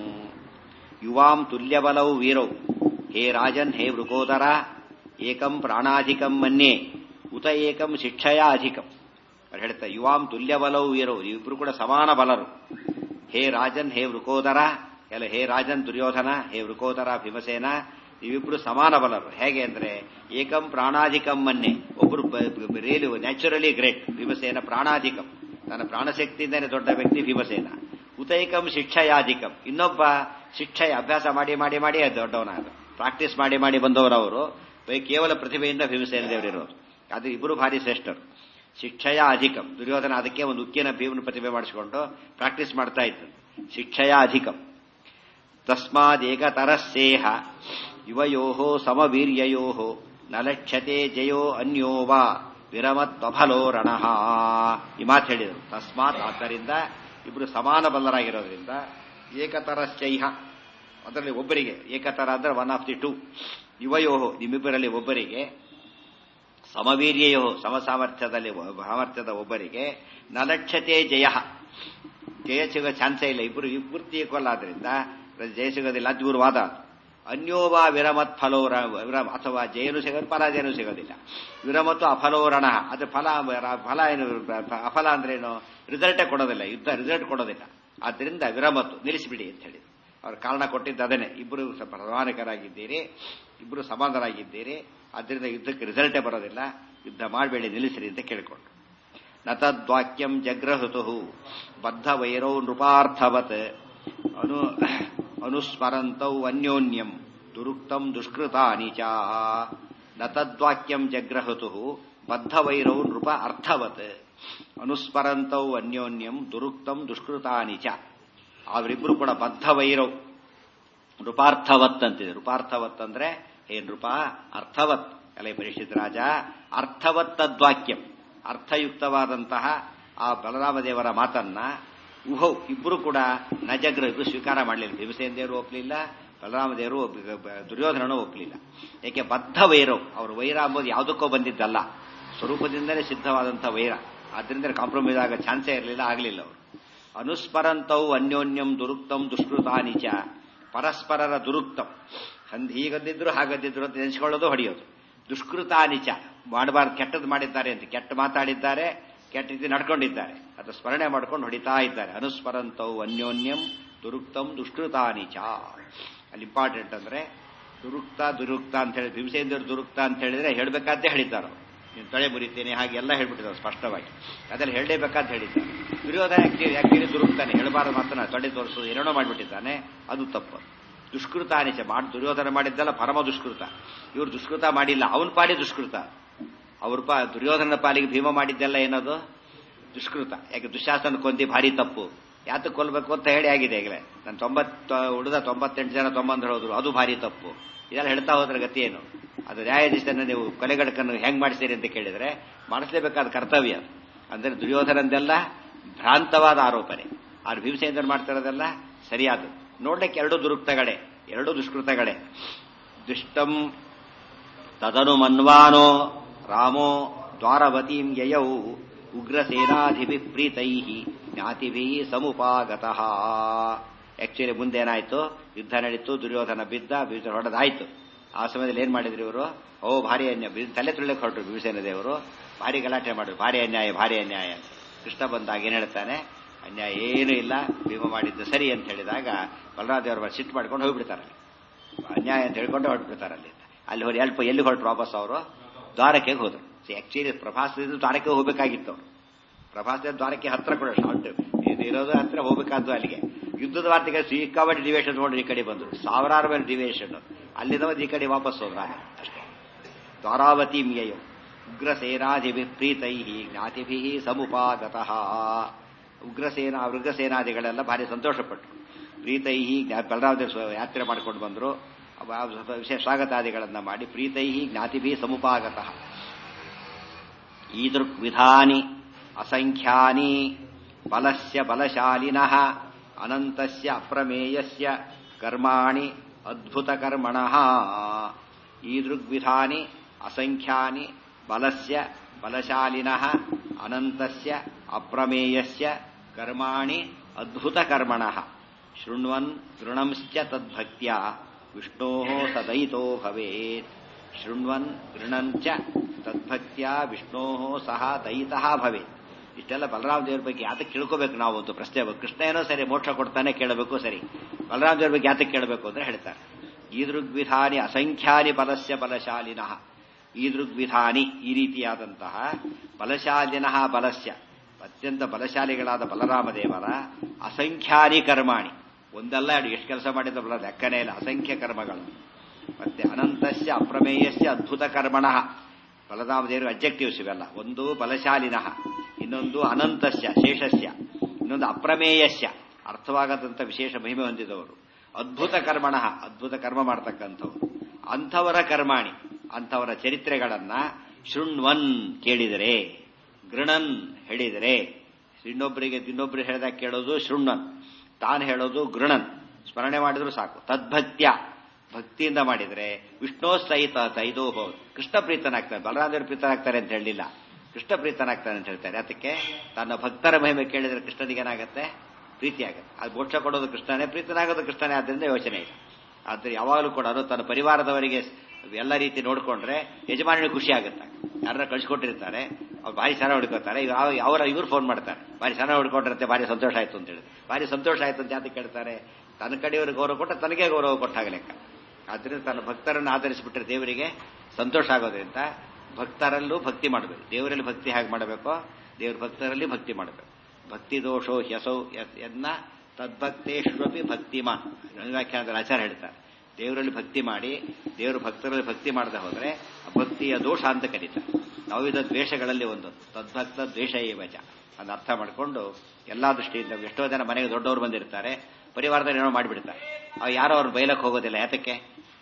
A: ಯುವಾಂ ತುಲ್ಯಬಲೌ ವೀರೌ ಹೇ ರಾಜನ್ ಹೇ ವೃಕೋದರ ಏಕಂ ಪ್ರಾಣಾಧಿಕಂ ಮನ್ಯೆ ಉತ ಏಕಂ ಶಿಕ್ಷಯಾ ಅಧಿಕಂ ಅವ್ರು ಹೇಳ್ತಾರೆ ಯುವಾಂ ತುಲ್ಯಬಲೌ ವೀರೌ ಇಬ್ರು ಕೂಡ ಸಮಾನ ಬಲರು ಹೇ ರಾಜನ್ ಹೇ ವೃಕೋದರ ಎಲ್ಲ ಹೇ ರಾಜನ್ ದುರ್ಯೋಧನ ಹೇ ವೃಕೋದರ ಭೀಮಸೇನ ಇವಿಬ್ರು ಸಮಾನ ಬಲರು ಹೇಗೆ ಅಂದ್ರೆ ಏಕಂ ಪ್ರಾಣಾಧಿಕಂ ಮನ್ನೆ ಒಬ್ರು ರಿಯಲಿ ನ್ಯಾಚುರಲಿ ಗ್ರೇಟ್ ಭೀಮಸೇನ ಪ್ರಾಣಾಧಿಕಂ ತನ್ನ ಪ್ರಾಣಶಕ್ತಿಯಿಂದನೇ ದೊಡ್ಡ ವ್ಯಕ್ತಿ ಭೀಮಸೇನ ಉತೈಕಂ ಶಿಕ್ಷಯಾಧಿಕಂ ಇನ್ನೊಬ್ಬ ಶಿಕ್ಷಯ ಅಭ್ಯಾಸ ಮಾಡಿ ಮಾಡಿ ಮಾಡಿ ದೊಡ್ಡವನಾಗ ಪ್ರಾಕ್ಟೀಸ್ ಮಾಡಿ ಮಾಡಿ ಬಂದವರವರು ಕೇವಲ ಪ್ರತಿಭೆಯಿಂದ ಭೀಮಸೇನ ದೇವರಿರೋರು ಅದು ಇಬ್ಬರು ಭಾರಿ ಶ್ರೇಷ್ಠರು ಶಿಕ್ಷಯ ಅಧಿಕಂ ದುರ್ಯೋಧನ ಅದಕ್ಕೆ ಒಂದು ಉಕ್ಕಿನ ಭೀಮನ ಪ್ರತಿಭೆ ಮಾಡಿಸಿಕೊಂಡು ಪ್ರಾಕ್ಟೀಸ್ ಮಾಡ್ತಾ ಇತ್ತು ಶಿಕ್ಷಯ ಅಧಿಕಂ ತಸ್ಮಾದೇಕತರಸ್ಸೇಹ ಯುವಯೋ ಸಮವೀರ್ಯಯೋ ನ ಲಕ್ಷ್ಯತೆ ಜಯೋ ಅನ್ಯೋ ವಾ ವಿರಮತ್ವಫಲೋ ರಣಃ ಈ ಮಾತು ಹೇಳಿದರು ತಸ್ಮಾತ್ ಆದ್ದರಿಂದ ಇಬ್ಬರು ಸಮಾನ ಬಲ್ಲರಾಗಿರೋದ್ರಿಂದ ಏಕತರಶ್ಚೈಹ ಅದರಲ್ಲಿ ಒಬ್ಬರಿಗೆ ಏಕತರ ಅಂದ್ರೆ ಒನ್ ಆಫ್ ದಿ ಟೂ ಯುವಯೋಹೋ ನಿಮ್ಮಿಬ್ಬರಲ್ಲಿ ಒಬ್ಬರಿಗೆ ಸಮವೀರ್ಯೋ ಸಮಸಾಮರ್ಥ್ಯದಲ್ಲಿ ಸಾಮರ್ಥ್ಯದ ಒಬ್ಬರಿಗೆ ನಲಕ್ಷತೆ ಜಯ ಜಯ ಸಿಗೋ ಚಾನ್ಸೇ ಇಲ್ಲ ಇಬ್ಬರು ಪೂರ್ತಿ ಈಕ್ವಲ್ ಆದ್ರಿಂದ ಜಯ ಸಿಗೋದಿಲ್ಲ ಅಂತ ಇವ್ರ ವಾದ ಅನ್ಯೋವಾ ವಿರಮತ್ ಫಲೋರ ವಿರಮ ಅಥವಾ ಜಯನು ಸಿಗೋದು ಪರಾಜಯನೂ ಸಿಗೋದಿಲ್ಲ ವಿರಮತ್ತು ಅಫಲೋರಣ ಅದು ಫಲ ಫಲ ಏನು ಅಫಲ ಅಂದ್ರೇನು ರಿಸಲ್ಟೇ ಕೊಡೋದಿಲ್ಲ ಯುದ್ಧ ರಿಸಲ್ಟ್ ಕೊಡೋದಿಲ್ಲ ಆದ್ದರಿಂದ ವಿರಮತ್ತು ನಿಲ್ಲಿಸಿಬಿಡಿ ಅಂತ ಹೇಳಿ ಅವ್ರ ಕಾರಣ ಕೊಟ್ಟಿದ್ದು ಅದನ್ನೇ ಇಬ್ಬರು ಪ್ರಧಾನಕರಾಗಿದ್ದೀರಿ ಇಬ್ಬರು ಸಮಾನರಾಗಿದ್ದೀರಿ ಆದ್ದರಿಂದ ಯುದ್ಧಕ್ಕೆ ರಿಸಲ್ಟೇ ಬರೋದಿಲ್ಲ ಯುದ್ಧ ಮಾಡಬೇಡಿ ನಿಲ್ಲಿಸಿರಿ ಅಂತ ಕೇಳಿಕೊಂಡು ನತದ್ವಾಕ್ಯಂ ಜಗ್ರಹುತು ಬದ್ಧ ವೈರೌ ನೃಪಾರ್ಥವತ್ ಅನು ಅನುಸ್ಮರಂತೌ ಅನ್ಯೋನ್ಯಂ ದುರುಕ್ತಂ ದುಷ್ಕೃತಾನಿ ಚ ನತದ್ವಾಕ್ಯಂ ಜಗ್ರಹುತು ಬದ್ಧ ವೈರೌ ನೃಪ ಅರ್ಥವತ್ ಅನುಸ್ಮರಂತೌ ಅನ್ಯೋನ್ಯಂ ದುರುಕ್ತಂ ದುಷ್ಕೃತಾನಿ ಚ ಅವರಿಬ್ಬರು ಕೂಡ ಬದ್ಧ ವೈರೌ ನೃಪಾರ್ಥವತ್ ಅಂತಿದೆ ನೃಪಾರ್ಥವತ್ ಅಂದ್ರೆ ಹೇ ನೃಪ ಅರ್ಥವತ್ ಕಲೆ ಪರಿಷತ್ ರಾಜ ಅರ್ಥವತ್ ತದ್ವಾಕ್ಯಂ ಅರ್ಥಯುಕ್ತವಾದಂತಹ ಆ ಬಲರಾಮದೇವರ ಮಾತನ್ನ ಉಹೌ ಇಬ್ಬರು ಕೂಡ ನಜಗ್ರ ಇಬ್ಬರು ಸ್ವೀಕಾರ ಮಾಡಲಿಲ್ಲ ಭೀಮಸೇನ ದೇವರು ಒಪ್ಪಲಿಲ್ಲ ಬಲರಾಮದೇವರು ದುರ್ಯೋಧನನು ಒಪ್ಪಲಿಲ್ಲ ಏಕೆ ಬದ್ಧ ವೈರವ್ ಅವ್ರ ವೈರ ಅಂಬೋದು ಯಾವುದಕ್ಕೋ ಬಂದಿದ್ದಲ್ಲ ಸ್ವರೂಪದಿಂದಲೇ ಸಿದ್ಧವಾದಂಥ ವೈರ ಆದ್ರಿಂದ ಕಾಂಪ್ರಮೈಸ್ ಆಗೋ ಚಾನ್ಸೇ ಇರಲಿಲ್ಲ ಆಗಲಿಲ್ಲ ಅವರು ಅನುಸ್ಮರಂತವು ಅನ್ಯೋನ್ಯಂ ದುರುಕ್ತಂ ದುಷ್ಕೃತಾನಿಚ ಪರಸ್ಪರರ ದುರುಕ್ತಂ ಹಂದ್ ಹೀಗದ್ದಿದ್ರು ಹಾಗದ್ದಿದ್ರು ಅಂತ ನೆನೆಸ್ಕೊಳ್ಳೋದು ಹೊಡೆಯೋದು ದುಷ್ಕೃತಾನಿಚ ಮಾಡಬಾರ್ದು ಕೆಟ್ಟದ್ದು ಮಾಡಿದ್ದಾರೆ ಅಂತ ಕೆಟ್ಟ ಮಾತಾಡಿದ್ದಾರೆ ಕೆಟ್ಟ ರೀತಿ ನಡ್ಕೊಂಡಿದ್ದಾರೆ ಅದು ಸ್ಮರಣೆ ಮಾಡ್ಕೊಂಡು ಹೊಡಿತಾ ಇದ್ದಾರೆ ಅನುಸ್ಮರಂತವು ಅನ್ಯೋನ್ಯಂ ದುರುಕ್ತಂ ದುಷ್ಕೃತಾನಿಚ ಅಲ್ಲಿ ಇಂಪಾರ್ಟೆಂಟ್ ಅಂದ್ರೆ ದುರುಕ್ತ ದುರುಕ್ತ ಅಂತ ಹೇಳಿ ಭೀಮಸೇಂದ್ರ ದುರುಕ್ತ ಅಂತ ಹೇಳಿದ್ರೆ ಹೇಳ್ಬೇಕಾದ್ದೇ ಹೇಳಿದ್ದಾರೆ ನೀನು ತೊಳೆ ಮುರಿತೇನೆ ಹಾಗೆ ಎಲ್ಲ ಹೇಳ್ಬಿಟ್ಟಿದ್ದಾರೆ ಸ್ಪಷ್ಟವಾಗಿ ಅದರಲ್ಲಿ ಹೇಳಲೇಬೇಕಂತ ಹೇಳಿದ್ದಾರೆ ದುರ್ಯೋಧನ ಆಕ್ಚುಲಿ ಆಕ್ಚುಲಿ ದುರುಕ್ತಾನೆ ಹೇಳಬಾರದು ಮಾತನ್ನ ತೊಡೆ ತೋರಿಸೋದು ಏನೇನೋ ಮಾಡಿಬಿಟ್ಟಿದ್ದಾನೆ ಅದು ತಪ್ಪು ದುಷ್ಕೃತ ಅನಿಚ ಮಾಡಿ ದುರ್ಯೋಧನ ಮಾಡಿದ್ದಲ್ಲ ಪರಮ ದುಷ್ಕೃತ ಇವರು ದುಷ್ಕೃತ ಮಾಡಿಲ್ಲ ಅವನ ಪಾಲಿ ದುಷ್ಕೃತ ಅವ್ರ ಪಾ ದುರ್ಯೋಧನ ಪಾಲಿಗೆ ಭೀಮ ಮಾಡಿದ್ದೆಲ್ಲ ಏನದು ದುಷ್ಕೃತ ಯಾಕೆ ದುಶಾಸನ ಕೊಂದಿ ಭಾರಿ ತಪ್ಪು ಯಾತಕ್ಕೆ ಕೊಲ್ಬೇಕು ಅಂತ ಹೇಳಿ ಆಗಿದೆ ಈಗಲೇ ನಾನು ತೊಂಬತ್ತು ಉಳಿದ ತೊಂಬತ್ತೆಂಟು ಜನ ತೊಂಬಂದ್ರೆ ಹೋದ್ರು ಅದು ಭಾರಿ ತಪ್ಪು ಇದೆಲ್ಲ ಹೇಳ್ತಾ ಹೋದ್ರೆ ಗತಿ ಏನು ಅದು ನ್ಯಾಯಾಧೀಶನ ನೀವು ಕೊಲೆಗಡಕನ್ನು ಹೆಂಗ್ ಮಾಡಿಸ್ತೀರಿ ಅಂತ ಕೇಳಿದ್ರೆ ಮಾಡಿಸ್ಲೇಬೇಕಾದ ಕರ್ತವ್ಯ ಅದು ಅಂದ್ರೆ ದುರ್ಯೋಧನಂದೆಲ್ಲ ಭ್ರಾಂತವಾದ ಆರೋಪನೆ ಆದ್ರೆ ಭೀಮಸೇಂದ್ರ ಮಾಡ್ತಿರೋದೆಲ್ಲ ಸರಿಯಾದ ನೋಡ್ಲಿಕ್ಕೆ ಎರಡು ದುರುಕ್ತಗಳೇ ಎರಡು ದುಷ್ಕೃತಗಳೇ ದುಷ್ಟಂ ತದನು ಮನ್ವಾನೋ ರಾಮೋ ದ್ವಾರವತೀಂ ಯಯೌ ಉಗ್ರಸೇನಾಧಿಭಿ ಪ್ರೀತೈ ಜ್ಞಾತಿಭಿ ಸಮುಪಾಗತಃ ಆಕ್ಚುಲಿ ಮುಂದೇನಾಯ್ತು ಯುದ್ಧ ನಡೀತು ದುರ್ಯೋಧನ ಬಿದ್ದ ಬೀಜ ಹೊಡೆದಾಯ್ತು ಆ ಸಮಯದಲ್ಲಿ ಏನ್ ಮಾಡಿದ್ರು ಇವರು ಓ ಭಾರಿ ಅನ್ಯಾಯ ತಲೆ ತುಳಿಯಕ್ಕೆ ಹೊರಟರು ಭೀಮಸೇನ ದೇವರು ಭಾರಿ ಗಲಾಟೆ ಮಾಡಿದ್ರು ಭಾರಿ ಅನ್ಯಾಯ ಭಾರಿ ಅನ್ಯಾಯ ಅಂತ ಕೃಷ್ಣ ಬಂದಾಗ ಏನ್ ಹೇಳ್ತಾನೆ ಅನ್ಯಾಯ ಏನೂ ಇಲ್ಲ ಭೀಮ ಮಾಡಿದ್ದು ಸರಿ ಅಂತ ಹೇಳಿದಾಗ ಬಲರಾಮ ದೇವರ ಸಿಟ್ಟು ಮಾಡ್ಕೊಂಡು ಹೋಗ್ಬಿಡ್ತಾರೆ ಅನ್ಯಾಯ ಅಂತ ಹೇಳ್ಕೊಂಡು ಹೊರಟ್ಬಿಡ್ತಾರೆ ಅಲ್ಲಿ ಅಲ್ಲಿ ಹೋಗಿ ಅಲ್ಪ ಎಲ್ಲಿ ಹೊರಟರು ವಾಪಸ್ ಅವರು ದ್ವಾರಕ್ಕೆ ಹೋದ್ರು ಆಕ್ಚುಲಿ ಪ್ರಭಾಸದಿಂದ ದ್ವಾರಕ್ಕೆ ಹೋಗ್ಬೇಕಾಗಿತ್ತು ಅವರು ಪ್ರಭಾಸದಿಂದ ದ್ವಾರಕ್ಕೆ ಹತ್ರ ಕೂಡ ಶಾರ್ಟ್ ಇದು ಇರೋದು ಹತ್ರ ಹೋಗ್ಬೇಕಾದ್ದು ಅಲ್ಲಿಗೆ ಯುದ್ಧದ ವಾರ್ತೆಗೆ ಸಿಕ್ಕಾಪಟ್ಟೆ ಡಿವೇಶನ್ ನೋಡಿ ಈ ಕಡೆ ಬಂದರು ಸಾವಿರಾರು ಮೇಲೆ ಡಿವೇಶನ್ ಅಲ್ಲಿಂದ ಈ ಕಡೆ ವಾಪಸ್ ಹೋದ್ರ ಅಷ್ಟೇ ದ್ವಾರಾವತಿ ಮಿಯಯೋ ಉಗ್ರಸೇನಾಧಿಭಿ ಪ್ರೀತೈ ಜ್ಞಾತಿಭಿ ಸಮುಪಾಗತಃ ಉಗ್ರಸೇನಾ ಉಗ್ರಸೇನಾದಿಗಳೆಲ್ಲ ಭಾರಿ ಸಂತೋಷಪಟ್ಟರು ಪ್ರೀತೈ ಬಲರಾಮ ಯಾತ್ರೆ ಮಾಡ್ಕೊಂಡು ಬಂದರು ವಿಶೇಷ ಸ್ವಾಗತಾದಿಗಳನ್ನ ಮಾಡಿ ಪ್ರೀತೈ ಜ್ಞಾತಿಭಿ ಸಮುಪಾಗತಃ ಈದೃಕ್ವಿಧಾನಿ ಅಸಂಖ್ಯಾನಿ ಬಲಸ್ಯ ಬಲಶಾಲಿನಃ ಅನಂತಸ್ಯ ಅಪ್ರಮೇಯಸ್ಯ ಕರ್ಮಾಣಿ ಅದ್ಭುತಕರ್ಮಣಃ ಈದೃಗ್ವಿಧಾನಿ ಅಸಂಖ್ಯಾನಿ ಬಲಸ್ಯ ಬಲಶಾಲಿನಃ ಅನಂತಸ್ಯ ಅಪ್ರಮೇಯಸ್ಯ ಕರ್ಮಾಣಿ ಅದ್ಭುತಕರ್ಮಣಃ ಶೃಣ್ವನ್ ಗೃಣಂಶ್ಚ ತದ್ಭಕ್ತ್ಯ ವಿಷ್ಣೋ ಸದಯಿತೋ ಭವೇತ್ ಶೃಣ್ವನ್ ಗೃಣಂಚ ತದ್ಭಕ್ತ್ಯ ವಿಷ್ಣೋ ಸಹ ದಯಿತಃ ಭವೇತ್ ಇಷ್ಟೆಲ್ಲ ಬಲರಾಮ ದೇವ್ರ ಬಗ್ಗೆ ಯಾತಕ್ಕೆ ಕೇಳ್ಕೋಬೇಕು ನಾವು ಒಂದು ಪ್ರಶ್ನೆ ಕೃಷ್ಣ ಏನೋ ಸರಿ ಮೋಕ್ಷ ಕೊಡ್ತಾನೆ ಕೇಳಬೇಕು ಸರಿ ಬಲರಾಮ ದೇವ್ರ ಬಗ್ಗೆ ಯಾತಕ್ಕೆ ಕೇಳಬೇಕು ಅಂದ್ರೆ ಹೇಳ್ತಾರೆ ಈದೃಗ್ವಿಧಾನಿ ಅಸಂಖ್ಯಾನಿ ಬಲಸ್ಯ ಬಲಶಾಲಿನಃ ಈದೃಗ್ವಿಧಾನಿ ಈ ರೀತಿಯಾದಂತಹ ಬಲಶಾಲಿನಃ ಬಲಸ್ಯ ಅತ್ಯಂತ ಬಲಶಾಲಿಗಳಾದ ಬಲರಾಮ ದೇವರ ಅಸಂಖ್ಯಾನಿ ಕರ್ಮಾಣಿ ಒಂದಲ್ಲ ಎರಡು ಎಷ್ಟು ಕೆಲಸ ಮಾಡಿದ ಬಲ ಲೆಕ್ಕನೇ ಇಲ್ಲ ಅಸಂಖ್ಯ ಕರ್ಮಗಳು ಮತ್ತೆ ಅನಂತಸ್ಯ ಅಪ್ರಮೇಯಸ್ಯ ಅದ್ಭುತ ಕರ್ಮಣಃ ಬಲರಾಮ ದೇವರು ಅಬ್ಜೆಕ್ಟಿವ್ಸ್ ಇವೆಲ್ಲ ಒಂದು ಬಲಶಾಲಿನಃ ಇನ್ನೊಂದು ಅನಂತಸ್ಯ ಶೇಷಸ್ಯ ಇನ್ನೊಂದು ಅಪ್ರಮೇಯಸ್ಯ ಅರ್ಥವಾಗದಂತ ವಿಶೇಷ ಮಹಿಮೆ ಹೊಂದಿದವರು ಅದ್ಭುತ ಕರ್ಮಣಃ ಅದ್ಭುತ ಕರ್ಮ ಮಾಡ್ತಕ್ಕಂಥವ್ರು ಅಂಥವರ ಕರ್ಮಾಣಿ ಅಂಥವರ ಚರಿತ್ರೆಗಳನ್ನ ಶೃಣ್ವನ್ ಕೇಳಿದರೆ ಗೃಣನ್ ಹೇಳಿದರೆ ಇನ್ನೊಬ್ಬರಿಗೆ ಇನ್ನೊಬ್ಬರಿಗೆ ಹೇಳಿದಾಗ ಕೇಳೋದು ಶೃಣ್ವನ್ ತಾನು ಹೇಳೋದು ಗೃಣನ್ ಸ್ಮರಣೆ ಮಾಡಿದ್ರು ಸಾಕು ತದ್ಭಕ್ತ್ಯ ಭಕ್ತಿಯಿಂದ ಮಾಡಿದ್ರೆ ವಿಷ್ಣು ಸಹಿತ ಸೈದೋ ಕೃಷ್ಣ ಪ್ರೀತನಾಗ್ತಾನೆ ಬಲರಾಮದೇವರು ಪ್ರೀತನಾಗ್ತಾರೆ ಅಂತ ಹೇಳಲಿಲ್ಲ ಕೃಷ್ಣ ಪ್ರೀತನಾಗ್ತಾನೆ ಅಂತ ಹೇಳ್ತಾರೆ ಅದಕ್ಕೆ ತನ್ನ ಭಕ್ತರ ಮಹಿಮೆ ಕೇಳಿದ್ರೆ ಕೃಷ್ಣನಿಗೆ ಏನಾಗುತ್ತೆ ಪ್ರೀತಿ ಆಗುತ್ತೆ ಅದು ಮೋಕ್ಷ ಕೊಡೋದು ಕೃಷ್ಣನೇ ಪ್ರೀತನಾಗೋದು ಕೃಷ್ಣನೇ ಆದ್ದರಿಂದ ಯೋಚನೆ ಇಲ್ಲ ಆದ್ರೆ ಯಾವಾಗಲೂ ಕೂಡ ತನ್ನ ಪರಿವಾರದವರಿಗೆ ಎಲ್ಲ ರೀತಿ ನೋಡ್ಕೊಂಡ್ರೆ ಯಜಮಾನಿಗೆ ಖುಷಿ ಆಗುತ್ತೆ ಯಾರನ್ನ ಕಳ್ಸಿಕೊಟ್ಟಿರ್ತಾರೆ ಅವ್ರು ಭಾರಿ ಚೆನ್ನಾಗಿ ಹೊಡ್ಕೋತಾರೆ ಈಗ ಅವರ ಇವ್ರು ಫೋನ್ ಮಾಡ್ತಾರೆ ಭಾರಿ ಚೆನ್ನಾಗಿ ಹೊಡ್ಕೊಂಡಿರುತ್ತೆ ಭಾರಿ ಸಂತೋಷ ಆಯ್ತು ಅಂತ ಹೇಳಿ ಭಾರಿ ಸಂತೋಷ ಆಯ್ತು ಅಂತ ಯಾಕೆ ಕೇಳ್ತಾರೆ ತನ್ನ ಕಡೆಯವ್ರಿಗೆ ಗೌರವ ಕೊಟ್ಟ ತನಗೆ ಗೌರವ ಕೊಟ್ಟಾಗ ಲೆಕ್ಕ ಆದ್ರಿಂದ ತನ್ನ ಭಕ್ತರನ್ನು ಆಧರಿಸಿಬಿಟ್ರೆ ದೇವರಿಗೆ ಸಂತೋಷ ಆಗೋದ್ರಿಂದ ಭಕ್ತರಲ್ಲೂ ಭಕ್ತಿ ಮಾಡಬೇಕು ದೇವರಲ್ಲಿ ಭಕ್ತಿ ಹೇಗೆ ಮಾಡಬೇಕೋ ದೇವ್ರ ಭಕ್ತರಲ್ಲಿ ಭಕ್ತಿ ಮಾಡಬೇಕು ಭಕ್ತಿ ದೋಷೋ ಹ್ಯಸೌ ಎನ್ನ ತದ್ಭಕ್ತೇಶ್ವಪಿ ಭಕ್ತಿಮಾನ್ ವ್ಯಾಖ್ಯಾನದಲ್ಲಿ ಆಚಾರ ಹೇಳ್ತಾರೆ ದೇವರಲ್ಲಿ ಭಕ್ತಿ ಮಾಡಿ ದೇವರು ಭಕ್ತರಲ್ಲಿ ಭಕ್ತಿ ಮಾಡದೆ ಹೋದ್ರೆ ಭಕ್ತಿಯ ದೋಷ ಅಂತ ಕರೀತಾರೆ ನಾವಿದ ದ್ವೇಷಗಳಲ್ಲಿ ಒಂದು ತದ್ಭಕ್ತ ದ್ವೇಷ ಏವಚ ಅದನ್ನ ಅರ್ಥ ಮಾಡಿಕೊಂಡು ಎಲ್ಲಾ ದೃಷ್ಟಿಯಿಂದ ಎಷ್ಟೋ ಜನ ಮನೆಗೆ ದೊಡ್ಡವರು ಬಂದಿರ್ತಾರೆ ಪರಿವಾರದಲ್ಲಿ ಏನೋ ಮಾಡಿಬಿಡ್ತಾರೆ ಅವ್ ಯಾರೋ ಅವ್ರು ಬೈಲಕ್ಕೆ ಹೋಗೋದಿಲ್ಲ ಯಾತಕ್ಕೆ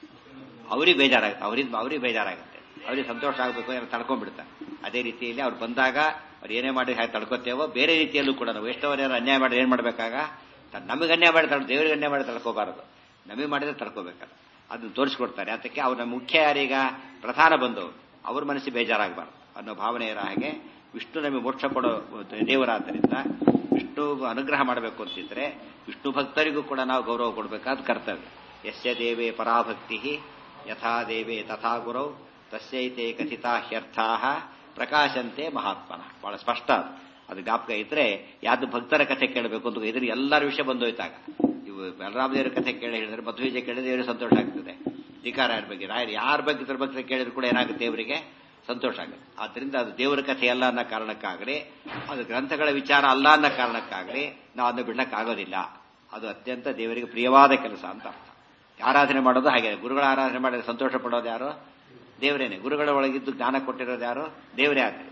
A: ಅವ್ರಿಗೆ ಬೇಜಾರಾಗುತ್ತೆ ಅವ್ರಿಂದ ಅವ್ರಿಗೆ ಬೇಜಾರಾಗುತ್ತೆ ಅವ್ರಿಗೆ ಸಂತೋಷ ಆಗಬೇಕು ಏನೋ ತಡ್ಕೊಂಡ್ಬಿಡ್ತಾರೆ ಅದೇ ರೀತಿಯಲ್ಲಿ ಅವ್ರು ಬಂದಾಗ ಅವ್ರು ಏನೇ ಮಾಡಿ ಹಾಗೆ ತಡ್ಕೋತೇವೋ ಬೇರೆ ರೀತಿಯಲ್ಲೂ ಕೂಡ ನಾವು ಎಷ್ಟೋರು ಅನ್ಯಾಯ ಮಾಡಿ ಏನ್ ಮಾಡ್ಬೇಕಾಗ ನಮಗೆ ಅನ್ಯಾಯ ಮಾಡಿ ತಡ ದೇವರಿಗೆ ಅನ್ಯಾಯ ಮಾಡಿ ತಡ್ಕೋಬಾರದು ನಮಗೆ ಮಾಡಿದ್ರೆ ತಡ್ಕೋಬೇಕಲ್ಲ ಅದನ್ನ ತೋರಿಸ್ಕೊಡ್ತಾರೆ ಅದಕ್ಕೆ ಅವ್ರ ಮುಖ್ಯ ಯಾರೀಗ ಪ್ರಧಾನ ಬಂದವರು ಅವ್ರ ಮನಸ್ಸಿಗೆ ಬೇಜಾರಾಗಬಾರ್ದು ಅನ್ನೋ ಭಾವನೆ ಇರೋ ಹಾಗೆ ವಿಷ್ಣು ನಮಗೆ ಮೋಕ್ಷ ಕೊಡೋ ದೇವರಾದ್ದರಿಂದ ವಿಷ್ಣು ಅನುಗ್ರಹ ಮಾಡಬೇಕು ಅಂತಿದ್ರೆ ವಿಷ್ಣು ಭಕ್ತರಿಗೂ ಕೂಡ ನಾವು ಗೌರವ ಕೊಡಬೇಕಾದ ಕರ್ತವ್ಯ ಯಸ್ಯ ದೇವೇ ಪರಾಭಕ್ತಿ ಯಥಾ ದೇವೇ ತಥಾ ಗುರೌ ತಸ್ಯೈತೆ ಕಥಿತಾ ಹ್ಯರ್ಥಾ ಪ್ರಕಾಶಂತೆ ಮಹಾತ್ಮನ ಬಹಳ ಸ್ಪಷ್ಟ ಅದು ಅದು ಜ್ಞಾಪಕ ಇದ್ರೆ ಯಾವ್ದು ಭಕ್ತರ ಕಥೆ ಕೇಳಬೇಕು ಅಂತ ಇದ್ರೆ ಎಲ್ಲರ ವಿಷಯ ಬಂದೋಯ್ತಾಗ ಇವು ಬಲರಾಮದೇವರ ಕಥೆ ಕೇಳಿ ಹೇಳಿದ್ರೆ ಮಧ್ವೀಜ ಕೇಳಿದ್ರೆ ದೇವರಿಗೆ ಸಂತೋಷ ಆಗ್ತದೆ ಧಿಕಾರಾಯರ ಬಗ್ಗೆ ರಾಯರು ಯಾರ ಬಗ್ಗೆ ಇದ್ರ ಬಗ್ಗೆ ಕೇಳಿದ್ರು ಕೂಡ ಏನಾಗುತ್ತೆ ದೇವರಿಗೆ ಸಂತೋಷ ಆಗುತ್ತೆ ಆದ್ರಿಂದ ಅದು ದೇವರ ಕಥೆ ಅಲ್ಲ ಅನ್ನೋ ಕಾರಣಕ್ಕಾಗಲಿ ಅದು ಗ್ರಂಥಗಳ ವಿಚಾರ ಅಲ್ಲ ಅನ್ನೋ ಕಾರಣಕ್ಕಾಗಲಿ ನಾವು ಅದನ್ನು ಬಿಡಕ್ಕಾಗೋದಿಲ್ಲ ಅದು ಅತ್ಯಂತ ದೇವರಿಗೆ ಪ್ರಿಯವಾದ ಕೆಲಸ ಅಂತ ಅರ್ಥ ಆರಾಧನೆ ಮಾಡೋದು ಹಾಗೆ ಗುರುಗಳ ಆರಾಧನೆ ಮಾಡಿದ್ರೆ ಸಂತೋಷ ಪಡೋದು ಯಾರು ದೇವರೇನೆ ಗುರುಗಳ ಒಳಗಿದ್ದು ಜ್ಞಾನ ಕೊಟ್ಟಿರೋದು ಯಾರು ದೇವರೇ ಆದ್ದರಿಂದ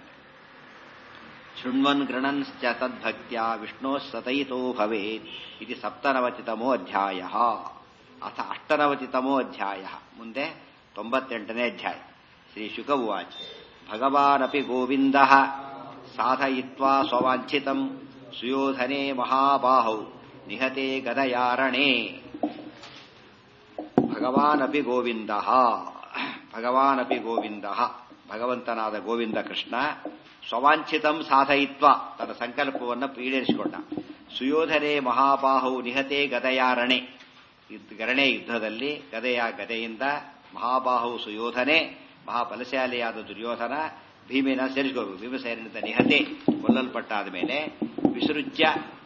A: ಶೃಣ್ವನ್ ಗೃಣನ್ಶ್ಚ ತದ್ಭಕ್ತ್ಯ ವಿಷ್ಣೋ ಸತಯಿತೋ ಭವೇತ್ ಇದು ಸಪ್ತನವತಿತಮೋ ಅಧ್ಯಾಯ ಅಥ ಅಷ್ಟನವತಿತಮೋ ಅಧ್ಯಾಯ ಮುಂದೆ ತೊಂಬತ್ತೆಂಟನೇ ಅಧ್ಯಾಯ ಶ್ರೀ ಶುಕ ಉವಾಚ ಭಗವಾನಪಿ ಗೋವಿಂದ ಸಾಧಯಿತ್ವಾ ಸ್ವವಾಂಛಿತಂ ಸುಯೋಧನೆ ಮಹಾಬಾಹೌ ನಿಹತೆ ಗದಯಾರಣೆ ಭಗವಾನಪಿ ಗೋವಿಂದ ಭಗವಾನಪಿ ಗೋವಿಂದ ಭಗವಂತನಾದ ಗೋವಿಂದ ಕೃಷ್ಣ ಸ್ವವಾಂಛಿತಂ ಸಾಧಯಿತ್ವ ತನ್ನ ಸಂಕಲ್ಪವನ್ನು ಈಡೇರಿಸಿಕೊಂಡ ಸುಯೋಧನೆ ಮಹಾಬಾಹು ನಿಹತೆ ಗದಯಾರಣೆ ಗರಣೆ ಯುದ್ಧದಲ್ಲಿ ಗದೆಯ ಗದೆಯಿಂದ ಮಹಾಬಾಹು ಸುಯೋಧನೆ ಮಹಾಬಲಶಾಲಿಯಾದ ದುರ್ಯೋಧನ ಭೀಮೇನ ಸೇರಿಸಿಕೊಂಡು ಭೀಮಸೇನಿಂದ ನಿಹತೆ ಕೊಲ್ಲಲ್ಪಟ್ಟಾದ ಮೇಲೆ ವಿಸೃಜ್ಯ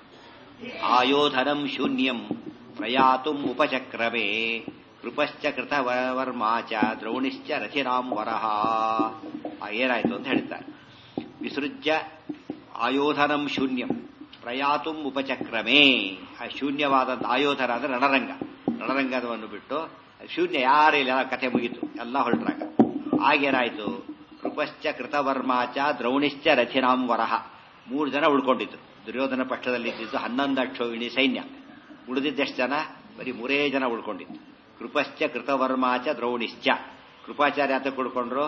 A: ಆಯೋಧನಂ ಶೂನ್ಯಂ ಪ್ರಯಾತುಂ ಉಪಚಕ್ರವೇ ಕೃಪಶ್ಚ ಕೃತವರ್ಮಾಚ ದ್ರೋಣಿಶ್ಚ ರಥಿರಾಂ ವರಹ ಏನಾಯ್ತು ಅಂತ ಹೇಳ್ತಾರೆ ವಿಸೃಜ್ಯ ಆಯೋಧನಂ ಶೂನ್ಯಂ ಪ್ರಯಾತುಂ ಉಪಚಕ್ರಮೇ ಆ ಶೂನ್ಯವಾದಂಥ ಆಯೋಧನ ಅಂದ್ರೆ ರಣರಂಗ ರಣರಂಗವನ್ನು ಬಿಟ್ಟು ಶೂನ್ಯ ಯಾರಿಲ್ಲ ಕಥೆ ಮುಗೀತು ಎಲ್ಲ ಹೊರಟ್ರಾಗ ಆಗೇನಾಯ್ತು ಕೃಪಶ್ಚ ಕೃತವರ್ಮಾಚ ದ್ರೌಣಿಶ್ಚ ರಥಿರಾಂ ವರಹ ಮೂರು ಜನ ಉಳ್ಕೊಂಡಿದ್ರು ದುರ್ಯೋಧನ ಪಕ್ಷದಲ್ಲಿದ್ದು ಹನ್ನೊಂದು ಅಕ್ಷೋಹಿಣಿ ಸೈನ್ಯ ಉಳಿದಿದ್ದೆಷ್ಟು ಜನ ಬರೀ ಮೂರೇ ಜನ ಉಳ್ಕೊಂಡಿತ್ತು ಕೃಪಶ್ಚ ಕೃತವರ್ಮಾಚ ದ್ರೌಣಿಶ್ಚ ಕೃಪಾಚಾರ್ಯ ಅಂತ ಕುಡ್ಕೊಂಡ್ರು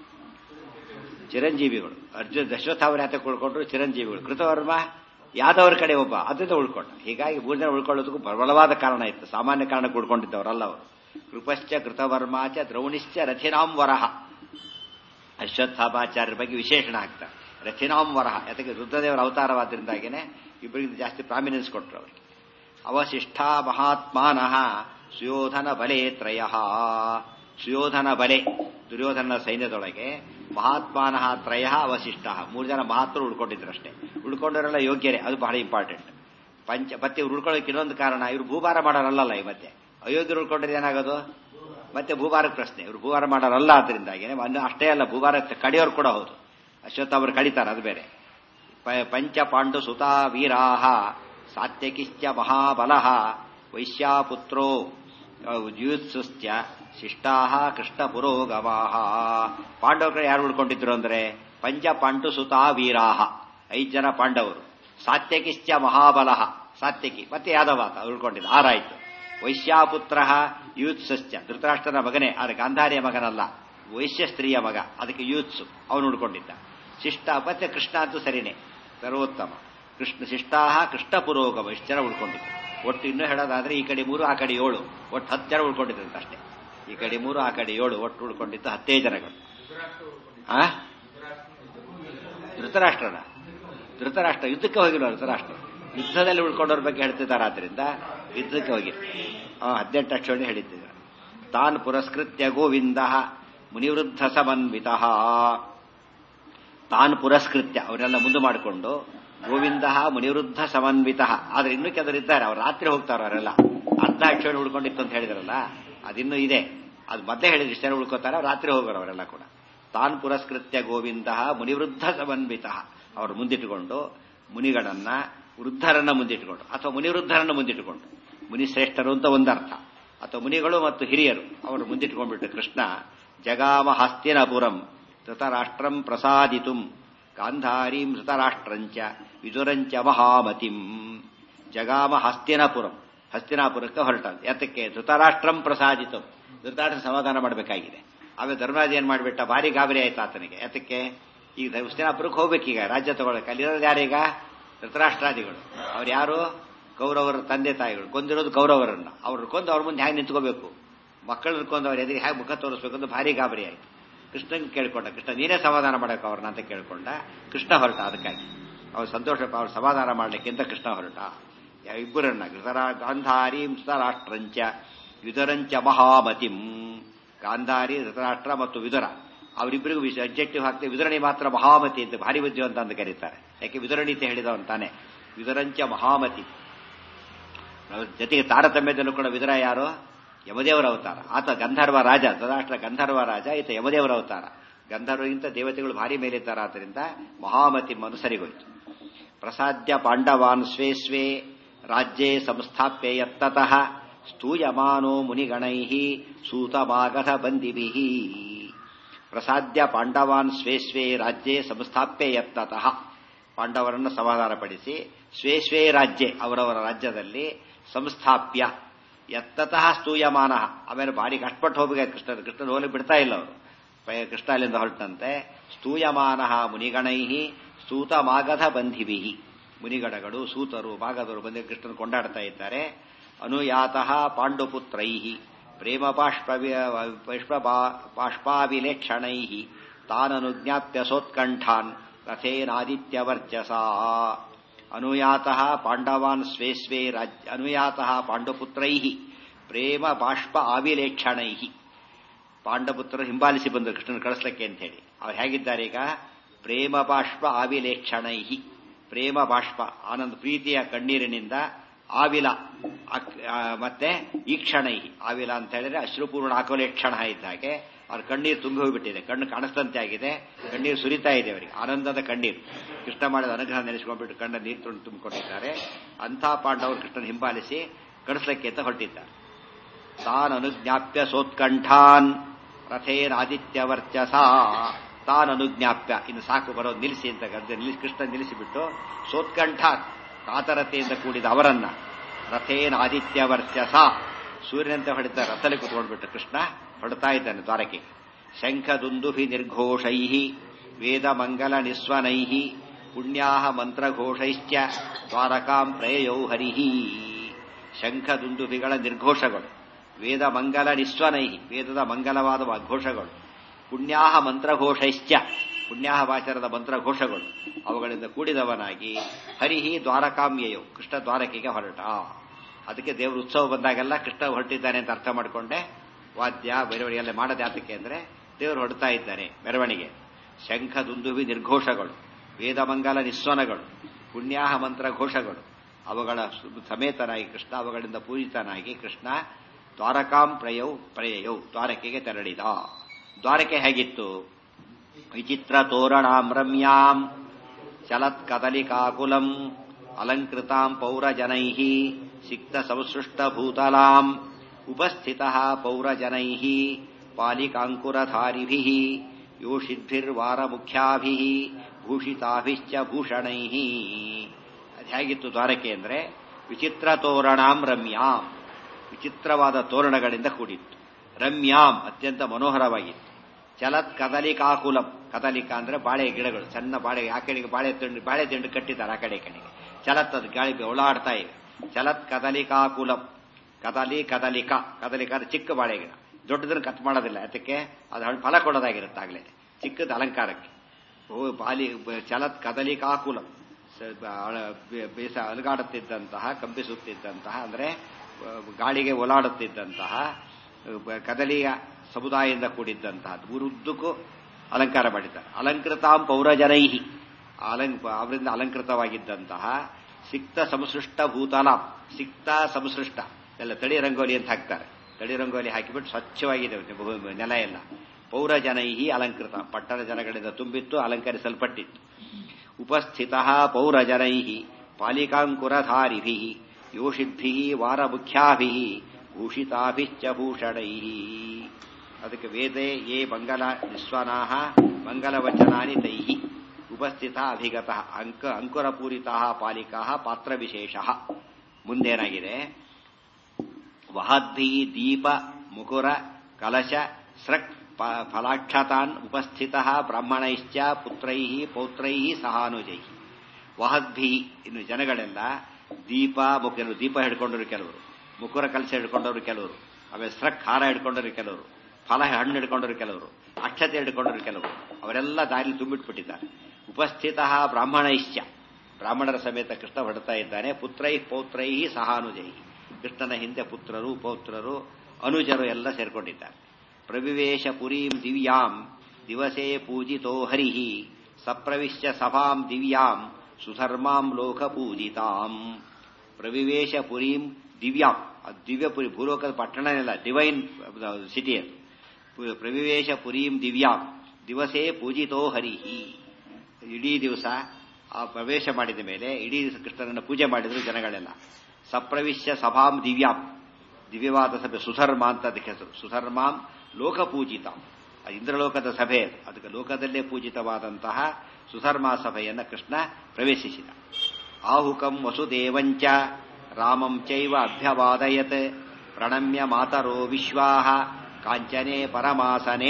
A: ಚಿರಂಜೀವಿಗಳು ಅರ್ಜುನ ದಶರಥ ಅವ್ರ ಯಾತ ಉಳ್ಕೊಂಡ್ರು ಚಿರಂಜೀವಿಗಳು ಕೃತವರ್ಮ ಯಾದವರ ಕಡೆ ಒಬ್ಬ ಅದರಿಂದ ಉಳ್ಕೊಂಡ ಹೀಗಾಗಿ ಮೂರು ಜನ ಉಳ್ಕೊಳ್ಳೋದಕ್ಕೂ ಪ್ರಬಲವಾದ ಕಾರಣ ಇತ್ತು ಸಾಮಾನ್ಯ ಕಾರಣಕ್ಕೆ ಉಳ್ಕೊಂಡಿದ್ದವರಲ್ಲ ಅವರು ಕೃಪಶ್ಚ ಕೃತವರ್ಮಾಚ ದ್ರೌಣಿಶ್ಚ ರಥಿನಾಂ ವರಹ ಅಶ್ವತ್ಥಾಮಾಚಾರ್ಯರ ಬಗ್ಗೆ ವಿಶೇಷಣ ಹಾಕ್ತಾರೆ ರಥಿನಾಂ ವರಹ ಯಾತಕ್ಕೆ ರುದ್ರದೇವರ ಅವತಾರವಾದ್ದರಿಂದಾಗೇನೆ ಇಬ್ಬರಿಗೆ ಜಾಸ್ತಿ ಪ್ರಾಮಿನೆನ್ಸ್ ಕೊಟ್ಟರು ಅವರಿಗೆ ಅವಶಿಷ್ಟ ಮಹಾತ್ಮಾನಃ ಸುಯೋಧನ ಬಲೆ ತ್ರಯ ಸುಯೋಧನ ಬಲೆ ದುರ್ಯೋಧನ ಸೈನ್ಯದೊಳಗೆ ಮಹಾತ್ಮಾನಃ ತ್ರಯ ಅವಶಿಷ್ಟ ಮೂರು ಜನ ಮಹಾತ್ಮರು ಉಳ್ಕೊಂಡಿದ್ರಷ್ಟೇ ಉಳ್ಕೊಂಡವರೆಲ್ಲ ಯೋಗ್ಯರೇ ಅದು ಬಹಳ ಇಂಪಾರ್ಟೆಂಟ್ ಪಂಚ ಮತ್ತೆ ಇವ್ರು ಉಳ್ಕೊಳ್ಳೋಕೆ ಇನ್ನೊಂದು ಕಾರಣ ಇವ್ರು ಭೂಭಾರ ಮಾಡೋರಲ್ಲ ಈ ಮತ್ತೆ ಅಯೋಗ್ಯರು ಉಳ್ಕೊಂಡ್ರೆ ಏನಾಗೋದು ಮತ್ತೆ ಭೂಭಾರಕ್ಕೆ ಪ್ರಶ್ನೆ ಇವರು ಭೂಭಾರ ಮಾಡೋರಲ್ಲ ಆದ್ರಿಂದಾಗಿ ಅಷ್ಟೇ ಅಲ್ಲ ಭೂಭಾರ ಕಡಿಯೋರು ಕೂಡ ಹೌದು ಅಶ್ವತ್ಥ ಅವರು ಕಡಿತಾರೆ ಅದು ಬೇರೆ ಪಂಚ ಪಾಂಡು ಸುತಾ ವೀರಾಹ ಸಾತ್ಯಕಿಶ್ಚ ಮಹಾಬಲಃ ವೈಶ್ಯಾಪುತ್ರೋ ಯುತ್ಸುಶ್ಚ ಶಿಷ್ಟಾಹ ಕೃಷ್ಣ ಪುರೋಗಮಾಹ ಪಾಂಡವರ ಯಾರು ಉಳ್ಕೊಂಡಿದ್ರು ಅಂದ್ರೆ ಪಂಚ ಪಾಂಡು ಸುತಾ ವೀರಾಹ ಐದು ಜನ ಪಾಂಡವರು ಸಾತ್ಯಕಿಶ್ಚ ಮಹಾಬಲಃ ಸಾತ್ಯಕಿ ಮತ್ತೆ ಯಾದವಾತ ಉಳ್ಕೊಂಡಿದ್ದ ಆರಾಯ್ತು ವೈಶ್ಯಾಪುತ್ರ ಯೂತ್ಸಶ್ಚ ಧೃತರಾಷ್ಟ್ರನ ಮಗನೇ ಆದ್ರೆ ಗಾಂಧಾರಿಯ ಮಗನಲ್ಲ ವೈಶ್ಯ ಸ್ತ್ರೀಯ ಮಗ ಅದಕ್ಕೆ ಯೂತ್ಸು ಅವನು ಉಳ್ಕೊಂಡಿದ್ದ ಶಿಷ್ಟ ಮತ್ತೆ ಕೃಷ್ಣ ಅಂತೂ ಸರಿನೇ ಸರ್ವೋತ್ತಮ ಕೃಷ್ಣ ಶಿಷ್ಟಾಹ ಕೃಷ್ಣ ಪುರೋಗಮ ಇಷ್ಟು ಜನ ಉಳ್ಕೊಂಡಿದ್ರು ಒಟ್ಟು ಇನ್ನೂ ಹೇಳೋದಾದ್ರೆ ಈ ಕಡೆ ಮೂರು ಆ ಕಡೆ ಏಳು ಒಟ್ಟು ಹತ್ತು ಜನ ಉಳ್ಕೊಂಡಿದ್ರಂತ ಅಷ್ಟೇ ಈ ಕಡೆ ಮೂರು ಆ ಕಡೆ ಏಳು ಒಟ್ಟು ಉಳ್ಕೊಂಡಿದ್ದು ಹತ್ತೇ ಜನಗಳು ಆ ಧೃತರಾಷ್ಟ್ರನ ಧೃತರಾಷ್ಟ್ರ ಯುದ್ಧಕ್ಕೆ ಹೋಗಿಲ್ಲ ಧೃತರಾಷ್ಟ್ರ ಯುದ್ಧದಲ್ಲಿ ಉಳ್ಕೊಂಡವ್ರ ಬಗ್ಗೆ ಹೇಳ್ತಿದ್ದಾರೆ ಆದ್ರಿಂದ ಯುದ್ಧಕ್ಕೆ ಹೋಗಿಲ್ಲ ಹದಿನೆಂಟು ಅಕ್ಷರ ಹೇಳಿದ್ದ ತಾನ್ ಪುರಸ್ಕೃತ್ಯ ಗೋವಿಂದ ಮುನಿವೃದ್ಧ ಸಮನ್ವಿತ ತಾನ್ ಪುರಸ್ಕೃತ್ಯ ಅವರೆಲ್ಲ ಮುಂದೆ ಮಾಡಿಕೊಂಡು ಗೋವಿಂದ ಮುನಿವೃದ್ಧ ಸಮನ್ವಿತ ಆದ್ರೆ ಇನ್ನೂ ಕೆಲವರು ಇದ್ದಾರೆ ಅವ್ರು ರಾತ್ರಿ ಹೋಗ್ತಾರ ಅವರೆಲ್ಲ ಅರ್ಧ ಅಕ್ಷರ ಉಳ್ಕೊಂಡಿತ್ತು ಅಂತ ಹೇಳಿದ್ರಲ್ಲ ಅದಿನ್ನೂ ಇದೆ ಅದು ಮೊದಲೇ ಹೇಳಿದ್ರೆ ಇಷ್ಟ ಉಳ್ಕೋತಾರೆ ರಾತ್ರಿ ಹೋಗೋರು ಅವರೆಲ್ಲ ಕೂಡ ತಾನ್ ಪುರಸ್ಕೃತ್ಯ ಗೋವಿಂದ ಮುನಿವೃದ್ಧ ಸಮನ್ವಿತ ಅವರು ಮುಂದಿಟ್ಟುಕೊಂಡು ಮುನಿಗಳನ್ನ ವೃದ್ಧರನ್ನ ಮುಂದಿಟ್ಟುಕೊಂಡು ಅಥವಾ ಮುನಿವೃದ್ಧರನ್ನ ಮುಂದಿಟ್ಟುಕೊಂಡು ಮುನಿಶ್ರೇಷ್ಠರು ಅಂತ ಒಂದರ್ಥ ಅಥವಾ ಮುನಿಗಳು ಮತ್ತು ಹಿರಿಯರು ಅವರು ಮುಂದಿಟ್ಕೊಂಡ್ಬಿಟ್ಟು ಕೃಷ್ಣ ಜಗಾಮ ಹಸ್ತಿನಪುರಂ ಧೃತರಾಷ್ಟ್ರಂ ಪ್ರಸಾದಿತುಂ ಗಾಂಧಾರೀಂ ಧೃತರಾಷ್ಟ್ರಂಚ ವಿದುರಂಚ ಮಹಾಮತಿಂ ಜಗಾಮ ಹಸ್ತಿನಪುರಂ ಹಸ್ತಿನಾಪುರಕ್ಕೆ ಹೊರಟ ಯಾತಕ್ಕೆ ಧೃತರಾಷ್ಟ್ರಂ ಪ್ರಸಾದಿತು ಧೃತರಾಷ್ಟ್ರ ಸಮಾಧಾನ ಮಾಡಬೇಕಾಗಿದೆ ಆಮೇಲೆ ಧರ್ಮರಾಜ ಏನ್ ಮಾಡಿಬಿಟ್ಟ ಭಾರಿ ಗಾಬರಿ ಆಯ್ತು ಆತನಿಗೆ ಯಾತಕ್ಕೆ ಈಗ ಹಸ್ತಿನಾಪುರಕ್ಕೆ ಹೋಗ್ಬೇಕೀಗ ರಾಜ್ಯ ತಗೊಳಕ್ಕೆ ಅಲ್ಲಿರೋದು ಯಾರೀಗ ಧೃತರಾಷ್ಟ್ರಾದಿಗಳು ಅವ್ರು ಯಾರು ಕೌರವರ ತಂದೆ ತಾಯಿಗಳು ಕೊಂದಿರೋದು ಕೌರವರನ್ನ ಅವ್ರು ಕೊಂದು ಅವ್ರ ಮುಂದೆ ಹೇಗೆ ನಿಂತ್ಕೋಬೇಕು ಮಕ್ಕಳನ್ನ ಕೊಂದು ಅವ್ರ ಎದುರಿಗೆ ಹೇಗೆ ಮುಖ ತೋರಿಸ್ಬೇಕು ಅಂತ ಭಾರಿ ಗಾಬರಿ ಆಯ್ತು ಕೃಷ್ಣನ್ ಕೇಳ್ಕೊಂಡ ಕೃಷ್ಣ ನೀನೇ ಸಮಾಧಾನ ಮಾಡಬೇಕು ಅವ್ರನ್ನ ಅಂತ ಕೇಳ್ಕೊಂಡ ಕೃಷ್ಣ ಹೊರಟ ಅದಕ್ಕಾಗಿ ಅವ್ರು ಸಂತೋಷ ಅವ್ರು ಸಮಾಧಾನ ಮಾಡ್ಲಿಕ್ಕಿಂತ ಕೃಷ್ಣ ಹೊರಟ ಇಬ್ಬರನ್ನ ಧೃತರ ಗಾಂಧಾರೀಂ ಧೃತರಾಷ್ಟ್ರಂಚ ವಿದುರಂಚ ಮಹಾಮತಿಂ ಗಾಂಧಾರಿ ಧೃತರಾಷ್ಟ್ರ ಮತ್ತು ವಿದುರ ಅವರಿಬ್ಬರಿಗೂ ಅಬ್ಜೆಕ್ಟಿವ್ ಹಾಕ್ತೇವೆ ವಿದುರಣಿ ಮಾತ್ರ ಮಹಾಮತಿ ಅಂತ ಭಾರಿ ಬುದ್ಧಿವಂತ ಅಂತ ಕರೀತಾರೆ ಯಾಕೆ ವಿದುರಣಿ ಅಂತ ಹೇಳಿದವಂತಾನೆ ವಿದುರಂಚ ಮಹಾಮತಿ ಜೊತೆಗೆ ತಾರತಮ್ಯದಲ್ಲೂ ಕೂಡ ವಿದುರ ಯಾರು ಯಮದೇವರ ಅವತಾರ ಆತ ಗಂಧರ್ವ ರಾಜ ಧೃತರಾಷ್ಟ್ರ ಗಂಧರ್ವ ರಾಜ ಈತ ಯಮದೇವರ ಅವತಾರ ಗಂಧರ್ವಗಿಂತ ದೇವತೆಗಳು ಭಾರಿ ಮೇಲಿದ್ದಾರೆ ಆದ್ದರಿಂದ ಮಹಾಮತಿ ಸರಿಗೋಯ್ತು ಪ್ರಸಾದ್ಯ ಪಾಂಡವಾನ್ ಸ್ವೇ ಸ್ವೇ ರಾಜ್ಯೇ ಸಂಸ್ಥಾಪ್ಯ ಯತ್ತತಃ ಸ್ತೂಯಮಾನೋ ಮುನಿಗಣೈ ಸೂತಮಾಗಧ ಬಂದಿಭಿ ಪ್ರಸಾದ್ಯ ಪಾಂಡವಾನ್ ಸ್ವೇ ಸ್ವೇ ರಾಜ್ಯೇ ಸಂಸ್ಥಾಪ್ಯ ಯತ್ತತಃ ಪಾಂಡವರನ್ನು ಸಮಾಧಾನಪಡಿಸಿ ಸ್ವೇ ಸ್ವೇ ರಾಜ್ಯೆ ಅವರವರ ರಾಜ್ಯದಲ್ಲಿ ಸಂಸ್ಥಾಪ್ಯ ಎತ್ತತಃ ಸ್ತೂಯಮಾನ ಆಮೇಲೆ ಭಾರಿ ಕಷ್ಟಪಟ್ಟು ಹೋಗ್ಬೇಕು ಕೃಷ್ಣ ಕೃಷ್ಣನ ಹೋಗ್ಲಿಕ್ಕೆ ಬಿಡ್ತಾ ಇಲ್ಲ ಅವರು ಕೃಷ್ಣ ಅಲ್ಲಿಂದ ಹೊರಟಂತೆ ಸ್ತೂಯಮಾನ ಮುನಿಗಣೈ ಸೂತಮಾಗಧ ಬಂಧಿಭಿ ಮುನಿಗಣಗಳು ಸೂತರು ಮಾಗಧರು ಬಂದು ಕೃಷ್ಣನ ಕೊಂಡಾಡ್ತಾ ಇದ್ದಾರೆ ಅನುಯಾತಃ ಪಾಂಡುಪುತ್ರೈ ಪ್ರೇಮ ಬಾಷ್ಪ ಬಾಷ್ಪಾವಿಲೇಕ್ಷಣೈ ತಾನನುಜ್ಞಾಪ್ಯ ಸೋತ್ಕಂಠಾನ್ ರಥೇನಾದಿತ್ಯವರ್ಚಸ ಅನುಯಾತಃ ಪಾಂಡವಾನ್ ಸ್ವೇ ಸ್ವೇ ರಾಜ್ಯ ಅನುಯಾತಃ ಪಾಂಡುಪುತ್ರೈ ಪ್ರೇಮ ಬಾಷ್ಪ ಆವಿಲೇಕ್ಷಣೈ ಪಾಂಡಪುತ್ರರು ಹಿಂಬಾಲಿಸಿ ಬಂದರು ಕೃಷ್ಣನ ಕಳಿಸ್ಲಿಕ್ಕೆ ಅಂತ ಹೇಳಿ ಅವ್ರು ಹೇಗಿದ್ದಾರೆ ಈಗ ಪ್ರೇಮ ಬಾಷ್ಪ ಆವಿಲೇಕ್ಷಣೈ ಪ್ರೇಮ ಬಾಷ್ಪ ಆನಂದ ಪ್ರೀತಿಯ ಕಣ್ಣೀರಿನಿಂದ ಆವಿಲ ಮತ್ತೆ ಈಕ್ಷಣೈ ಆವಿಲ ಅಂತ ಹೇಳಿದ್ರೆ ಅಶ್ರುಪೂರ್ಣ ಆಕಲೇಕ್ಷಣ ಇದ್ದ ಹಾಗೆ ಅವ್ರ ಕಣ್ಣೀರು ತುಂಬಿ ಹೋಗ್ಬಿಟ್ಟಿದೆ ಕಣ್ಣು ಕಾಣಿಸ್ತಂತೆ ಆಗಿದೆ ಕಣ್ಣೀರು ಸುರಿತಾ ಇದೆ ಅವರಿಗೆ ಆನಂದದ ಕಣ್ಣೀರು ಕೃಷ್ಣ ಮಾಡಿದ ಅನುಗ್ರಹ ನೆನೆಸ್ಕೊಂಡ್ಬಿಟ್ಟು ಕಣ್ಣ ನೀರು ತುಂಬ ತುಂಬಿಕೊಟ್ಟಿದ್ದಾರೆ ಅಂಥ ಪಾಂಡವರು ಕೃಷ್ಣನ ಹಿಂಬಾಲಿಸಿ ಕಳಿಸ್ಲಿಕ್ಕೆ ಅಂತ ಹೊರಟಿದ್ದಾರೆ ತಾನ್ ಅನುಜ್ಞಾಪ್ಯ ಸೋತ್ಕಂಠಾನ್ ರಥೇರಾದಿತ್ಯ ವರ್ಚಸ ತಾನ್ ಅನುಜ್ಞಾಪ್ಯ ಇನ್ನು ಸಾಕು ಬರೋದು ನಿಲ್ಲಿಸಿ ಅಂತ ಗದ್ದೆ ನಿಲ್ಲಿಸಿ ಕೃಷ್ಣ ನಿಲ್ಲಿಸಿಬಿಟ್ಟು ಸೋತ್ಕಂಠ ಕಾತರತೆಯಿಂದ ಕೂಡಿದ ಅವರನ್ನ ರಥೇನ ಆದಿತ್ಯ ವರ್ಚಸ ಸೂರ್ಯನಂತೆ ಹೊಡಿತ ರಥದಲ್ಲಿ ಕುತ್ಕೊಂಡ್ಬಿಟ್ಟು ಕೃಷ್ಣ ಹೊಡ್ತಾ ಇದ್ದಾನೆ ದ್ವಾರಕೆ ಶಂಖ ದುಂದುಭಿ ನಿರ್ಘೋಷೈ ವೇದ ಮಂಗಲ ನಿಸ್ವನೈ ಪುಣ್ಯಾ ಮಂತ್ರಘೋಷೈಶ್ಚ ದ್ವಾರಕಾಂ ಪ್ರಯಯೌ ಹರಿಹಿ ಶಂಖ ದುಂದುಭಿಗಳ ನಿರ್ಘೋಷಗಳು ವೇದ ಮಂಗಲ ನಿಸ್ವನೈ ವೇದದ ಮಂಗಲವಾದ ಘೋಷಗಳು ಪುಣ್ಯಾಹ ಮಂತ್ರಘೋಷೈಶ್ಚ ಪುಣ್ಯಾಹ ವಾಚರದ ಮಂತ್ರಘೋಷಗಳು ಅವುಗಳಿಂದ ಕೂಡಿದವನಾಗಿ ಹರಿಹಿ ದ್ವಾರಕಾಮ್ಯಯೋ ಕೃಷ್ಣ ದ್ವಾರಕೆಗೆ ಹೊರಟ ಅದಕ್ಕೆ ದೇವ್ರ ಉತ್ಸವ ಬಂದಾಗೆಲ್ಲ ಕೃಷ್ಣ ಹೊರಟಿದ್ದಾನೆ ಅಂತ ಅರ್ಥ ಮಾಡಿಕೊಂಡೆ ವಾದ್ಯ ಮೆರವಣಿಗೆ ಎಲ್ಲ ಮಾಡೋದು ಯಾತಕ್ಕೆ ಅಂದ್ರೆ ದೇವರು ಹೊರಡ್ತಾ ಇದ್ದಾನೆ ಮೆರವಣಿಗೆ ಶಂಖ ದುಂದುಭಿ ನಿರ್ಘೋಷಗಳು ವೇದಮಂಗಲ ನಿಸ್ವನಗಳು ಪುಣ್ಯಾಹ ಮಂತ್ರ ಘೋಷಗಳು ಅವುಗಳ ಸಮೇತನಾಗಿ ಕೃಷ್ಣ ಅವುಗಳಿಂದ ಪೂಜಿತನಾಗಿ ಕೃಷ್ಣ ದ್ವಾರಕಾಂ ಪ್ರಯೌ ಪ್ರಯಯೌ ದ್ವಾರಕೆಗೆ ತೆರಳಿದ ದ್ವಾರಕೆ ಹೇಗಿತ್ತು ವಿಚಿತ್ರ ತೋರಣಾಂ ರಮ್ಯಾಂ ಚಲತ್ ಕದಲಿಕಾಕುಲಂ ಅಲಂಕೃತಾಂ ಪೌರಜನೈ ಸಿಕ್ತ ಸಂಸೃಷ್ಟ ಭೂತಲಾಂ ಉಪಸ್ಥಿತ ಪೌರಜನೈ ಪಾಲಿಕಾಂಕುರಧಾರಿಭಿ ಯೋಷಿದ್ಭಿರ್ವಾರ ಮುಖ್ಯಾಭಿ ಭೂಷಿತಾಭಿಶ್ಚ ಭೂಷಣೈ ಅದು ಹೇಗಿತ್ತು ದ್ವಾರಕೆ ಅಂದ್ರೆ ವಿಚಿತ್ರ ತೋರಣಾಂ ರಮ್ಯಾಂ ವಿಚಿತ್ರವಾದ ತೋರಣಗಳಿಂದ ಕೂಡಿತ್ತು ರಮ್ಯಾಂ ಅತ್ಯಂತ ಮನೋಹರವಾಗಿತ್ತು ಚಲತ್ ಕದಲಿಕಾಕುಲಂ ಕದಲಿಕ ಅಂದ್ರೆ ಬಾಳೆ ಗಿಡಗಳು ಸಣ್ಣ ಬಾಳೆ ಆ ಕಡೆಗೆ ಬಾಳೆ ತಿಂಡು ಬಾಳೆ ತಿಂಡು ಕಟ್ಟಿದ್ದಾರೆ ಆ ಕಡೆ ಕಡೆಗೆ ಚಲತ್ ಅದು ಗಾಳಿ ಓಳಾಡ್ತಾ ಇವೆ ಚಲತ್ ಕದಲಿಕಾಕುಲಂ ಕದಲಿ ಕದಲಿಕ ಕದಲಿಕ ಅಂದ್ರೆ ಚಿಕ್ಕ ಬಾಳೆ ಗಿಡ ದೊಡ್ಡದನ್ನು ಕಟ್ ಮಾಡೋದಿಲ್ಲ ಅದಕ್ಕೆ ಅದು ಹಣ್ಣು ಫಲ ಕೊಡೋದಾಗಿರುತ್ತೆ ಆಗಲೇ ಚಿಕ್ಕದ ಅಲಂಕಾರಕ್ಕೆ ಓ ಬಾಲಿ ಚಲತ್ ಕದಲಿಕಾಕುಲ ಬೇಸ ಅಲುಗಾಡುತ್ತಿದ್ದಂತಹ ಕಂಪಿಸುತ್ತಿದ್ದಂತಹ ಅಂದರೆ ಗಾಳಿಗೆ ಓಲಾಡುತ್ತಿದ್ದಂತಹ ಕದಲಿಯ ಸಮುದಾಯದಿಂದ ಕೂಡಿದ್ದಂತಹ ಉರುದ್ದಕ್ಕೂ ಅಲಂಕಾರ ಮಾಡಿದ್ದಾರೆ ಅಲಂಕೃತಾಂ ಪೌರಜನೈಹಿ ಅಲಂಕ ಅವರಿಂದ ಅಲಂಕೃತವಾಗಿದ್ದಂತಹ ಸಿಕ್ತ ಸಂಸೃಷ್ಟ ಭೂತಾಲಾಂ ಸಿಕ್ತ ಸಂಸೃಷ್ಟ ಎಲ್ಲ ತಳಿ ರಂಗೋಲಿ ಅಂತ ಹಾಕ್ತಾರೆ ತಳಿ ರಂಗೋಲಿ ಹಾಕಿಬಿಟ್ಟು ಸ್ವಚ್ಛವಾಗಿದೆ ನೆಲ ಎಲ್ಲ ಪೌರಜನೈಹಿ ಅಲಂಕೃತ ಪಟ್ಟಣ ಜನಗಳಿಂದ ತುಂಬಿತ್ತು ಅಲಂಕರಿಸಲ್ಪಟ್ಟಿತ್ತು ಉಪಸ್ಥಿತ ಪೌರಜನೈ ಪಾಲಿಕಾಂಕುರಧಾರಿಭಿ ಯೋಷಿದ್ಭಿ ವಾರಮುಖ್ಯಾಭಿ ಭೂಷಿತಾಭಿಶ್ಚ ಭೂಷಣೈ ಅದಕ್ಕೆ ವೇದೇ ಯೇ ಮಂಗಲ ನಿಸ್ವನಾಹ ಮಂಗಲವಚನಾನಿ ತೈಹಿ ಉಪಸ್ಥಿತ ಅಭಿಗತ ಅಂಕ ಅಂಕುರಪೂರಿತ ಪಾಲಿಕಾ ಪಾತ್ರ ವಿಶೇಷ ಮುಂದೇನಾಗಿದೆ ವಹದ್ಭಿ ದೀಪ ಮುಕುರ ಕಲಶ ಸೃಕ್ ಫಲಾಕ್ಷತಾನ್ ಉಪಸ್ಥಿತ ಬ್ರಾಹ್ಮಣೈಶ್ಚ ಪುತ್ರೈ ಪೌತ್ರೈ ಸಹಾನುಜೈ ವಹದ್ಭಿ ಇನ್ನು ಜನಗಳೆಲ್ಲ ದೀಪ ಕೆಲವರು ದೀಪ ಹಿಡ್ಕೊಂಡರು ಕೆಲವರು ಮುಕುರ ಕಲಶ ಹಿಡ್ಕೊಂಡವರು ಕೆಲವರು ಆಮೇಲೆ ಸ್ರಕ್ ಹಾರ ಹಿಡ್ಕೊಂಡರು ಕೆಲವರು ಫಲ ಹಣ್ಣು ಹಿಡ್ಕೊಂಡರು ಕೆಲವರು ಅಕ್ಷತೆ ಹಿಡ್ಕೊಂಡರು ಕೆಲವರು ಅವರೆಲ್ಲ ದಾರಿ ತುಂಬಿಟ್ಬಿಟ್ಟಿದ್ದಾರೆ ಉಪಸ್ಥಿತ ಬ್ರಾಹ್ಮಣೈಶ್ಚ ಬ್ರಾಹ್ಮಣರ ಸಮೇತ ಕೃಷ್ಣ ಹೊಡ್ತಾ ಇದ್ದಾನೆ ಪುತ್ರೈ ಪೌತ್ರೈ ಸಹಾನುಜೈ ಕೃಷ್ಣನ ಹಿಂದೆ ಪುತ್ರರು ಪೌತ್ರರು ಅನುಜರು ಎಲ್ಲ ಸೇರ್ಕೊಂಡಿದ್ದಾರೆ ಪ್ರವಿವೇಶ ಪುರೀಂ ದಿವ್ಯಾಂ ದಿವಸೇ ಪೂಜಿತೋ ಹರಿ ಸಪ್ರವಿಶ್ಯ ಸಭಾಂ ದಿವ್ಯಾಂ ಸುಧರ್ಮಾಂ ಲೋಕ ಪೂಜಿತಾಂ ಪ್ರವಿವೇಶ ಪುರೀಂ ದಿವ್ಯಾಂ ದಿವ್ಯಪುರಿ ಭೂಲೋಕದ ಪಟ್ಟಣನೆಲ್ಲ ಡಿವೈನ್ ಸಿಟಿ ಅದು ಪ್ರವಿವೇಶ ಪುರೀಂ ದಿವ್ಯಾಂ ದಿವಸೇ ಪೂಜಿತೋ ಹರಿ ಇಡೀ ದಿವಸ ಆ ಪ್ರವೇಶ ಮಾಡಿದ ಮೇಲೆ ಇಡೀ ದಿವಸ ಕೃಷ್ಣನನ್ನು ಪೂಜೆ ಮಾಡಿದ್ರು ಜನಗಳೆಲ್ಲ ಸಪ್ರವಿಶ್ಯ ಸಭಾಂ ದಿವ್ಯಾಂ ದಿವ್ಯವಾದ ಸಭೆ ಸುಧರ್ಮ ಅಂತ ಅದಕ್ಕೆ ಹೆಸರು ಸುಧರ್ಮಾಂ ಲೋಕಪೂಜಿತ ಇಂದ್ರಲೋಕದ ಸಭೆ ಅದಕ್ಕೆ ಲೋಕದಲ್ಲೇ ಪೂಜಿತವಾದಂತಹ ಸುಧರ್ಮ ಸಭೆಯನ್ನು ಕೃಷ್ಣ ಪ್ರವೇಶಿಸಿದ ಆಹುಕಂ ವಸುದೇವಂಚ ರಾಮಂ ಚೈವ ಅಭ್ಯವಾದಯತ್ ಪ್ರಣಮ್ಯ ಮಾತರೋ ವಿಶ್ವಾಹ ಕಾಂಚನೆ ಪರಮಾಸನೆ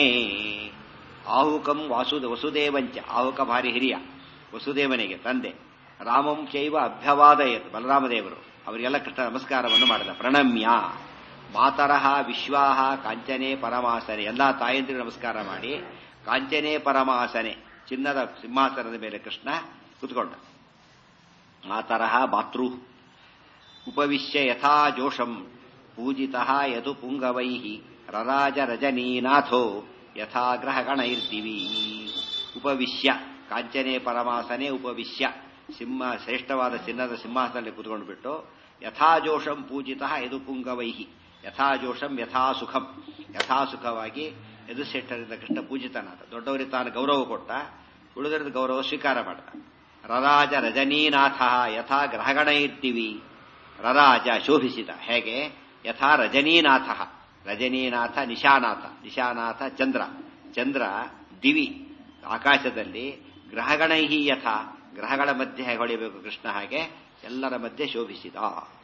A: ಆಹುಕಂ ವಾಸು ವಸುದೇವಂಚ ಆಹುಕ ಭಾರಿ ಹಿರಿಯ ವಸುದೇವನಿಗೆ ತಂದೆ ರಾಮಂ ಚೈವ ಅಭ್ಯವಾದಯತ್ ಬಲರಾಮದೇವರು ಅವರಿಗೆಲ್ಲ ಕೃಷ್ಣ ನಮಸ್ಕಾರವನ್ನು ಮಾಡಿದ ಪ್ರಣಮ್ಯ ಮಾತರಹ ವಿಶ್ವಾಹ ಕಾಂಚನೆ ಪರಮಾಸನೆ ಎಲ್ಲಾ ತಾಯಂದಿರು ನಮಸ್ಕಾರ ಮಾಡಿ ಕಾಂಚನೆ ಪರಮಾಸನೆ ಚಿನ್ನದ ಸಿಂಹಾಸನದ ಮೇಲೆ ಕೃಷ್ಣ ಕುತ್ಕೊಂಡ ಮಾತರಹ ಮಾತೃ ಉಪವಿಶ್ಯ ಯಥಾ ಜೋಷಂ ಪೂಜಿತ ಯದು ಪುಂಗವೈ ರರಾಜ ರಜನೀನಾಥೋ ಯಥಾ ಗ್ರಹಗಣೈರ್ದಿವಿ ಉಪವಿಶ್ಯ ಕಾಂಚನೆ ಪರಮಾಸನೆ ಉಪವಿಶ್ಯ ಸಿಂಹ ಶ್ರೇಷ್ಠವಾದ ಚಿನ್ನದ ಸಿಂಹಾಸನದಲ್ಲಿ ಕುತ್ಕೊಂಡು ಬಿಟ್ಟು ಯಥಾಜೋಷಂ ಪೂಜಿತ ಯದು ಪುಂಗವೈಹಿ ಯಥಾಜೋಷಂ ಯಥಾಸುಖಂ ಯಥಾಸುಖವಾಗಿ ಯದುಶ್ರೇಷ್ಠರಿಂದ ಕೃಷ್ಣ ಪೂಜಿತನಾದ ದೊಡ್ಡವರಿಗೆ ತಾನು ಗೌರವ ಕೊಟ್ಟ ಉಳಿದರದ ಗೌರವ ಸ್ವೀಕಾರ ಮಾಡಿದ ರರಾಜ ರಜನೀನಾಥ ಯಥಾ ಗ್ರಹಗಣೈರ್ತಿವಿ ರರಾಜ ಶೋಭಿಸಿದ ಹೇಗೆ ಯಥಾ ರಜನೀನಾಥ ರಜನೀನಾಥ ನಿಶಾನಾಥ ನಿಶಾನಾಥ ಚಂದ್ರ ಚಂದ್ರ ದಿವಿ ಆಕಾಶದಲ್ಲಿ ಗ್ರಹಗಣೈಹಿ ಯಥ ಗ್ರಹಗಳ ಮಧ್ಯೆ ಹೇಗೆ ಹೊಳಿಬೇಕು ಕೃಷ್ಣ ಹಾಗೆ ಎಲ್ಲರ ಮಧ್ಯೆ ಶೋಭಿಸಿದ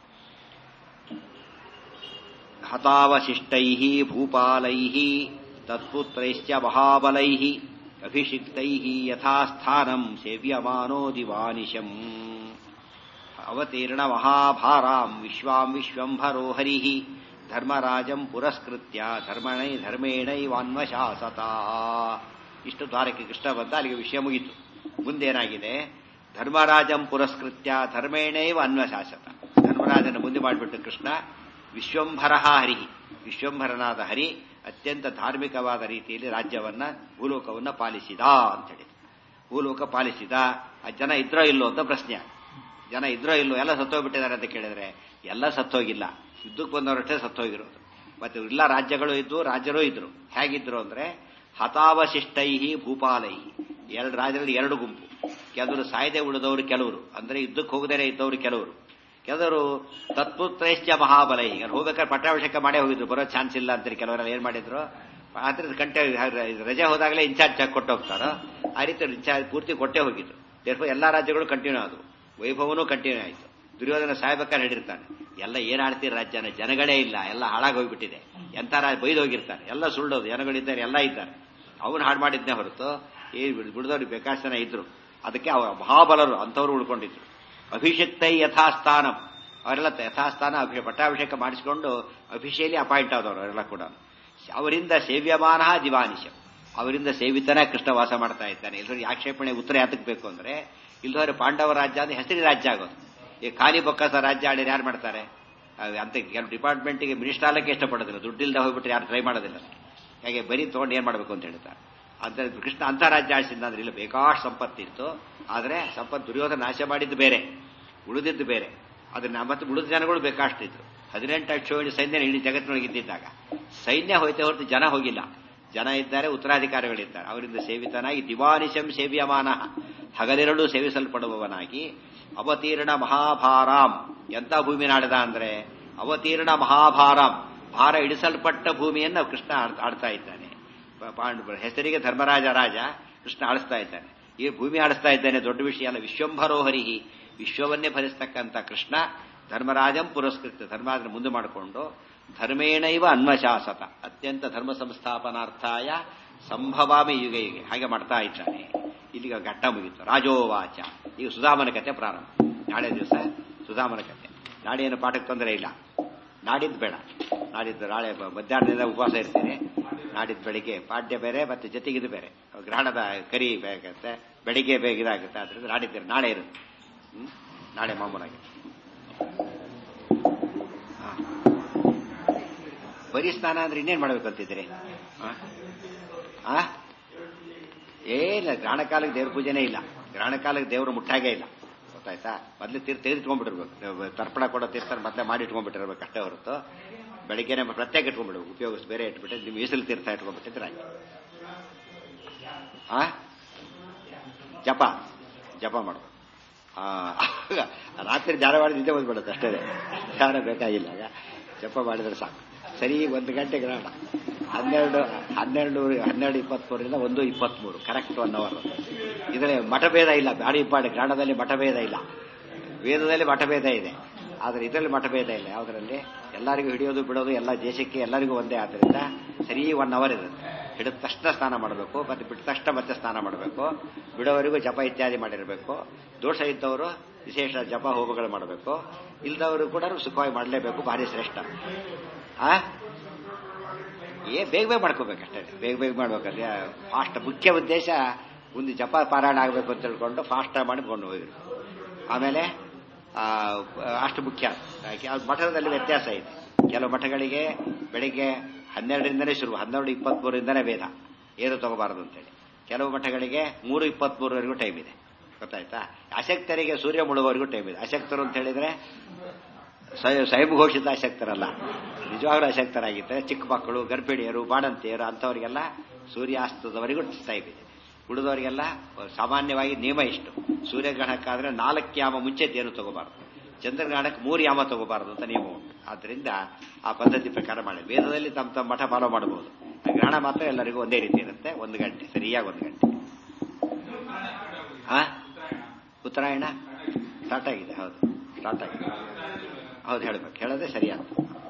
A: ಹತಾವಶಿಷ್ಟೈ ಭೂಪಾಲೈ ತತ್ಪುತ್ರೈಶ್ಚ ಮಹಾಬಲೈ ಅಭಿಷಿಕ್ತೈ ಯಥಾಸ್ಥಾನಂ ಸೇವ್ಯಮಾನೋ ದಿವಾನಿಶಂ ಅವತೀರ್ಣ ಮಹಾಭಾರಾಂ ವಿಶ್ವಾಂ ವಿಶ್ವಂಭರೋ ಹರಿ ಧರ್ಮರಾಜಂ ಪುರಸ್ಕೃತ್ಯ ಧರ್ಮಣೈ ಧರ್ಮೇಣೈವಾನ್ವಶಾಸತ ಇಷ್ಟು ದ್ವಾರಕ್ಕೆ ಕೃಷ್ಣ ಬಂದ ಅಲ್ಲಿಗೆ ವಿಷಯ ಮುಗಿತು ಮುಂದೇನಾಗಿದೆ ಧರ್ಮರಾಜಂ ಪುರಸ್ಕೃತ್ಯ ಧರ್ಮೇಣೈವ ಅನ್ವಶಾಸತ ಧರ್ಮರಾಜನ ಮುಂದೆ ಮಾಡಿಬಿಟ್ಟು ಕೃಷ್ಣ ವಿಶ್ವಂಭರ ಹರಿ ವಿಶ್ವಂಭರನಾದ ಹರಿ ಅತ್ಯಂತ ಧಾರ್ಮಿಕವಾದ ರೀತಿಯಲ್ಲಿ ರಾಜ್ಯವನ್ನ ಭೂಲೋಕವನ್ನ ಪಾಲಿಸಿದ ಅಂತ ಹೇಳಿ ಭೂಲೋಕ ಪಾಲಿಸಿದ ಆ ಜನ ಇದ್ರೋ ಇಲ್ಲೋ ಅಂತ ಪ್ರಶ್ನೆ ಜನ ಇದ್ರೋ ಇಲ್ಲೋ ಎಲ್ಲ ಸತ್ತೋಗ್ಬಿಟ್ಟಿದ್ದಾರೆ ಅಂತ ಕೇಳಿದ್ರೆ ಎಲ್ಲ ಸತ್ತೋಗಿಲ್ಲ ಯುದ್ಧಕ್ಕೆ ಬಂದವರಷ್ಟೇ ಸತ್ತೋಗಿರೋದು ಮತ್ತೆ ಎಲ್ಲ ರಾಜ್ಯಗಳು ಇದ್ದು ರಾಜ್ಯರೂ ಇದ್ರು ಹೇಗಿದ್ರು ಅಂದ್ರೆ ಹತಾವಶಿಷ್ಟೈ ಭೂಪಾಲೈ ಎರಡು ರಾಜ್ಯದಲ್ಲಿ ಎರಡು ಗುಂಪು ಕೆಲವರು ಸಾಯದೆ ಉಳಿದವರು ಕೆಲವರು ಅಂದ್ರೆ ಯುದ್ಧಕ್ಕೆ ಹೋಗದೇ ಇದ್ದವರು ಕೆಲವರು ಕೆಲವರು ತತ್ಪುತ್ರೈಶ್ಚ ಮಹಾಬಲೈ ಈಗ ಹೋಗ್ಬೇಕಾದ್ರೆ ಪಟ್ಟಾಭಿಷೇಕ ಮಾಡೇ ಹೋಗಿದ್ರು ಬರೋ ಚಾನ್ಸ್ ಇಲ್ಲ ಅಂತಾರೆ ಕೆಲವರೆಲ್ಲ ಏನ್ ಮಾಡಿದ್ರು ಆದ್ರೆ ಗಂಟೆ ರಜೆ ಹೋದಾಗಲೇ ಇನ್ಚಾರ್ಜ್ ಆಗಿ ಕೊಟ್ಟು ಹೋಗ್ತಾರೋ ಆ ರೀತಿ ಇನ್ಚಾರ್ಜ್ ಪೂರ್ತಿ ಕೊಟ್ಟೆ ಹೋಗಿದ್ರು ದೇರ್ಫೋ ಎಲ್ಲಾ ರಾಜ್ಯಗಳು ಕಂಟಿನ್ಯೂ ಆದವು ವೈಭವನೂ ಕಂಟಿನ್ಯೂ ಆಯಿತು ದುರ್ಯೋಧನ ಸಾಯ್ಬೇಕಾದ್ರೆ ಹೇಳಿರ್ತಾನೆ ಎಲ್ಲ ಏನ್ ಆಡ್ತೀರ ರಾಜ್ಯನ ಜನಗಳೇ ಇಲ್ಲ ಎಲ್ಲ ಹಾಳಾಗಿ ಹೋಗ್ಬಿಟ್ಟಿದೆ ಎಂತ ಬೈದು ಹೋಗಿರ್ತಾರೆ ಎಲ್ಲ ಸುಳ್ಳೋದು ಜನಗಳಿದ್ದಾರೆ ಎಲ್ಲ ಇದ್ದಾರೆ ಅವನು ಹಾಳು ಮಾಡಿದ್ನೇ ಹೊರತು ಏ ಬಿಡದವ್ರಿಗೆ ಬೇಕಾಷ್ಟು ಜನ ಇದ್ರು ಅದಕ್ಕೆ ಅವ ಮಹಾಬಲರು ಅಂಥವ್ರು ಉಳ್ಕೊಂಡಿದ್ರು ಅಭಿಷಿಕ್ತೈ ಯಥಾಸ್ಥಾನಂ ಅವರೆಲ್ಲ ಯಥಾಸ್ಥಾನ ಪಟ್ಟಾಭಿಷೇಕ ಮಾಡಿಸಿಕೊಂಡು ಅಭಿಷೇಲಿ ಅಪಾಯಿಂಟ್ ಆದವರು ಅವರೆಲ್ಲ ಕೂಡ ಅವರಿಂದ ಸೇವ್ಯಮಾನ ದಿವಾನಿಶಂ ಅವರಿಂದ ಸೇವಿತನ ಕೃಷ್ಣ ವಾಸ ಮಾಡ್ತಾ ಇದ್ದಾನೆ ಎಲ್ಲರೂ ಆಕ್ಷೇಪಣೆ ಉತ್ತರ ಯಾತಕ್ಕೆ ಬೇಕು ಅಂದ್ರೆ ಇಲ್ದವರೆ ಪಾಂಡವ ರಾಜ್ಯ ಅಂದ್ರೆ ಹೆಸರಿ ರಾಜ್ಯ ಆಗೋದು ಈ ಖಾಲಿ ಬೊಕ್ಕಸ ರಾಜ್ಯ ಆಡಿದ್ರೆ ಯಾರು ಮಾಡ್ತಾರೆ ಅಹ್ ಅಂತ ಕೆಲವು ಡಿಪಾರ್ಟ್ಮೆಂಟ್ಗೆ ಮಿನಿಸ್ಟರ್ ಆಗಕ್ಕೆ ಇಷ್ಟಪಡೋದಿಲ್ಲ ದುಡ್ಡಿಲ್ದ ಹೋಗ್ಬಿಟ್ರೆ ಯಾರು ಟ್ರೈ ಮಾಡೋದಿಲ್ಲ ಹಾಗೆ ಬರೀ ತಗೊಂಡು ಏನ್ ಮಾಡಬೇಕು ಅಂತ ಹೇಳ್ತಾರೆ ಅಂತ ಕೃಷ್ಣ ಅಂತ ರಾಜ್ಯ ಆಳಿಸಿದ ಅಂದ್ರೆ ಇಲ್ಲ ಬೇಕಾಷ್ಟು ಸಂಪತ್ತಿತ್ತು ಆದ್ರೆ ಸಂಪತ್ತು ದುರ್ಯೋಧನ ನಾಶ ಮಾಡಿದ್ದು ಬೇರೆ ಉಳಿದಿದ್ದು ಬೇರೆ ಅದನ್ನ ಮತ್ತೆ ಉಳಿದ ಜನಗಳು ಬೇಕಾಷ್ಟಿದ್ರು ಹದಿನೆಂಟು ಅಕ್ಷೋಣಿ ಸೈನ್ಯ ಇಡೀ ಜಗತ್ತಿನೊಳಗೆ ಇದ್ದಿದ್ದಾಗ ಸೈನ್ಯ ಹೋಯ್ತೆ ಹೊರತು ಜನ ಹೋಗಿಲ್ಲ ಜನ ಇದ್ದಾರೆ ಉತ್ತರಾಧಿಕಾರಿಗಳಿದ್ದಾರೆ ಅವರಿಂದ ಸೇವಿತನಾಗಿ ದಿವಾನಿಶಂ ಸೇವ್ಯಮಾನ ಹಗಲಿರಳು ಸೇವಿಸಲ್ಪಡುವವನಾಗಿ ಅವತೀರ್ಣ ಮಹಾಭಾರಾಂ ಎಂತ ಭೂಮಿ ನಾಡಿದ ಅಂದ್ರೆ ಅವತೀರ್ಣ ಮಹಾಭಾರಾಂ ಭಾರ ಇಳಿಸಲ್ಪಟ್ಟ ಭೂಮಿಯನ್ನು ಕೃಷ್ಣ ಆಡ್- ಆಡ್ತಾ ಇದ್ದಾನೆ ಪ- ಪಾಂಡು ಹೆಸರಿಗೆ ಧರ್ಮರಾಜ ರಾಜ ಕೃಷ್ಣ ಆಡಿಸ್ತಾ ಇದ್ದಾನೆ ಈ ಭೂಮಿ ಆಡಿಸ್ತಾ ಇದ್ದಾನೆ ದೊಡ್ಡ ವಿಷಯ ಅಲ್ಲ ವಿಶ್ವಂಭರೋಹರಿಹಿ ವಿಶ್ವವನ್ನೇ ಭರಿಸ್ತಕ್ಕಂಥ ಕೃಷ್ಣ ಧರ್ಮರಾಜಂ ಪುರಸ್ಕೃತ ಧರ್ಮರಾಜನ ಮುಂದೆ ಮಾಡಿಕೊಂಡು ಧರ್ಮೇಣೈವ ಅನ್ವಶಾಸತ ಅತ್ಯಂತ ಧರ್ಮ ಸಂಸ್ಥಾಪನಾರ್ಥಾಯ ಸಂಭವಾಮಿ ಯುಗ ಯುಗೆ ಹಾಗೆ ಮಾಡ್ತಾ ಇದ್ದಾನೆ ಇಲ್ಲಿಗ ಘಟ್ಟ ಮುಗಿತು ರಾಜೋವಾಚ ಈಗ ಸುಧಾಮನ ಕತೆ ಪ್ರಾರಂಭ ನಾಳೆ ದಿವಸ ಸುಧಾಮನ ಕತೆ ನಾಳೆ ಏನು ಪಾಠಕ್ಕೆ ತೊಂದರೆ ಇಲ್ಲ ನಾಡಿದ್ದು ಬೇಡ ನಾಡಿದ್ದು ನಾಳೆ ಬ- ಮಧ್ಯಾಹ್ನದಿಂದ ಉಪವಾಸ ಇರ್ತೀನಿ ನಾಡಿದ್ದು ಬೆಳಿಗ್ಗೆ ಪಾಡ್ಯ ಬೇರೆ ಮತ್ತೆ ಜೊತೆಗಿದು ಬೇರೆ ಗ್ರಹಣದ ಕರಿ ಬೇಕಾಗುತ್ತೆ ಬೆಳಿಗ್ಗೆ ಬೇಗ ಇದಾಗುತ್ತೆ ಆದ್ರಿಂದ ನಾಡಿದ್ದು ನಾಳೆ ಇರುತ್ತೆ ಹ್ಮ್? ನಾಳೆ ಮಾಮೂಲಾಗಿ ಹಾ. ಬರೀ ಸ್ನಾನ ಅಂದ್ರೆ ಇನ್ನೇನ್ ಮಾಡ್ಬೇಕು ಅಂತಿದ್ದೀರಿ ಆ? ಆ? ಏನಿಲ್ಲ ಗ್ರಹಣ ಕಾಲಕ್ಕೆ ದೇವ್ರ ಪೂಜೆನೇ ಇಲ್ಲ ಗ್ರಹಣ ಕಾಲಕ್ಕೆ ದೇವರು ಮುಟ್ಟಾಗೇ ಇಲ್ಲ ಗೊತ್ತಾಯ್ತಾ ಮೊದಲು ತೀರ್ ತೆಗೆದಿಟ್ಕೊಂಡ್ಬಿಟ್ಟಿರ್ಬೇಕು ತರ್ಪಣ ಕೊಡೋ ತೀರ್ಥ ಮೊದಲೇ ಮಾಡಿ ಇಟ್ಕೊಂಡ್ಬಿಟ್ಟಿರ್ಬೇಕು ಅಷ್ಟೇ ಹೊರತು ಬೆಳಿಗ್ಗೆನೆ ಪ್ರತ್ಯೇಕ ಇಟ್ಕೊಂಡ್ಬಿಡ್ಬೇಕು ಉಪಯೋಗಿಸಿ ಬೇರೆ ಇಟ್ಬಿಟ್ಟು ನೀವು ಮೀಸಲು ತೀರ್ಥ ಇಟ್ಕೊಂಡ್ಬಿಟ್ಟಿದ್ರೆ ಆಯ್ತು ಆ ಜಪ ಜಪ ಮಾಡ್ಬೇಕು ಆ, ರಾತ್ರಿ ಧ್ಯಾನ ಮಾಡಿ ನಿದ್ದೆ ಬಂದ್ಬಿಡುತ್ತೆ ಅಷ್ಟೇ ಧ್ಯಾನ ಬೇಕಾಗಿಲ್ಲ ಆಗ ಜಪ ಮಾಡಿದ್ರೆ ಸಾಕು ಸರಿ ಒಂದು ಗಂಟೆ ಗ್ರಹಣ ಹನ್ನೆರಡು ಹನ್ನೆರಡು ಹನ್ನೆರಡು ಇಪ್ಪತ್ಮೂರರಿಂದ ಒಂದು ಇಪ್ಪತ್ಮೂರು ಕರೆಕ್ಟ್ ಒನ್ ಅವರ್ ಇದರಲ್ಲಿ ಮಠಭೇದ ಇಲ್ಲ ಬ್ಯಾಡಿ ಪಾಡಿ ಗ್ರಹಣದಲ್ಲಿ ಮಠಭೇದ ಇಲ್ಲ ವೇದದಲ್ಲಿ ಮಠಭೇದ ಇದೆ ಆದರೆ ಇದರಲ್ಲಿ ಮಠಭೇದ ಇಲ್ಲ ಯಾವುದರಲ್ಲಿ ಎಲ್ಲರಿಗೂ ಹಿಡಿಯೋದು ಬಿಡೋದು ಎಲ್ಲ ದೇಶಕ್ಕೆ ಎಲ್ಲರಿಗೂ ಒಂದೇ ಆದ್ದರಿಂದ ಸರಿ ಒನ್ ಅವರ್ ಇರುತ್ತೆ ಹಿಡಿದ ತಕ್ಷಣ ಸ್ನಾನ ಮಾಡಬೇಕು ಮತ್ತೆ ಬಿಟ್ಟ ತಕ್ಷಣ ಮತ್ತೆ ಸ್ನಾನ ಮಾಡಬೇಕು ಬಿಡೋವರೆಗೂ ಜಪ ಇತ್ಯಾದಿ ಮಾಡಿರಬೇಕು ದೋಷ ಇದ್ದವರು ವಿಶೇಷ ಜಪ ಹೋಮಗಳು ಮಾಡಬೇಕು ಇಲ್ದವರು ಕೂಡ ಸುಖವಾಗಿ ಮಾಡಲೇಬೇಕು ಭಾರಿ ಶ್ರೇಷ್ಠ ಆ ಏ ಬೇಗ ಬೇಗ ಮಾಡ್ಕೋಬೇಕಷ್ಟೇ ಬೇಗ ಬೇಗ ಮಾಡ್ಬೇಕಲ್ಲಿ ಫಾಸ್ಟ್ ಮುಖ್ಯ ಉದ್ದೇಶ ಒಂದು ಜಪ ಪಾರಾಯಣ ಆಗಬೇಕು ಅಂತ ತಿಳ್ಕೊಂಡು ಫಾಸ್ಟ್ ಮಾಡಿಕೊಂಡು ಹೋಗಿರು ಆಮೇಲೆ ಆ, ಅಷ್ಟು ಮುಖ್ಯ ಯಾಕೆ ಅದು ಮಠದಲ್ಲಿ ವ್ಯತ್ಯಾಸ ಇದೆ ಕೆಲವು ಮಠಗಳಿಗೆ ಬೆಳಿಗ್ಗೆ ಹನ್ನೆರಡರಿಂದನೇ ಶುರು ಹನ್ನೆರಡು ಇಪ್ಪತ್ಮೂರರಿಂದನೇ ವೇದ ಏನು ತಗೋಬಾರದು ಅಂತೇಳಿ ಕೆಲವು ಮಠಗಳಿಗೆ ಮೂರು ಇಪ್ಪತ್ಮೂರವರೆಗೂ ಟೈಮ್ ಇದೆ ಗೊತ್ತಾಯ್ತಾ ಅಶಕ್ತರಿಗೆ ಸೂರ್ಯ ಮುಳುವವರೆಗೂ ಟೈಮ್ ಇದೆ ಅಶಕ್ತರು ಅಂತ ಹೇಳಿದ್ರೆ ಸ್ವಯ- ಸ್ವಯಂ ಘೋಷಿತ ಅಶಕ್ತರಲ್ಲ ನಿಜವಾಗ್ಲೂ ಅಶಕ್ತರಾಗಿದ್ದರೆ ಚಿಕ್ಕ ಮಕ್ಕಳು ಗರ್ಭಿಣಿಯರು ಬಾಣಂತಿಯರು ಅಂಥವರಿಗೆಲ್ಲ ಸೂರ್ಯಾಸ್ತದವರೆಗೂ ಟೈಮ್ ಇದೆ ಉಳಿದವರಿಗೆಲ್ಲ ಸಾಮಾನ್ಯವಾಗಿ ನಿಯಮ ಇಷ್ಟು ಸೂರ್ಯಗ್ರಹಣಕ್ಕಾದ್ರೆ ನಾಲ್ಕು ಯಾಮ ಮುಂಚೆ ಏನು ತಗೋಬಾರದು ಚಂದ್ರಗ್ರಹಣಕ್ಕೆ ಮೂರು ಯಾಮ ತಗೋಬಾರದು ಅಂತ ನಿಯಮ ಉಂಟು ಆದ್ರಿಂದ ಆ ಪದ್ಧತಿ ಪ್ರಕಾರ ಮಾಡಿ ವೇದದಲ್ಲಿ ತಮ್ಮ ತಮ್ಮ ಮಠ ಫಾಲೋ ಮಾಡಬಹುದು ಗ್ರಹಣ ಮಾತ್ರ ಎಲ್ಲರಿಗೂ ಒಂದೇ ರೀತಿ ಇರುತ್ತೆ ಒಂದು ಗಂಟೆ ಸರಿಯಾಗಿ ಒಂದು ಗಂಟೆ ಆ ಉತ್ತರಾಯಣ ಸ್ಟಾರ್ಟ್ ಆಗಿದೆ ಹೌದು ಸ್ಟಾರ್ಟ್ ಆಗಿದೆ ಹೌದು ಹೇಳ್ಬೇಕು ಹೇಳೋದೇ ಸರಿಯಾದ